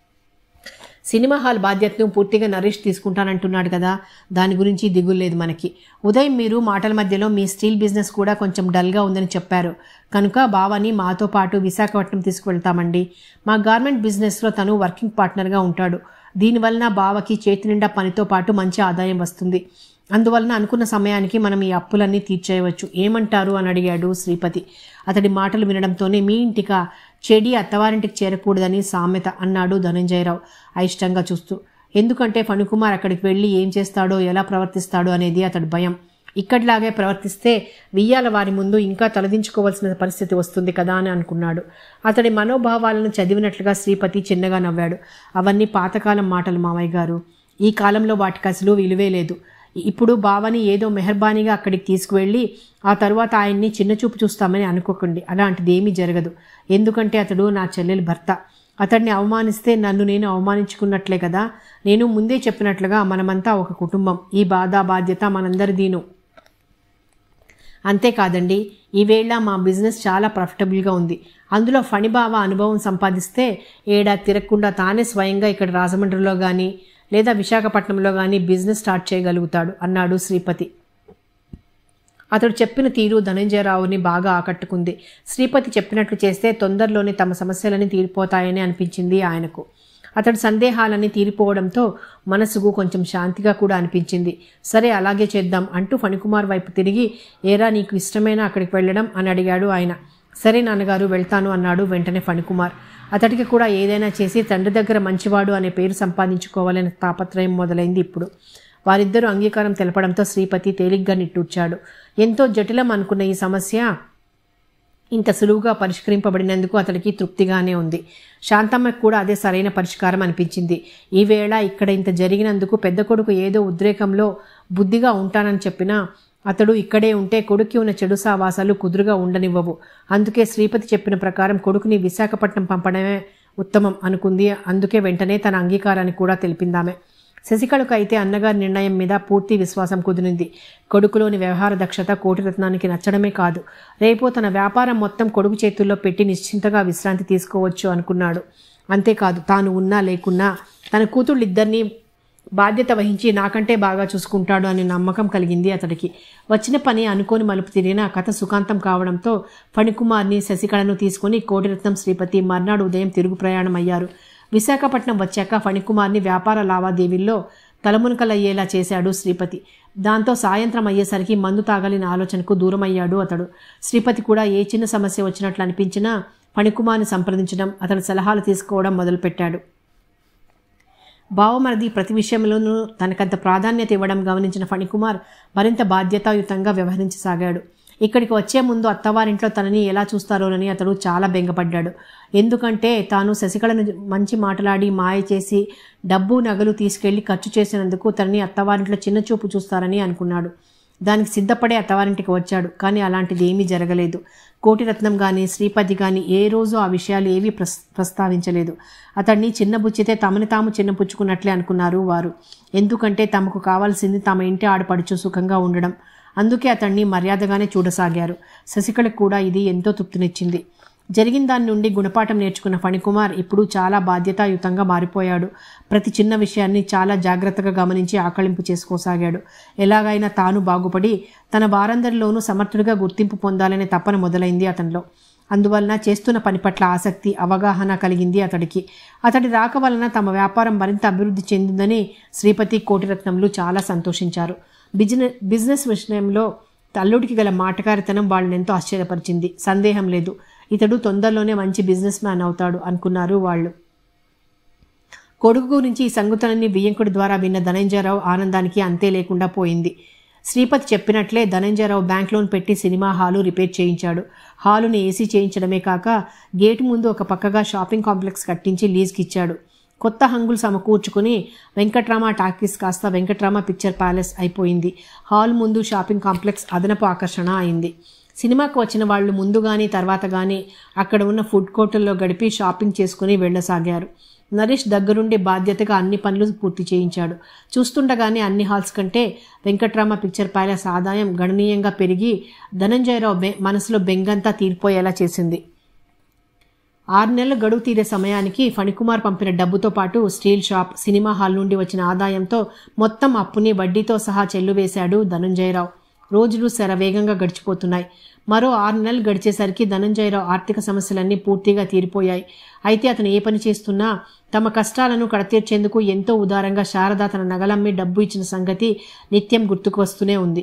సినిమా హాల్ బాధ్యతను పూర్తిగా నరేష్ తీసుకుంటానంటున్నాడు కదా దాని గురించి దిగులు లేదు మనకి ఉదయం మీరు మాటల మధ్యలో మీ స్టీల్ బిజినెస్ కూడా కొంచెం డల్గా ఉందని చెప్పారు కనుక బావని మాతో పాటు విశాఖపట్నం తీసుకువెళ్తామండి మా గార్మెంట్ బిజినెస్లో తను వర్కింగ్ పార్ట్నర్గా ఉంటాడు దీనివలన బావకి చేతి నిండా పనితో పాటు మంచి ఆదాయం వస్తుంది అందువలన అనుకున్న సమయానికి మనం ఈ అప్పులన్నీ తీర్చేయవచ్చు ఏమంటారు అని అడిగాడు శ్రీపతి అతడి మాటలు వినడంతోనే మీ ఇంటిక చెడి అత్తవారింటికి చేరకూడదని సామెత అన్నాడు ధనంజయరావు అయిష్టంగా చూస్తూ ఎందుకంటే ఫణికుమార్ అక్కడికి వెళ్ళి ఏం చేస్తాడో ఎలా ప్రవర్తిస్తాడో అనేది అతడి భయం ఇక్కడిలాగే ప్రవర్తిస్తే వియ్యాల వారి ముందు ఇంకా తలదించుకోవాల్సిన పరిస్థితి వస్తుంది కదా అని అనుకున్నాడు అతడి మనోభావాలను చదివినట్లుగా శ్రీపతి చిన్నగా నవ్వాడు అవన్నీ పాతకాలం మాటలు మామయ్య గారు ఈ కాలంలో వాటికి అసలు విలువే లేదు ఇప్పుడు బావని ఏదో మెహర్బానీగా అక్కడికి తీసుకువెళ్ళి ఆ తర్వాత ఆయన్ని చిన్నచూపు చూస్తామని అనుకోకండి అలాంటిది ఏమీ జరగదు ఎందుకంటే అతడు నా చెల్లెలి భర్త అతన్ని అవమానిస్తే నన్ను నేను అవమానించుకున్నట్లే కదా నేను ముందే చెప్పినట్లుగా మనమంతా ఒక కుటుంబం ఈ బాధ బాధ్యత మనందరిదీను అంతేకాదండి ఈవేళ మా బిజినెస్ చాలా ప్రాఫిటబుల్గా ఉంది అందులో ఫణిబావ అనుభవం సంపాదిస్తే ఏడాది తిరగకుండా తానే స్వయంగా ఇక్కడ రాజమండ్రిలో కానీ లేదా విశాఖపట్నంలో కానీ బిజినెస్ స్టార్ట్ చేయగలుగుతాడు అన్నాడు శ్రీపతి అతడు చెప్పిన తీరు ధనంజయరావుని బాగా ఆకట్టుకుంది శ్రీపతి చెప్పినట్లు చేస్తే తొందరలోనే తమ సమస్యలన్నీ తీరిపోతాయని అనిపించింది ఆయనకు అతడి సందేహాలన్నీ తీరిపోవడంతో మనసుకు కొంచెం శాంతిగా కూడా అనిపించింది సరే అలాగే చేద్దాం అంటూ ఫణికుమార్ వైపు తిరిగి ఏరా నీకు ఇష్టమైన అక్కడికి వెళ్ళడం అని అడిగాడు ఆయన సరే నాన్నగారు వెళ్తాను అన్నాడు వెంటనే ఫణికుమార్ అతడికి కూడా ఏదైనా చేసి తండ్రి దగ్గర మంచివాడు అనే పేరు సంపాదించుకోవాలనే తాపత్రయం మొదలైంది ఇప్పుడు వారిద్దరూ అంగీకారం తెలపడంతో శ్రీపతి తేలిగ్గా నిట్టూర్చాడు ఎంతో జటిలం అనుకున్న ఈ సమస్య ఇంత సులువుగా పరిష్కరింపబడినందుకు అతడికి తృప్తిగానే ఉంది శాంతమ్మకు కూడా అదే సరైన పరిష్కారం అనిపించింది ఈవేళ ఇక్కడ ఇంత జరిగినందుకు పెద్ద కొడుకు ఏదో ఉద్రేకంలో బుద్ధిగా ఉంటానని చెప్పినా అతడు ఇక్కడే ఉంటే కొడుక్కి ఉన్న చెడు సావాసాలు కుదురుగా ఉండనివ్వవు అందుకే శ్రీపతి చెప్పిన ప్రకారం కొడుకుని విశాఖపట్నం పంపడమే ఉత్తమం అనుకుంది అందుకే వెంటనే తన అంగీకారాన్ని కూడా తెలిపిందామె శశికళకు అయితే అన్నగారి నిర్ణయం మీద పూర్తి విశ్వాసం కుదిరింది కొడుకులోని వ్యవహార దక్షత కోటిరత్నానికి నచ్చడమే కాదు రేపు తన వ్యాపారం మొత్తం కొడుకు చేతుల్లో పెట్టి నిశ్చింతగా విశ్రాంతి తీసుకోవచ్చు అనుకున్నాడు అంతేకాదు తాను ఉన్నా లేకున్నా తన కూతుళ్ళిద్దరినీ బాధ్యత వహించి నాకంటే బాగా చూసుకుంటాడు అనే నమ్మకం కలిగింది అతడికి వచ్చిన పని అనుకోని మలుపు తిరిగిన కథ సుఖాంతం కావడంతో ఫణికుమార్ని శశికళను తీసుకుని కోటిరత్నం శ్రీపతి మర్నాడు ఉదయం తిరుగు ప్రయాణం అయ్యారు విశాఖపట్నం వచ్చాక ఫణికుమార్ని వ్యాపార లావాదేవీల్లో తలమునకలయ్యేలా చేశాడు శ్రీపతి దాంతో సాయంత్రం అయ్యేసరికి మందు తాగలిన ఆలోచనకు దూరమయ్యాడు అతడు శ్రీపతి కూడా ఏ చిన్న సమస్య వచ్చినట్లు అనిపించినా ఫణికుమార్ని సంప్రదించడం అతడి సలహాలు తీసుకోవడం మొదలుపెట్టాడు బావమరిది ప్రతి విషయంలోనూ తనకంత ప్రాధాన్యత ఇవ్వడం గమనించిన ఫణికుమార్ మరింత బాధ్యతాయుతంగా వ్యవహరించసాగాడు ఇక్కడికి వచ్చే ముందు అత్తవారింట్లో తనని ఎలా చూస్తారోనని అతడు చాలా బెంగపడ్డాడు ఎందుకంటే తాను శశికళను మంచి మాటలాడి మాయ చేసి డబ్బు నగలు తీసుకెళ్లి ఖర్చు చేసినందుకు తనని అత్తవారింట్లో చిన్న చూపు చూస్తారని అనుకున్నాడు దానికి సిద్ధపడే అత్తవారింటికి వచ్చాడు కానీ అలాంటిది ఏమీ జరగలేదు కోటిరత్నం కానీ శ్రీపతి కానీ ఏ రోజు ఆ విషయాలు ఏవీ ప్రస్ ప్రస్తావించలేదు అతన్ని చిన్నబుచ్చితే తమని తాము చిన్నపుచ్చుకున్నట్లే అనుకున్నారు వారు ఎందుకంటే తమకు కావాల్సింది తమ ఇంటి ఆడపడుచు సుఖంగా ఉండడం అందుకే అతన్ని మర్యాదగానే చూడసాగారు శశికళకు కూడా ఇది ఎంతో తృప్తినిచ్చింది జరిగిన దాని నుండి గుణపాఠం నేర్చుకున్న ఫణికుమార్ ఇప్పుడు చాలా బాధ్యతాయుతంగా మారిపోయాడు ప్రతి చిన్న విషయాన్ని చాలా జాగ్రత్తగా గమనించి ఆకళింపు చేసుకోసాగాడు ఎలాగైనా తాను బాగుపడి తన వారందరిలోనూ సమర్థుడిగా గుర్తింపు పొందాలనే తపన మొదలైంది అతనిలో అందువలన చేస్తున్న పని పట్ల ఆసక్తి అవగాహన కలిగింది అతడికి అతడి రాక వలన తమ వ్యాపారం మరింత అభివృద్ధి చెందిందని శ్రీపతి కోటిరత్నంలు చాలా సంతోషించారు బిజినెస్ బిజినెస్ విషయంలో తల్లుడికి గల మాటకారితనం వాళ్ళని ఎంతో ఆశ్చర్యపరిచింది సందేహం లేదు ఇతడు తొందరలోనే మంచి బిజినెస్ మ్యాన్ అవుతాడు అనుకున్నారు వాళ్ళు కొడుకు గురించి ఈ సంగతులన్నీ బియ్యంకుడి ద్వారా విన్న ధనంజయరావు ఆనందానికి అంతే లేకుండా పోయింది శ్రీపతి చెప్పినట్లే ధనంజయరావు బ్యాంక్ లోన్ పెట్టి సినిమా హాలు రిపేర్ చేయించాడు హాలుని ఏసీ చేయించడమే కాక గేటు ముందు ఒక పక్కగా షాపింగ్ కాంప్లెక్స్ కట్టించి లీజ్కి ఇచ్చాడు కొత్త హంగులు సమకూర్చుకుని వెంకట్రామ టాకీస్ కాస్త వెంకట్రామ పిక్చర్ ప్యాలెస్ అయిపోయింది హాల్ ముందు షాపింగ్ కాంప్లెక్స్ అదనపు ఆకర్షణ అయింది సినిమాకు వచ్చిన వాళ్ళు ముందు కానీ తర్వాత కానీ అక్కడ ఉన్న ఫుడ్ కోర్టుల్లో గడిపి షాపింగ్ చేసుకుని వెళ్ళసాగారు నరేష్ దగ్గరుండి బాధ్యతగా అన్ని పనులు పూర్తి చేయించాడు చూస్తుండగానే అన్ని హాల్స్ కంటే వెంకట్రామ పిక్చర్ ప్యాలెస్ ఆదాయం గణనీయంగా పెరిగి ధనంజయరావు బె మనసులో బెంగంతా తీరిపోయేలా చేసింది ఆరు నెలల గడువు తీరే సమయానికి ఫణికుమార్ పంపిన డబ్బుతో పాటు స్టీల్ షాప్ సినిమా హాల్ నుండి వచ్చిన ఆదాయంతో మొత్తం అప్పుని వడ్డీతో సహా చెల్లువేశాడు ధనంజయరావు రోజులు శరవేగంగా గడిచిపోతున్నాయి మరో ఆరు నెలలు గడిచేసరికి ధనంజయరావు ఆర్థిక సమస్యలన్నీ పూర్తిగా తీరిపోయాయి అయితే అతను ఏ పని చేస్తున్నా తమ కష్టాలను కడతీర్చేందుకు ఎంతో ఉదారంగా శారద తన నగలమ్మి డబ్బు ఇచ్చిన సంగతి నిత్యం గుర్తుకు వస్తూనే ఉంది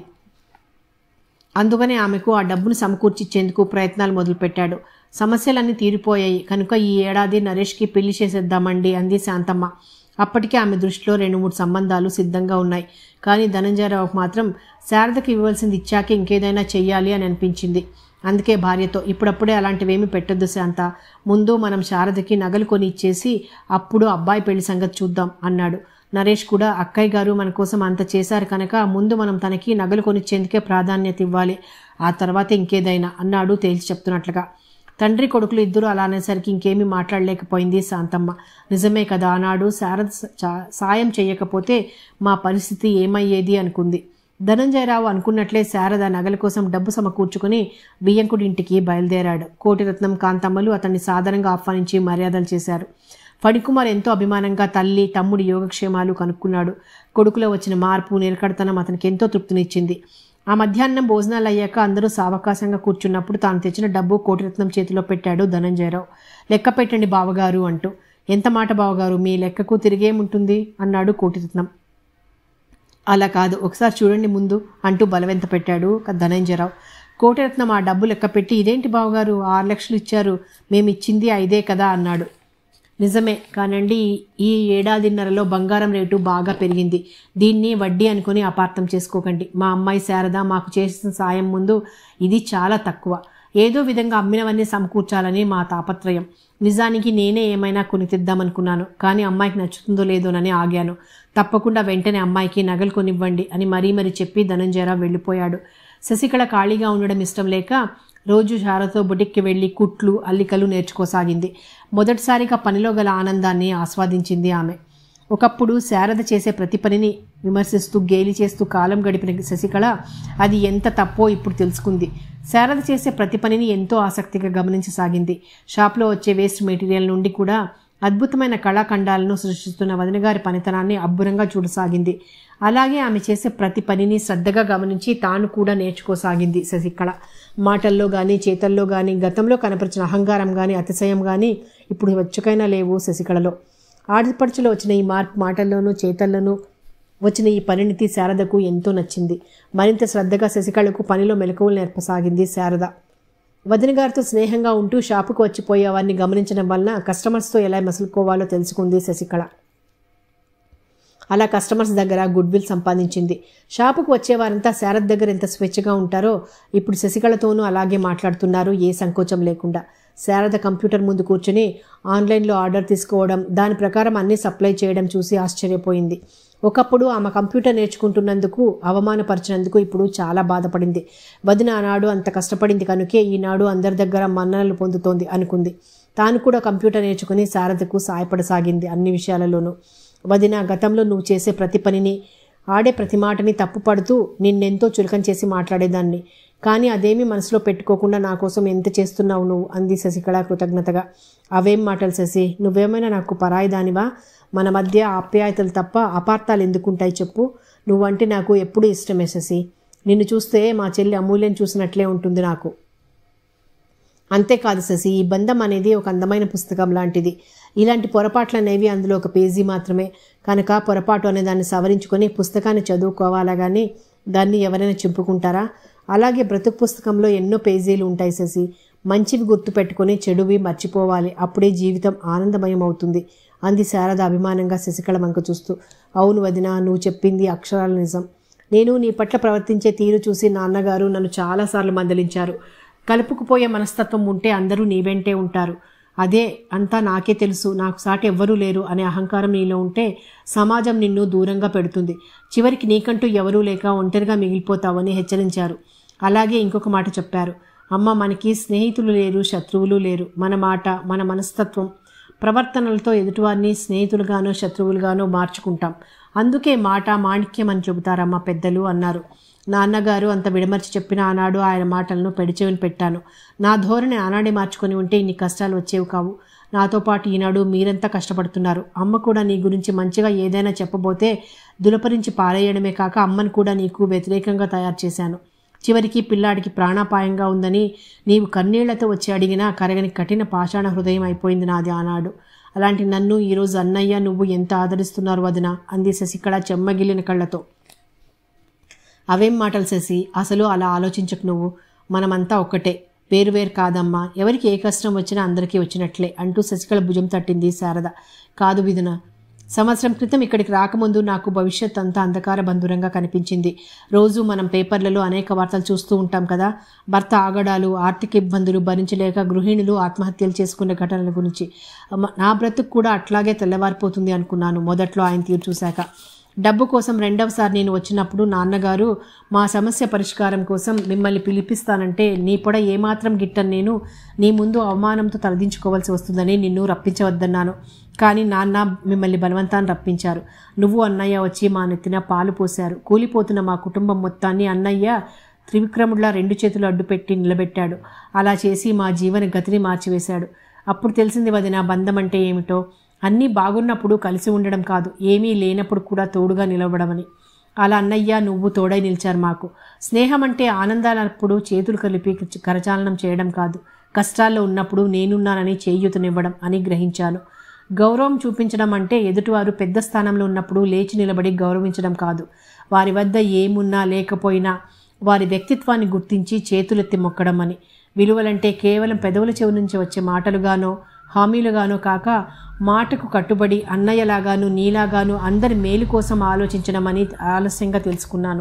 అందుకనే ఆమెకు ఆ డబ్బును సమకూర్చిచ్చేందుకు ప్రయత్నాలు మొదలుపెట్టాడు సమస్యలన్నీ తీరిపోయాయి కనుక ఈ ఏడాది నరేష్కి పెళ్లి చేసేద్దామండి అంది శాంతమ్మ అప్పటికే ఆమె దృష్టిలో రెండు మూడు సంబంధాలు సిద్ధంగా ఉన్నాయి కానీ ధనంజయరావుకు మాత్రం శారదకి ఇవ్వాల్సింది ఇచ్చాక ఇంకేదైనా చెయ్యాలి అని అనిపించింది అందుకే భార్యతో ఇప్పుడప్పుడే అలాంటివేమీ పెట్టొద్దు శాంత ముందు మనం శారదకి నగలు కొని ఇచ్చేసి అప్పుడు అబ్బాయి పెళ్లి సంగతి చూద్దాం అన్నాడు నరేష్ కూడా అక్కయ్య గారు మన కోసం అంత చేశారు కనుక ముందు మనం తనకి నగలు కొనిచ్చేందుకే ప్రాధాన్యత ఇవ్వాలి ఆ తర్వాత ఇంకేదైనా అన్నాడు తేల్చి చెప్తున్నట్లుగా తండ్రి కొడుకులు ఇద్దరు అలా అనేసరికి ఇంకేమీ మాట్లాడలేకపోయింది శాంతమ్మ నిజమే కదా ఆనాడు శారద సా- సాయం చేయకపోతే మా పరిస్థితి ఏమయ్యేది అనుకుంది ధనంజయరావు అనుకున్నట్లే శారద నగల కోసం డబ్బు సమకూర్చుకుని బియ్యంకుడి ఇంటికి బయలుదేరాడు కోటిరత్నం కాంతమ్మలు అతన్ని సాధారణంగా ఆహ్వానించి మర్యాదలు చేశారు ఫణికుమార్ ఎంతో అభిమానంగా తల్లి తమ్ముడి యోగక్షేమాలు కనుక్కున్నాడు కొడుకులో వచ్చిన మార్పు నిలకడతనం అతనికి ఎంతో తృప్తినిచ్చింది ఆ మధ్యాహ్నం భోజనాలు అయ్యాక అందరూ సావకాశంగా కూర్చున్నప్పుడు తాను తెచ్చిన డబ్బు కోటిరత్నం చేతిలో పెట్టాడు ధనంజయరావు లెక్క పెట్టండి బావగారు అంటూ ఎంత మాట బావగారు మీ లెక్కకు తిరిగేముంటుంది అన్నాడు కోటిరత్నం అలా కాదు ఒకసారి చూడండి ముందు అంటూ బలవెంత పెట్టాడు ధనంజయరావు కోటిరత్నం ఆ డబ్బు లెక్క పెట్టి ఇదేంటి బావగారు ఆరు లక్షలు ఇచ్చారు మేము ఇచ్చింది ఐదే కదా అన్నాడు నిజమే కానండి ఈ ఏడాదిన్నరలో బంగారం రేటు బాగా పెరిగింది దీన్ని వడ్డీ అనుకుని అపార్థం చేసుకోకండి మా అమ్మాయి శారద మాకు చేసిన సాయం ముందు ఇది చాలా తక్కువ ఏదో విధంగా అమ్మినవన్నీ సమకూర్చాలని మా తాపత్రయం నిజానికి నేనే ఏమైనా కొని తెద్దామనుకున్నాను కానీ అమ్మాయికి నచ్చుతుందో లేదోనని ఆగాను తప్పకుండా వెంటనే అమ్మాయికి నగలు కొనివ్వండి అని మరీ మరీ చెప్పి ధనంజయరావు వెళ్ళిపోయాడు శశికళ ఖాళీగా ఉండడం ఇష్టం లేక రోజు శారదతో బుటిక్కి వెళ్ళి కుట్లు అల్లికలు నేర్చుకోసాగింది మొదటిసారిగా పనిలో గల ఆనందాన్ని ఆస్వాదించింది ఆమె ఒకప్పుడు శారద చేసే ప్రతి పనిని విమర్శిస్తూ గేలి చేస్తూ కాలం గడిపిన శశికళ అది ఎంత తప్పో ఇప్పుడు తెలుసుకుంది శారద చేసే ప్రతి పనిని ఎంతో ఆసక్తిగా గమనించసాగింది షాప్లో వచ్చే వేస్ట్ మెటీరియల్ నుండి కూడా అద్భుతమైన కళాఖండాలను సృష్టిస్తున్న వదినగారి పనితనాన్ని అబ్బురంగా చూడసాగింది అలాగే ఆమె చేసే ప్రతి పనిని శ్రద్ధగా గమనించి తాను కూడా నేర్చుకోసాగింది శశికళ మాటల్లో కానీ చేతల్లో కానీ గతంలో కనపరిచిన అహంకారం కానీ అతిశయం కానీ ఇప్పుడు వచ్చకైనా లేవు శశికళలో ఆడపడుచులో వచ్చిన ఈ మార్పు మాటల్లోనూ చేతల్లోనూ వచ్చిన ఈ పరిణితి శారదకు ఎంతో నచ్చింది మరింత శ్రద్ధగా శశికళకు పనిలో మెలకువలు నేర్పసాగింది శారద వదిన గారితో స్నేహంగా ఉంటూ షాపుకు వచ్చిపోయే వారిని గమనించడం వలన కస్టమర్స్తో ఎలా మసులుకోవాలో తెలుసుకుంది శశికళ అలా కస్టమర్స్ దగ్గర గుడ్ విల్ సంపాదించింది షాపుకు వచ్చేవారంతా శారద్ దగ్గర ఎంత స్వేచ్ఛగా ఉంటారో ఇప్పుడు శశికళతోనూ అలాగే మాట్లాడుతున్నారు ఏ సంకోచం లేకుండా శారద కంప్యూటర్ ముందు కూర్చుని ఆన్లైన్లో ఆర్డర్ తీసుకోవడం దాని ప్రకారం అన్నీ సప్లై చేయడం చూసి ఆశ్చర్యపోయింది ఒకప్పుడు ఆమె కంప్యూటర్ నేర్చుకుంటున్నందుకు అవమానపరిచినందుకు ఇప్పుడు చాలా బాధపడింది వదిన ఆనాడు అంత కష్టపడింది కనుకే ఈనాడు అందరి దగ్గర మన్ననలు పొందుతోంది అనుకుంది తాను కూడా కంప్యూటర్ నేర్చుకుని శారదకు సాయపడసాగింది అన్ని విషయాలలోనూ వదిన గతంలో నువ్వు చేసే ప్రతి పనిని ఆడే ప్రతి మాటని తప్పుపడుతూ నిన్నెంతో చులకం చేసి మాట్లాడేదాన్ని కానీ అదేమీ మనసులో పెట్టుకోకుండా నా కోసం ఎంత చేస్తున్నావు నువ్వు అంది శశికళ కృతజ్ఞతగా అవేం మాటలు శశి నువ్వేమైనా నాకు పరాయి దానివా మన మధ్య ఆప్యాయతలు తప్ప అపార్థాలు ఎందుకుంటాయి చెప్పు నువ్వంటే నాకు ఎప్పుడూ ఇష్టమే శశి నిన్ను చూస్తే మా చెల్లి అమూల్యం చూసినట్లే ఉంటుంది నాకు అంతేకాదు శశి ఈ బంధం అనేది ఒక అందమైన పుస్తకం లాంటిది ఇలాంటి పొరపాట్లు అనేవి అందులో ఒక పేజీ మాత్రమే కనుక పొరపాటు అనే దాన్ని సవరించుకొని పుస్తకాన్ని చదువుకోవాలా కానీ దాన్ని ఎవరైనా చింపుకుంటారా అలాగే బ్రతుకు పుస్తకంలో ఎన్నో పేజీలు ఉంటాయి శశి మంచివి గుర్తుపెట్టుకొని చెడువి మర్చిపోవాలి అప్పుడే జీవితం ఆనందమయం అవుతుంది అంది శారద అభిమానంగా శశికళ వంక చూస్తూ అవును వదిన నువ్వు చెప్పింది అక్షరాల నిజం నేను నీ పట్ల ప్రవర్తించే తీరు చూసి నాన్నగారు నన్ను చాలాసార్లు మందలించారు కలుపుకుపోయే మనస్తత్వం ఉంటే అందరూ నీ వెంటే ఉంటారు అదే అంతా నాకే తెలుసు నాకు సాటి ఎవ్వరూ లేరు అనే అహంకారం నీలో ఉంటే సమాజం నిన్ను దూరంగా పెడుతుంది చివరికి నీకంటూ ఎవరూ లేక ఒంటరిగా మిగిలిపోతావని హెచ్చరించారు అలాగే ఇంకొక మాట చెప్పారు అమ్మ మనకి స్నేహితులు లేరు శత్రువులు లేరు మన మాట మన మనస్తత్వం ప్రవర్తనలతో ఎదుటివారిని స్నేహితులుగానో శత్రువులుగానో మార్చుకుంటాం అందుకే మాట మాణిక్యం అని చెబుతారమ్మ పెద్దలు అన్నారు నాన్నగారు అంత విడమర్చి చెప్పిన ఆనాడు ఆయన మాటలను పెడిచెవిని పెట్టాను నా ధోరణి ఆనాడే మార్చుకొని ఉంటే ఇన్ని కష్టాలు వచ్చేవి కావు నాతో పాటు ఈనాడు మీరంతా కష్టపడుతున్నారు అమ్మ కూడా నీ గురించి మంచిగా ఏదైనా చెప్పబోతే దులపరించి పారేయడమే కాక అమ్మను కూడా నీకు వ్యతిరేకంగా తయారు చేశాను చివరికి పిల్లాడికి ప్రాణాపాయంగా ఉందని నీవు కన్నీళ్లతో వచ్చి అడిగినా కరగని కఠిన పాషాణ హృదయం అయిపోయింది నాది ఆనాడు అలాంటి నన్ను ఈరోజు అన్నయ్య నువ్వు ఎంత ఆదరిస్తున్నారు వదిన అంది శశికళ చెమ్మగిల్లిన కళ్ళతో అవేం మాటలు శశి అసలు అలా ఆలోచించకు నువ్వు మనమంతా ఒక్కటే వేరు వేరు కాదమ్మా ఎవరికి ఏ కష్టం వచ్చినా అందరికీ వచ్చినట్లే అంటూ శశికళ భుజం తట్టింది శారద కాదు విధున సంవత్సరం క్రితం ఇక్కడికి రాకముందు నాకు భవిష్యత్ అంతా అంధకార బంధురంగా కనిపించింది రోజు మనం పేపర్లలో అనేక వార్తలు చూస్తూ ఉంటాం కదా భర్త ఆగడాలు ఆర్థిక ఇబ్బందులు భరించలేక గృహిణులు ఆత్మహత్యలు చేసుకునే ఘటనల గురించి అమ్మ, నా బ్రతుకు కూడా అట్లాగే తెల్లవారిపోతుంది అనుకున్నాను మొదట్లో ఆయన తీరు చూశాక డబ్బు కోసం రెండవసారి నేను వచ్చినప్పుడు నాన్నగారు మా సమస్య పరిష్కారం కోసం మిమ్మల్ని పిలిపిస్తానంటే నీ పొడ ఏమాత్రం గిట్టని నేను నీ ముందు అవమానంతో తలదించుకోవాల్సి వస్తుందని నిన్ను రప్పించవద్దన్నాను కానీ నాన్న మిమ్మల్ని బలవంతాన్ని రప్పించారు నువ్వు అన్నయ్య వచ్చి మా నెత్తిన పాలు పోశారు కూలిపోతున్న మా కుటుంబం మొత్తాన్ని అన్నయ్య త్రివిక్రముడిలా రెండు చేతులు అడ్డుపెట్టి నిలబెట్టాడు అలా చేసి మా జీవన గతిని మార్చివేశాడు అప్పుడు తెలిసింది వదిన బంధం అంటే ఏమిటో అన్నీ బాగున్నప్పుడు కలిసి ఉండడం కాదు ఏమీ లేనప్పుడు కూడా తోడుగా నిలవడమని అలా అన్నయ్య నువ్వు తోడై నిలిచారు మాకు స్నేహం అంటే ఆనందాలప్పుడు చేతులు కలిపి కరచాలనం చేయడం కాదు కష్టాల్లో ఉన్నప్పుడు నేనున్నానని చేయూతనివ్వడం అని గ్రహించాను గౌరవం చూపించడం అంటే ఎదుటివారు పెద్ద స్థానంలో ఉన్నప్పుడు లేచి నిలబడి గౌరవించడం కాదు వారి వద్ద ఏమున్నా లేకపోయినా వారి వ్యక్తిత్వాన్ని గుర్తించి చేతులెత్తి మొక్కడం అని విలువలంటే కేవలం పెదవుల చెవి నుంచి వచ్చే మాటలుగానో హామీలుగానో కాక మాటకు కట్టుబడి అన్నయ్యలాగాను నీలాగాను అందరి మేలు కోసం ఆలోచించడం అని ఆలస్యంగా తెలుసుకున్నాను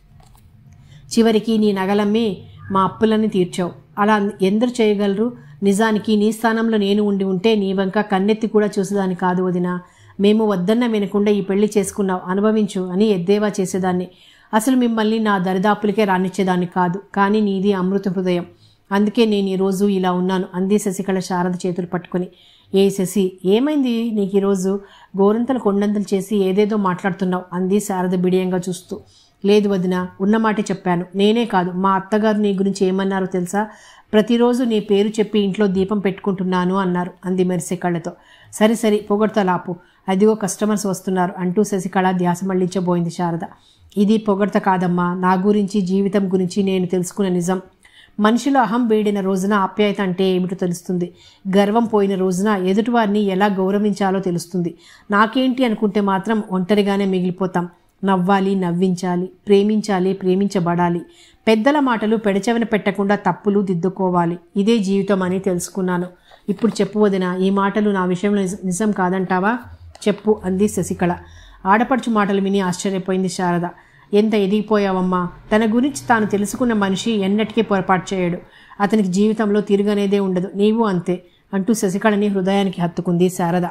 చివరికి నీ నగలమ్మి మా అప్పులన్నీ తీర్చావు అలా ఎందరు చేయగలరు నిజానికి నీ స్థానంలో నేను ఉండి ఉంటే నీ వంక కన్నెత్తి కూడా చూసేదాన్ని కాదు వదిన మేము వద్దన్న వినకుండా ఈ పెళ్లి చేసుకున్నావు అనుభవించు అని ఎద్దేవా చేసేదాన్ని అసలు మిమ్మల్ని నా దరిదాపులకే రానిచ్చేదాన్ని కాదు కానీ నీది అమృత హృదయం అందుకే నేను ఈరోజు ఇలా ఉన్నాను అంది శశికళ శారద చేతులు పట్టుకొని ఏ శశి ఏమైంది నీకు ఈరోజు గోరంతలు కొండంతలు చేసి ఏదేదో మాట్లాడుతున్నావు అంది శారద బిడియంగా చూస్తూ లేదు వదిన ఉన్నమాటే చెప్పాను నేనే కాదు మా అత్తగారు నీ గురించి ఏమన్నారో తెలుసా ప్రతిరోజు నీ పేరు చెప్పి ఇంట్లో దీపం పెట్టుకుంటున్నాను అన్నారు అంది మెరిసే కళ్ళతో సరే సరే పొగడతలాపు అదిగో కస్టమర్స్ వస్తున్నారు అంటూ శశికళ ధ్యాస మళ్లించబోయింది శారద ఇది పొగడత కాదమ్మా నా గురించి జీవితం గురించి నేను తెలుసుకున్న నిజం మనిషిలో అహం వేడిన రోజున ఆప్యాయత అంటే ఏమిటో తెలుస్తుంది గర్వం పోయిన రోజున ఎదుటివారిని ఎలా గౌరవించాలో తెలుస్తుంది నాకేంటి అనుకుంటే మాత్రం ఒంటరిగానే మిగిలిపోతాం నవ్వాలి నవ్వించాలి ప్రేమించాలి ప్రేమించబడాలి పెద్దల మాటలు పెడచెవిన పెట్టకుండా తప్పులు దిద్దుకోవాలి ఇదే జీవితం అని తెలుసుకున్నాను ఇప్పుడు చెప్పు వదిన ఈ మాటలు నా విషయంలో నిజ- నిజం కాదంటావా చెప్పు అంది శశికళ ఆడపడుచు మాటలు విని ఆశ్చర్యపోయింది శారద ఎంత ఎదిగిపోయావమ్మా తన గురించి తాను తెలుసుకున్న మనిషి ఎన్నటికీ పొరపాటు చేయడు అతనికి జీవితంలో తిరుగనేదే ఉండదు నీవు అంతే అంటూ శశికళని హృదయానికి హత్తుకుంది శారద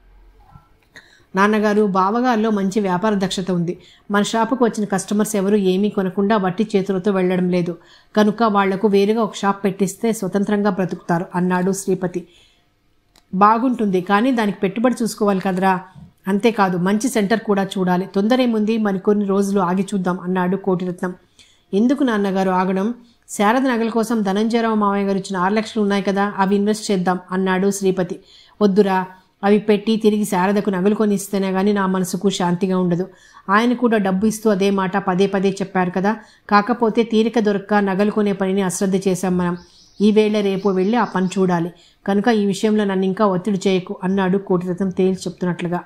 నాన్నగారు బావగారిలో మంచి వ్యాపార దక్షత ఉంది మన షాపుకు వచ్చిన కస్టమర్స్ ఎవరు ఏమీ కొనకుండా వట్టి చేతులతో వెళ్ళడం లేదు కనుక వాళ్లకు వేరుగా ఒక షాప్ పెట్టిస్తే స్వతంత్రంగా బ్రతుకుతారు అన్నాడు శ్రీపతి బాగుంటుంది కానీ దానికి పెట్టుబడి చూసుకోవాలి కదరా అంతేకాదు మంచి సెంటర్ కూడా చూడాలి తొందరేముంది మరికొన్ని రోజులు ఆగి చూద్దాం అన్నాడు కోటిరత్నం ఎందుకు నాన్నగారు ఆగడం శారద నగల కోసం ధనంజయరావు మామయ్య గారు ఇచ్చిన ఆరు లక్షలు ఉన్నాయి కదా అవి ఇన్వెస్ట్ చేద్దాం అన్నాడు శ్రీపతి వద్దురా అవి పెట్టి తిరిగి శారదకు నగలు కొని ఇస్తేనే కానీ నా మనసుకు శాంతిగా ఉండదు ఆయన కూడా డబ్బు ఇస్తూ అదే మాట పదే పదే చెప్పారు కదా కాకపోతే తీరిక దొరక్క నగలు కొనే పనిని అశ్రద్ధ చేశాం మనం ఈ వేళ రేపు వెళ్ళి ఆ పని చూడాలి కనుక ఈ విషయంలో నన్ను ఇంకా ఒత్తిడి చేయకు అన్నాడు కోటిరత్నం తేల్చి చెప్తున్నట్లుగా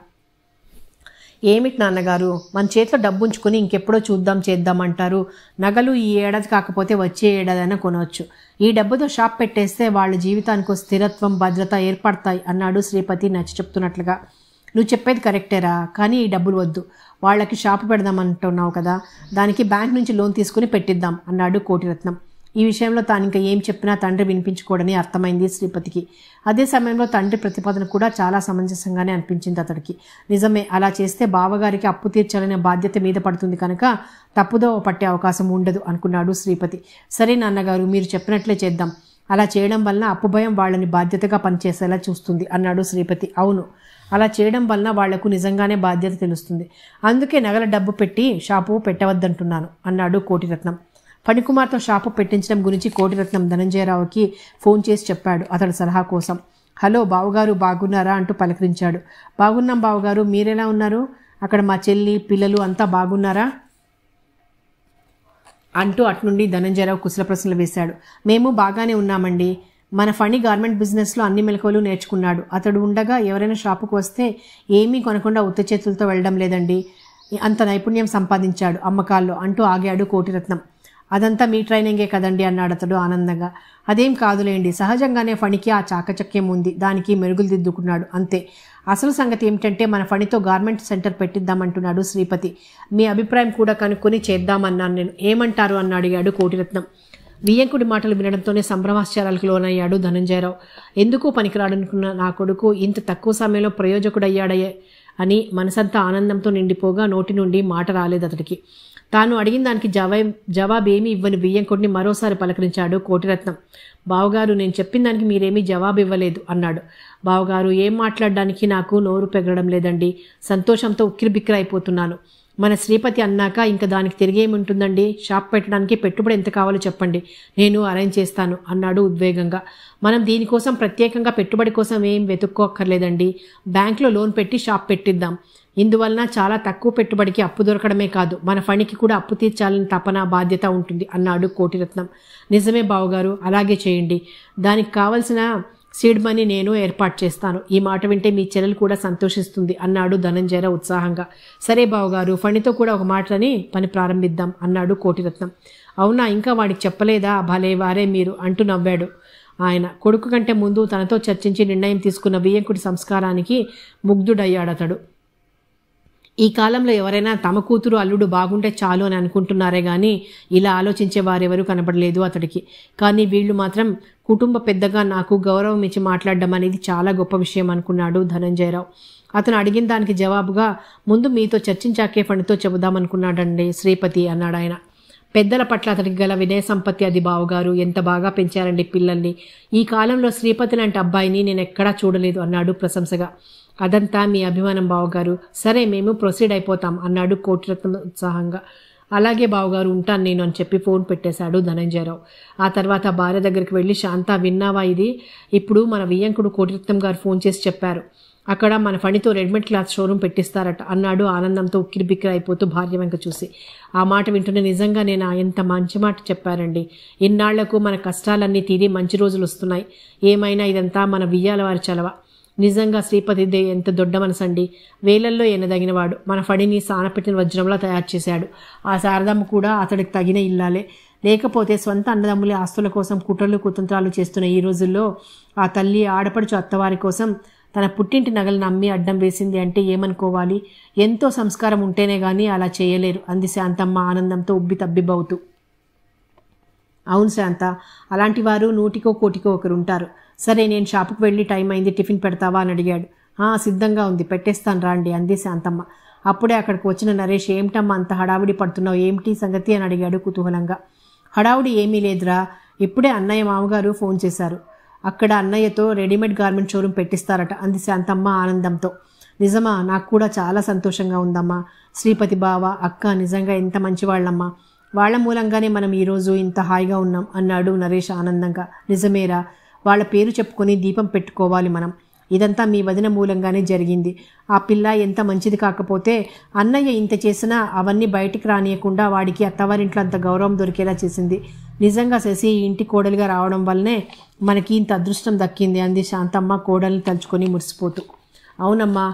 ఏమిటి నాన్నగారు మన చేతిలో డబ్బు ఉంచుకొని ఇంకెప్పుడో చూద్దాం చేద్దామంటారు నగలు ఈ ఏడాది కాకపోతే వచ్చే ఏడాదైనా కొనవచ్చు ఈ డబ్బుతో షాప్ పెట్టేస్తే వాళ్ళ జీవితానికి ఓ స్థిరత్వం భద్రత ఏర్పడతాయి అన్నాడు శ్రీపతి నచ్చి చెప్తున్నట్లుగా నువ్వు చెప్పేది కరెక్టేరా కానీ ఈ డబ్బులు వద్దు వాళ్ళకి షాపు పెడదామంటున్నావు కదా దానికి బ్యాంక్ నుంచి లోన్ తీసుకుని పెట్టిద్దాం అన్నాడు కోటిరత్నం ఈ విషయంలో తాను ఇంకా ఏం చెప్పినా తండ్రి వినిపించుకోవడని అర్థమైంది శ్రీపతికి అదే సమయంలో తండ్రి ప్రతిపాదన కూడా చాలా సమంజసంగానే అనిపించింది అతడికి నిజమే అలా చేస్తే బావగారికి అప్పు తీర్చాలనే బాధ్యత మీద పడుతుంది కనుక తప్పుదోవ పట్టే అవకాశం ఉండదు అనుకున్నాడు శ్రీపతి సరే నాన్నగారు మీరు చెప్పినట్లే చేద్దాం అలా చేయడం వలన అప్పు భయం వాళ్ళని బాధ్యతగా పనిచేసేలా చూస్తుంది అన్నాడు శ్రీపతి అవును అలా చేయడం వలన వాళ్లకు నిజంగానే బాధ్యత తెలుస్తుంది అందుకే నగల డబ్బు పెట్టి షాపు పెట్టవద్దంటున్నాను అన్నాడు కోటిరత్నం ఫణికుమార్తో షాపు పెట్టించడం గురించి కోటిరత్నం ధనంజయరావుకి ఫోన్ చేసి చెప్పాడు అతడి సలహా కోసం హలో బావుగారు బాగున్నారా అంటూ పలకరించాడు బాగున్నాం బావుగారు మీరెలా ఉన్నారు అక్కడ మా చెల్లి పిల్లలు అంతా బాగున్నారా అంటూ అట్నుండి ధనంజయరావు కుశల ప్రశ్నలు వేశాడు మేము బాగానే ఉన్నామండి మన ఫణి గార్మెంట్ బిజినెస్లో అన్ని మెలకువలు నేర్చుకున్నాడు అతడు ఉండగా ఎవరైనా షాపుకు వస్తే ఏమీ కొనకుండా ఉత్త చేతులతో వెళ్ళడం లేదండి అంత నైపుణ్యం సంపాదించాడు అమ్మకాల్లో అంటూ ఆగాడు కోటిరత్నం అదంతా మీ ట్రైనింగే కదండి అన్నాడు అతడు ఆనందంగా అదేం కాదులేండి సహజంగానే ఫణికి ఆ చాకచక్యం ఉంది దానికి మెరుగులు దిద్దుకున్నాడు అంతే అసలు సంగతి ఏమిటంటే మన ఫణితో గార్మెంట్ సెంటర్ పెట్టిద్దామంటున్నాడు శ్రీపతి మీ అభిప్రాయం కూడా కనుక్కొని చేద్దామన్నాను నేను ఏమంటారు అని అడిగాడు కోటిరత్నం వియ్యంకుడి మాటలు వినడంతోనే సంభ్రమాశ్చర్యాలకు లోనయ్యాడు ధనంజయరావు ఎందుకు పనికిరాడనుకున్న నా కొడుకు ఇంత తక్కువ సమయంలో ప్రయోజకుడయ్యాడయ్యే అని మనసంతా ఆనందంతో నిండిపోగా నోటి నుండి మాట రాలేదు అతడికి తాను అడిగిన దానికి జవా జవాబేమీ ఇవ్వని బియ్యంకుడిని మరోసారి పలకరించాడు కోటిరత్నం బావగారు నేను చెప్పిన దానికి మీరేమీ జవాబు ఇవ్వలేదు అన్నాడు బావగారు ఏం మాట్లాడడానికి నాకు నోరు పెగలడం లేదండి సంతోషంతో ఉక్కిరిబిక్కిరి అయిపోతున్నాను మన శ్రీపతి అన్నాక ఇంకా దానికి తిరిగేముంటుందండి షాప్ పెట్టడానికి పెట్టుబడి ఎంత కావాలో చెప్పండి నేను అరేంజ్ చేస్తాను అన్నాడు ఉద్వేగంగా మనం దీనికోసం ప్రత్యేకంగా పెట్టుబడి కోసం ఏం వెతుక్కోక్కర్లేదండి బ్యాంక్లో లోన్ పెట్టి షాప్ పెట్టిద్దాం ఇందువలన చాలా తక్కువ పెట్టుబడికి అప్పు దొరకడమే కాదు మన ఫణికి కూడా అప్పు తీర్చాలని తపన బాధ్యత ఉంటుంది అన్నాడు కోటిరత్నం నిజమే బావగారు అలాగే చేయండి దానికి కావలసిన సీడ్ మనీ నేను ఏర్పాటు చేస్తాను ఈ మాట వింటే మీ చెల్లెలు కూడా సంతోషిస్తుంది అన్నాడు ధనంజయరావు ఉత్సాహంగా సరే బావగారు ఫణితో కూడా ఒక మాటని పని ప్రారంభిద్దాం అన్నాడు కోటిరత్నం అవునా ఇంకా వాడికి చెప్పలేదా భలే వారే మీరు అంటూ నవ్వాడు ఆయన కొడుకు కంటే ముందు తనతో చర్చించి నిర్ణయం తీసుకున్న వియ్యంకుడి సంస్కారానికి ముగ్ధుడయ్యాడతడు ఈ కాలంలో ఎవరైనా తమ కూతురు అల్లుడు బాగుంటే చాలు అని అనుకుంటున్నారే కానీ ఇలా ఆలోచించే వారెవరూ కనపడలేదు అతడికి కానీ వీళ్ళు మాత్రం కుటుంబ పెద్దగా నాకు గౌరవం ఇచ్చి మాట్లాడడం అనేది చాలా గొప్ప విషయం అనుకున్నాడు ధనంజయరావు అతను అడిగిన దానికి జవాబుగా ముందు మీతో చర్చించాకే ఫణితో చెబుదామనుకున్నాడండి శ్రీపతి అన్నాడు ఆయన పెద్దల పట్ల అతడికి గల వినయ సంపత్తి అది బావగారు ఎంత బాగా పెంచారండి పిల్లల్ని ఈ కాలంలో శ్రీపతి లాంటి అబ్బాయిని నేను ఎక్కడా చూడలేదు అన్నాడు ప్రశంసగా అదంతా మీ అభిమానం బావగారు సరే మేము ప్రొసీడ్ అయిపోతాం అన్నాడు కోటిరత్నం ఉత్సాహంగా అలాగే బావగారు ఉంటాను నేను అని చెప్పి ఫోన్ పెట్టేశాడు ధనంజయరావు ఆ తర్వాత భార్య దగ్గరికి వెళ్ళి శాంత విన్నావా ఇది ఇప్పుడు మన వియ్యంకుడు కోటిరత్నం గారు ఫోన్ చేసి చెప్పారు అక్కడ మన ఫణితో రెడీమేడ్ క్లాత్ షోరూమ్ పెట్టిస్తారట అన్నాడు ఆనందంతో ఉక్కిరిబిక్కిరి అయిపోతూ భార్య వెంక చూసి ఆ మాట వింటున్న నిజంగా నేను ఎంత మంచి మాట చెప్పారండి ఇన్నాళ్లకు మన కష్టాలన్నీ తీరి మంచి రోజులు వస్తున్నాయి ఏమైనా ఇదంతా మన వియ్యాల వారి చలవ నిజంగా శ్రీపతిదే ఎంత దొడ్డ మనసండి వేలల్లో ఎనదగినవాడు మన ఫడిని సానపెట్టిన వజ్రంలా తయారు చేశాడు ఆ శారదమ్మ కూడా అతడికి తగిన ఇల్లాలే లేకపోతే స్వంత అన్నదమ్ములే ఆస్తుల కోసం కుట్రలు కుతంత్రాలు చేస్తున్న ఈ రోజుల్లో ఆ తల్లి ఆడపడుచు అత్తవారి కోసం తన పుట్టింటి నగలను అమ్మి అడ్డం వేసింది అంటే ఏమనుకోవాలి ఎంతో సంస్కారం ఉంటేనే కానీ అలా చేయలేరు అంది శాంతమ్మ ఆనందంతో ఉబ్బి తబ్బిబ్బవుతూ అవును శాంత అలాంటి వారు నూటికో కోటికో ఒకరు ఉంటారు సరే నేను షాపుకు వెళ్ళి టైం అయింది టిఫిన్ పెడతావా అని అడిగాడు "ఆ, సిద్ధంగా ఉంది పెట్టేస్తాను రాండి అంది శాంతమ్మ అప్పుడే అక్కడికి వచ్చిన నరేష్ ఏమిటమ్మా అంత హడావిడి పడుతున్నావు ఏమిటి సంగతి అని అడిగాడు కుతూహలంగా హడావుడి ఏమీ లేదురా ఇప్పుడే అన్నయ్య మామగారు ఫోన్ చేశారు అక్కడ అన్నయ్యతో రెడీమేడ్ గార్మెంట్ షోరూమ్ పెట్టిస్తారట అంది శాంతమ్మ ఆనందంతో నిజమా నాకు కూడా చాలా సంతోషంగా ఉందమ్మా శ్రీపతి బావ అక్క నిజంగా ఎంత మంచివాళ్ళమ్మా వాళ్ళ మూలంగానే మనం ఈరోజు ఇంత హాయిగా ఉన్నాం అన్నాడు నరేష్ ఆనందంగా నిజమేరా వాళ్ళ పేరు చెప్పుకొని దీపం పెట్టుకోవాలి మనం ఇదంతా మీ వదిన మూలంగానే జరిగింది ఆ పిల్ల ఎంత మంచిది కాకపోతే అన్నయ్య ఇంత చేసినా అవన్నీ బయటికి రానియకుండా వాడికి అత్తవారింట్లో అంత గౌరవం దొరికేలా చేసింది నిజంగా శశి ఈ ఇంటి కోడలిగా రావడం వల్లనే మనకి ఇంత అదృష్టం దక్కింది అంది శాంతమ్మ కోడల్ని తలుచుకొని మురిసిపోతూ అవునమ్మా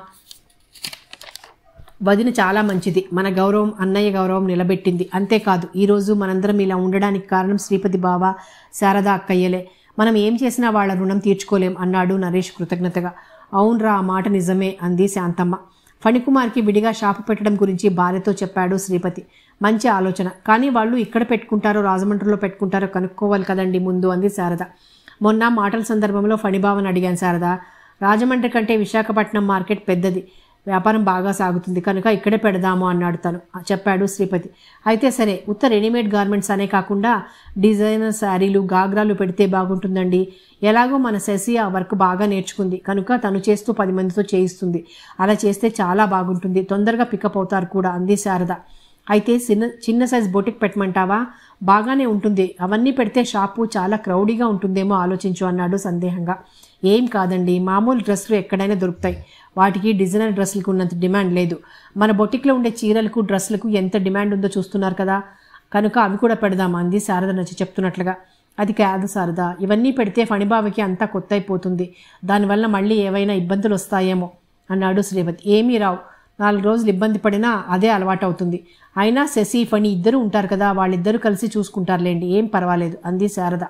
వదిన చాలా మంచిది మన గౌరవం అన్నయ్య గౌరవం నిలబెట్టింది అంతేకాదు ఈరోజు మనందరం ఇలా ఉండడానికి కారణం శ్రీపతి బావ శారద అక్కయ్యలే మనం ఏం చేసినా వాళ్ళ రుణం తీర్చుకోలేం అన్నాడు నరేష్ కృతజ్ఞతగా అవునరా ఆ మాట నిజమే అంది శాంతమ్మ ఫణికుమార్కి విడిగా షాపు పెట్టడం గురించి భార్యతో చెప్పాడు శ్రీపతి మంచి ఆలోచన కానీ వాళ్ళు ఇక్కడ పెట్టుకుంటారో రాజమండ్రిలో పెట్టుకుంటారో కనుక్కోవాలి కదండి ముందు అంది శారద మొన్న మాటల సందర్భంలో ఫణిబావని అడిగాను శారద రాజమండ్రి కంటే విశాఖపట్నం మార్కెట్ పెద్దది వ్యాపారం బాగా సాగుతుంది కనుక ఇక్కడే పెడదాము అన్నాడు తను చెప్పాడు శ్రీపతి అయితే సరే ఉత్త రెడీమేడ్ గార్మెంట్స్ అనే కాకుండా డిజైనర్ శారీలు గాగ్రాలు పెడితే బాగుంటుందండి ఎలాగో మన శశి ఆ వర్క్ బాగా నేర్చుకుంది కనుక తను చేస్తూ పది మందితో చేయిస్తుంది అలా చేస్తే చాలా బాగుంటుంది తొందరగా పికప్ అవుతారు కూడా అంది శారద అయితే చిన్న చిన్న సైజ్ బొటిక్ పెట్టమంటావా బాగానే ఉంటుంది అవన్నీ పెడితే షాపు చాలా క్రౌడీగా ఉంటుందేమో ఆలోచించు అన్నాడు సందేహంగా ఏం కాదండి మామూలు డ్రెస్సులు ఎక్కడైనా దొరుకుతాయి వాటికి డిజైనర్ డ్రెస్సులకు ఉన్నంత డిమాండ్ లేదు మన బొటిక్లో ఉండే చీరలకు డ్రెస్సులకు ఎంత డిమాండ్ ఉందో చూస్తున్నారు కదా కనుక అవి కూడా పెడదాం అంది శారద నచ్చి చెప్తున్నట్లుగా అది కాదు శారద ఇవన్నీ పెడితే ఫణిబావకి అంతా కొత్త అయిపోతుంది దానివల్ల మళ్ళీ ఏవైనా ఇబ్బందులు వస్తాయేమో అన్నాడు శ్రీపతి ఏమీ రావు నాలుగు రోజులు ఇబ్బంది పడినా అదే అలవాటు అవుతుంది అయినా శశి ఫణి ఇద్దరు ఉంటారు కదా వాళ్ళిద్దరూ కలిసి చూసుకుంటారులేండి ఏం పర్వాలేదు అంది శారద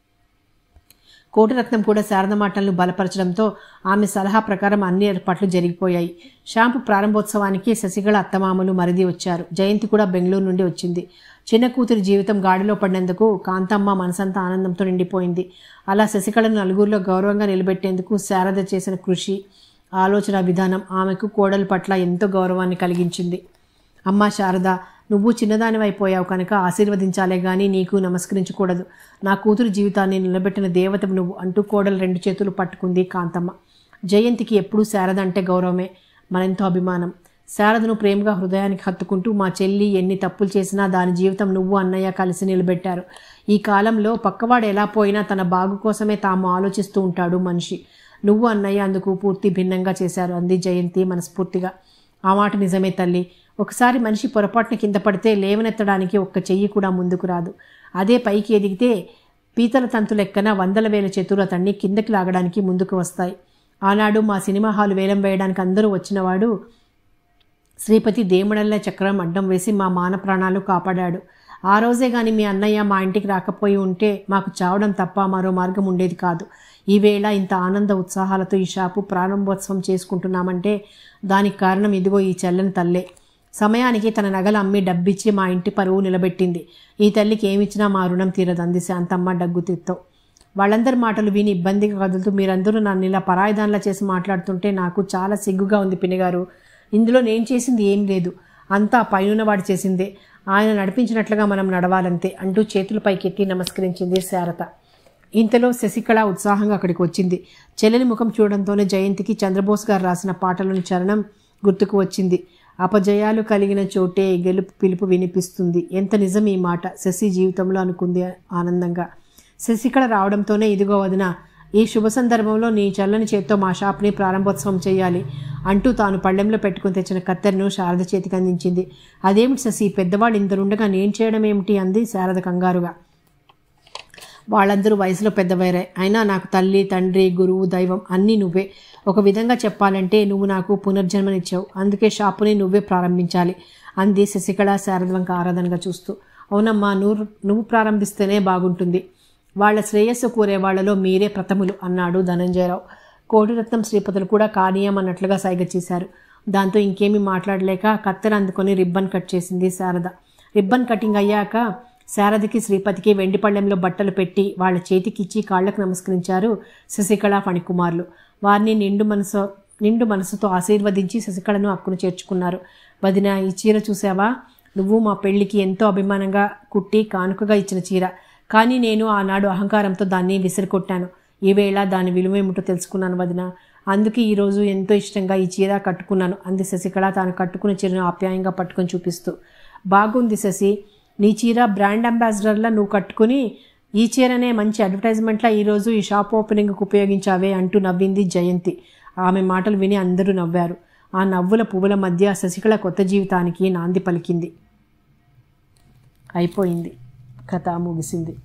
కోటిరత్నం కూడా శారద మాటలను బలపరచడంతో ఆమె సలహా ప్రకారం అన్ని ఏర్పాట్లు జరిగిపోయాయి షాంపు ప్రారంభోత్సవానికి శశిగళ అత్తమామలు మరిది వచ్చారు జయంతి కూడా బెంగళూరు నుండి వచ్చింది చిన్న కూతురి జీవితం గాడిలో పడినందుకు కాంతమ్మ మనసంతా ఆనందంతో నిండిపోయింది అలా శశికళను నలుగురిలో గౌరవంగా నిలబెట్టేందుకు శారద చేసిన కృషి ఆలోచన విధానం ఆమెకు కోడల పట్ల ఎంతో గౌరవాన్ని కలిగించింది అమ్మా శారద నువ్వు చిన్నదానివైపోయావు కనుక ఆశీర్వదించాలే గాని నీకు నమస్కరించకూడదు నా కూతురు జీవితాన్ని నిలబెట్టిన దేవతవు నువ్వు అంటూ కోడలు రెండు చేతులు పట్టుకుంది కాంతమ్మ జయంతికి ఎప్పుడూ శారద అంటే గౌరవమే మరెంతో అభిమానం శారదను ప్రేమగా హృదయానికి హత్తుకుంటూ మా చెల్లి ఎన్ని తప్పులు చేసినా దాని జీవితం నువ్వు అన్నయ్య కలిసి నిలబెట్టారు ఈ కాలంలో పక్కవాడు ఎలా పోయినా తన బాగు కోసమే తాము ఆలోచిస్తూ ఉంటాడు మనిషి నువ్వు అన్నయ్య అందుకు పూర్తి భిన్నంగా చేశారు అంది జయంతి మనస్ఫూర్తిగా ఆ మాట నిజమే తల్లి ఒకసారి మనిషి పొరపాటున కింద పడితే లేవనెత్తడానికి ఒక్క చెయ్యి కూడా ముందుకు రాదు అదే పైకి ఎదిగితే పీతల తంతు లెక్కన వందల వేల చేతులు అతన్ని కిందకి లాగడానికి ముందుకు వస్తాయి ఆనాడు మా సినిమా హాల్ వేలం వేయడానికి అందరూ వచ్చినవాడు శ్రీపతి దేముడల్ల చక్రం అడ్డం వేసి మా మాన ప్రాణాలు కాపాడాడు ఆ రోజే గాని మీ అన్నయ్య మా ఇంటికి రాకపోయి ఉంటే మాకు చావడం తప్ప మరో మార్గం ఉండేది కాదు ఈవేళ ఇంత ఆనంద ఉత్సాహాలతో ఈ షాపు ప్రారంభోత్సవం చేసుకుంటున్నామంటే దానికి కారణం ఇదిగో ఈ చెల్లని తల్లే సమయానికి తన నగలు అమ్మి డబ్బిచ్చి మా ఇంటి పరువు నిలబెట్టింది ఈ తల్లికి ఏమిచ్చినా మా రుణం తీరదంది శాంతమ్మ డగ్గుతిత్తో వాళ్ళందరి మాటలు విని ఇబ్బందిగా కదులుతూ మీరందరూ నన్ను ఇలా పరాయిదాన్లా చేసి మాట్లాడుతుంటే నాకు చాలా సిగ్గుగా ఉంది పినిగారు ఇందులో నేను చేసింది ఏం లేదు అంతా పైనున్నవాడు చేసిందే ఆయన నడిపించినట్లుగా మనం నడవాలంతే అంటూ చేతుల పైకెత్తి నమస్కరించింది శారద ఇంతలో శశికళ ఉత్సాహంగా అక్కడికి వచ్చింది చెల్లెలి ముఖం చూడడంతోనే జయంతికి చంద్రబోస్ గారు రాసిన పాటలోని చరణం గుర్తుకు వచ్చింది అపజయాలు కలిగిన చోటే గెలుపు పిలుపు వినిపిస్తుంది ఎంత నిజం ఈ మాట శశి జీవితంలో అనుకుంది ఆనందంగా శశికళ రావడంతోనే ఇదిగో వదిన ఈ శుభ సందర్భంలో నీ చల్లని చేత్తో మా షాప్ని ప్రారంభోత్సవం చేయాలి అంటూ తాను పళ్ళెంలో పెట్టుకుని తెచ్చిన కత్తెరను శారద చేతికి అందించింది అదేమిటి శశి పెద్దవాళ్ళు ఇందరుండగా నేను చేయడం ఏమిటి అంది శారద కంగారుగా వాళ్ళందరూ వయసులో పెద్దవారే అయినా నాకు తల్లి తండ్రి గురువు దైవం అన్నీ నువ్వే ఒక విధంగా చెప్పాలంటే నువ్వు నాకు పునర్జన్మనిచ్చావు అందుకే షాపుని నువ్వే ప్రారంభించాలి అంది శశికళ శారద వంక ఆరాధనగా చూస్తూ అవునమ్మా నువ్వు నువ్వు ప్రారంభిస్తేనే బాగుంటుంది వాళ్ళ శ్రేయస్సు కోరే వాళ్లలో మీరే ప్రథములు అన్నాడు ధనంజయరావు కోటిరత్నం శ్రీపతులు కూడా కానీయం అన్నట్లుగా సైగ చేశారు దాంతో ఇంకేమీ మాట్లాడలేక కత్తెర అందుకొని రిబ్బన్ కట్ చేసింది శారద రిబ్బన్ కటింగ్ అయ్యాక శారదకి శ్రీపతికి వెండి పళ్ళెంలో బట్టలు పెట్టి వాళ్ళ చేతికిచ్చి కాళ్లకు నమస్కరించారు శశికళ ఫణికుమార్లు వారిని నిండు మనసు నిండు మనసుతో ఆశీర్వదించి శశికళను అక్కును చేర్చుకున్నారు వదిన ఈ చీర చూసావా నువ్వు మా పెళ్లికి ఎంతో అభిమానంగా కుట్టి కానుకగా ఇచ్చిన చీర కానీ నేను ఆనాడు అహంకారంతో దాన్ని విసిరికొట్టాను ఈవేళ దాని విలువేమిటో తెలుసుకున్నాను వదిన అందుకే ఈరోజు ఎంతో ఇష్టంగా ఈ చీర కట్టుకున్నాను అంది శశికళ తాను కట్టుకున్న చీరను ఆప్యాయంగా పట్టుకొని చూపిస్తూ బాగుంది శశి నీ చీర బ్రాండ్ అంబాసిడర్లా నువ్వు కట్టుకుని ఈ చీరనే మంచి అడ్వర్టైజ్మెంట్లా ఈరోజు ఈ షాప్ ఓపెనింగ్కు ఉపయోగించావే అంటూ నవ్వింది జయంతి ఆమె మాటలు విని అందరూ నవ్వారు ఆ నవ్వుల పువ్వుల మధ్య శశికళ కొత్త జీవితానికి నాంది పలికింది అయిపోయింది కథ ముగిసింది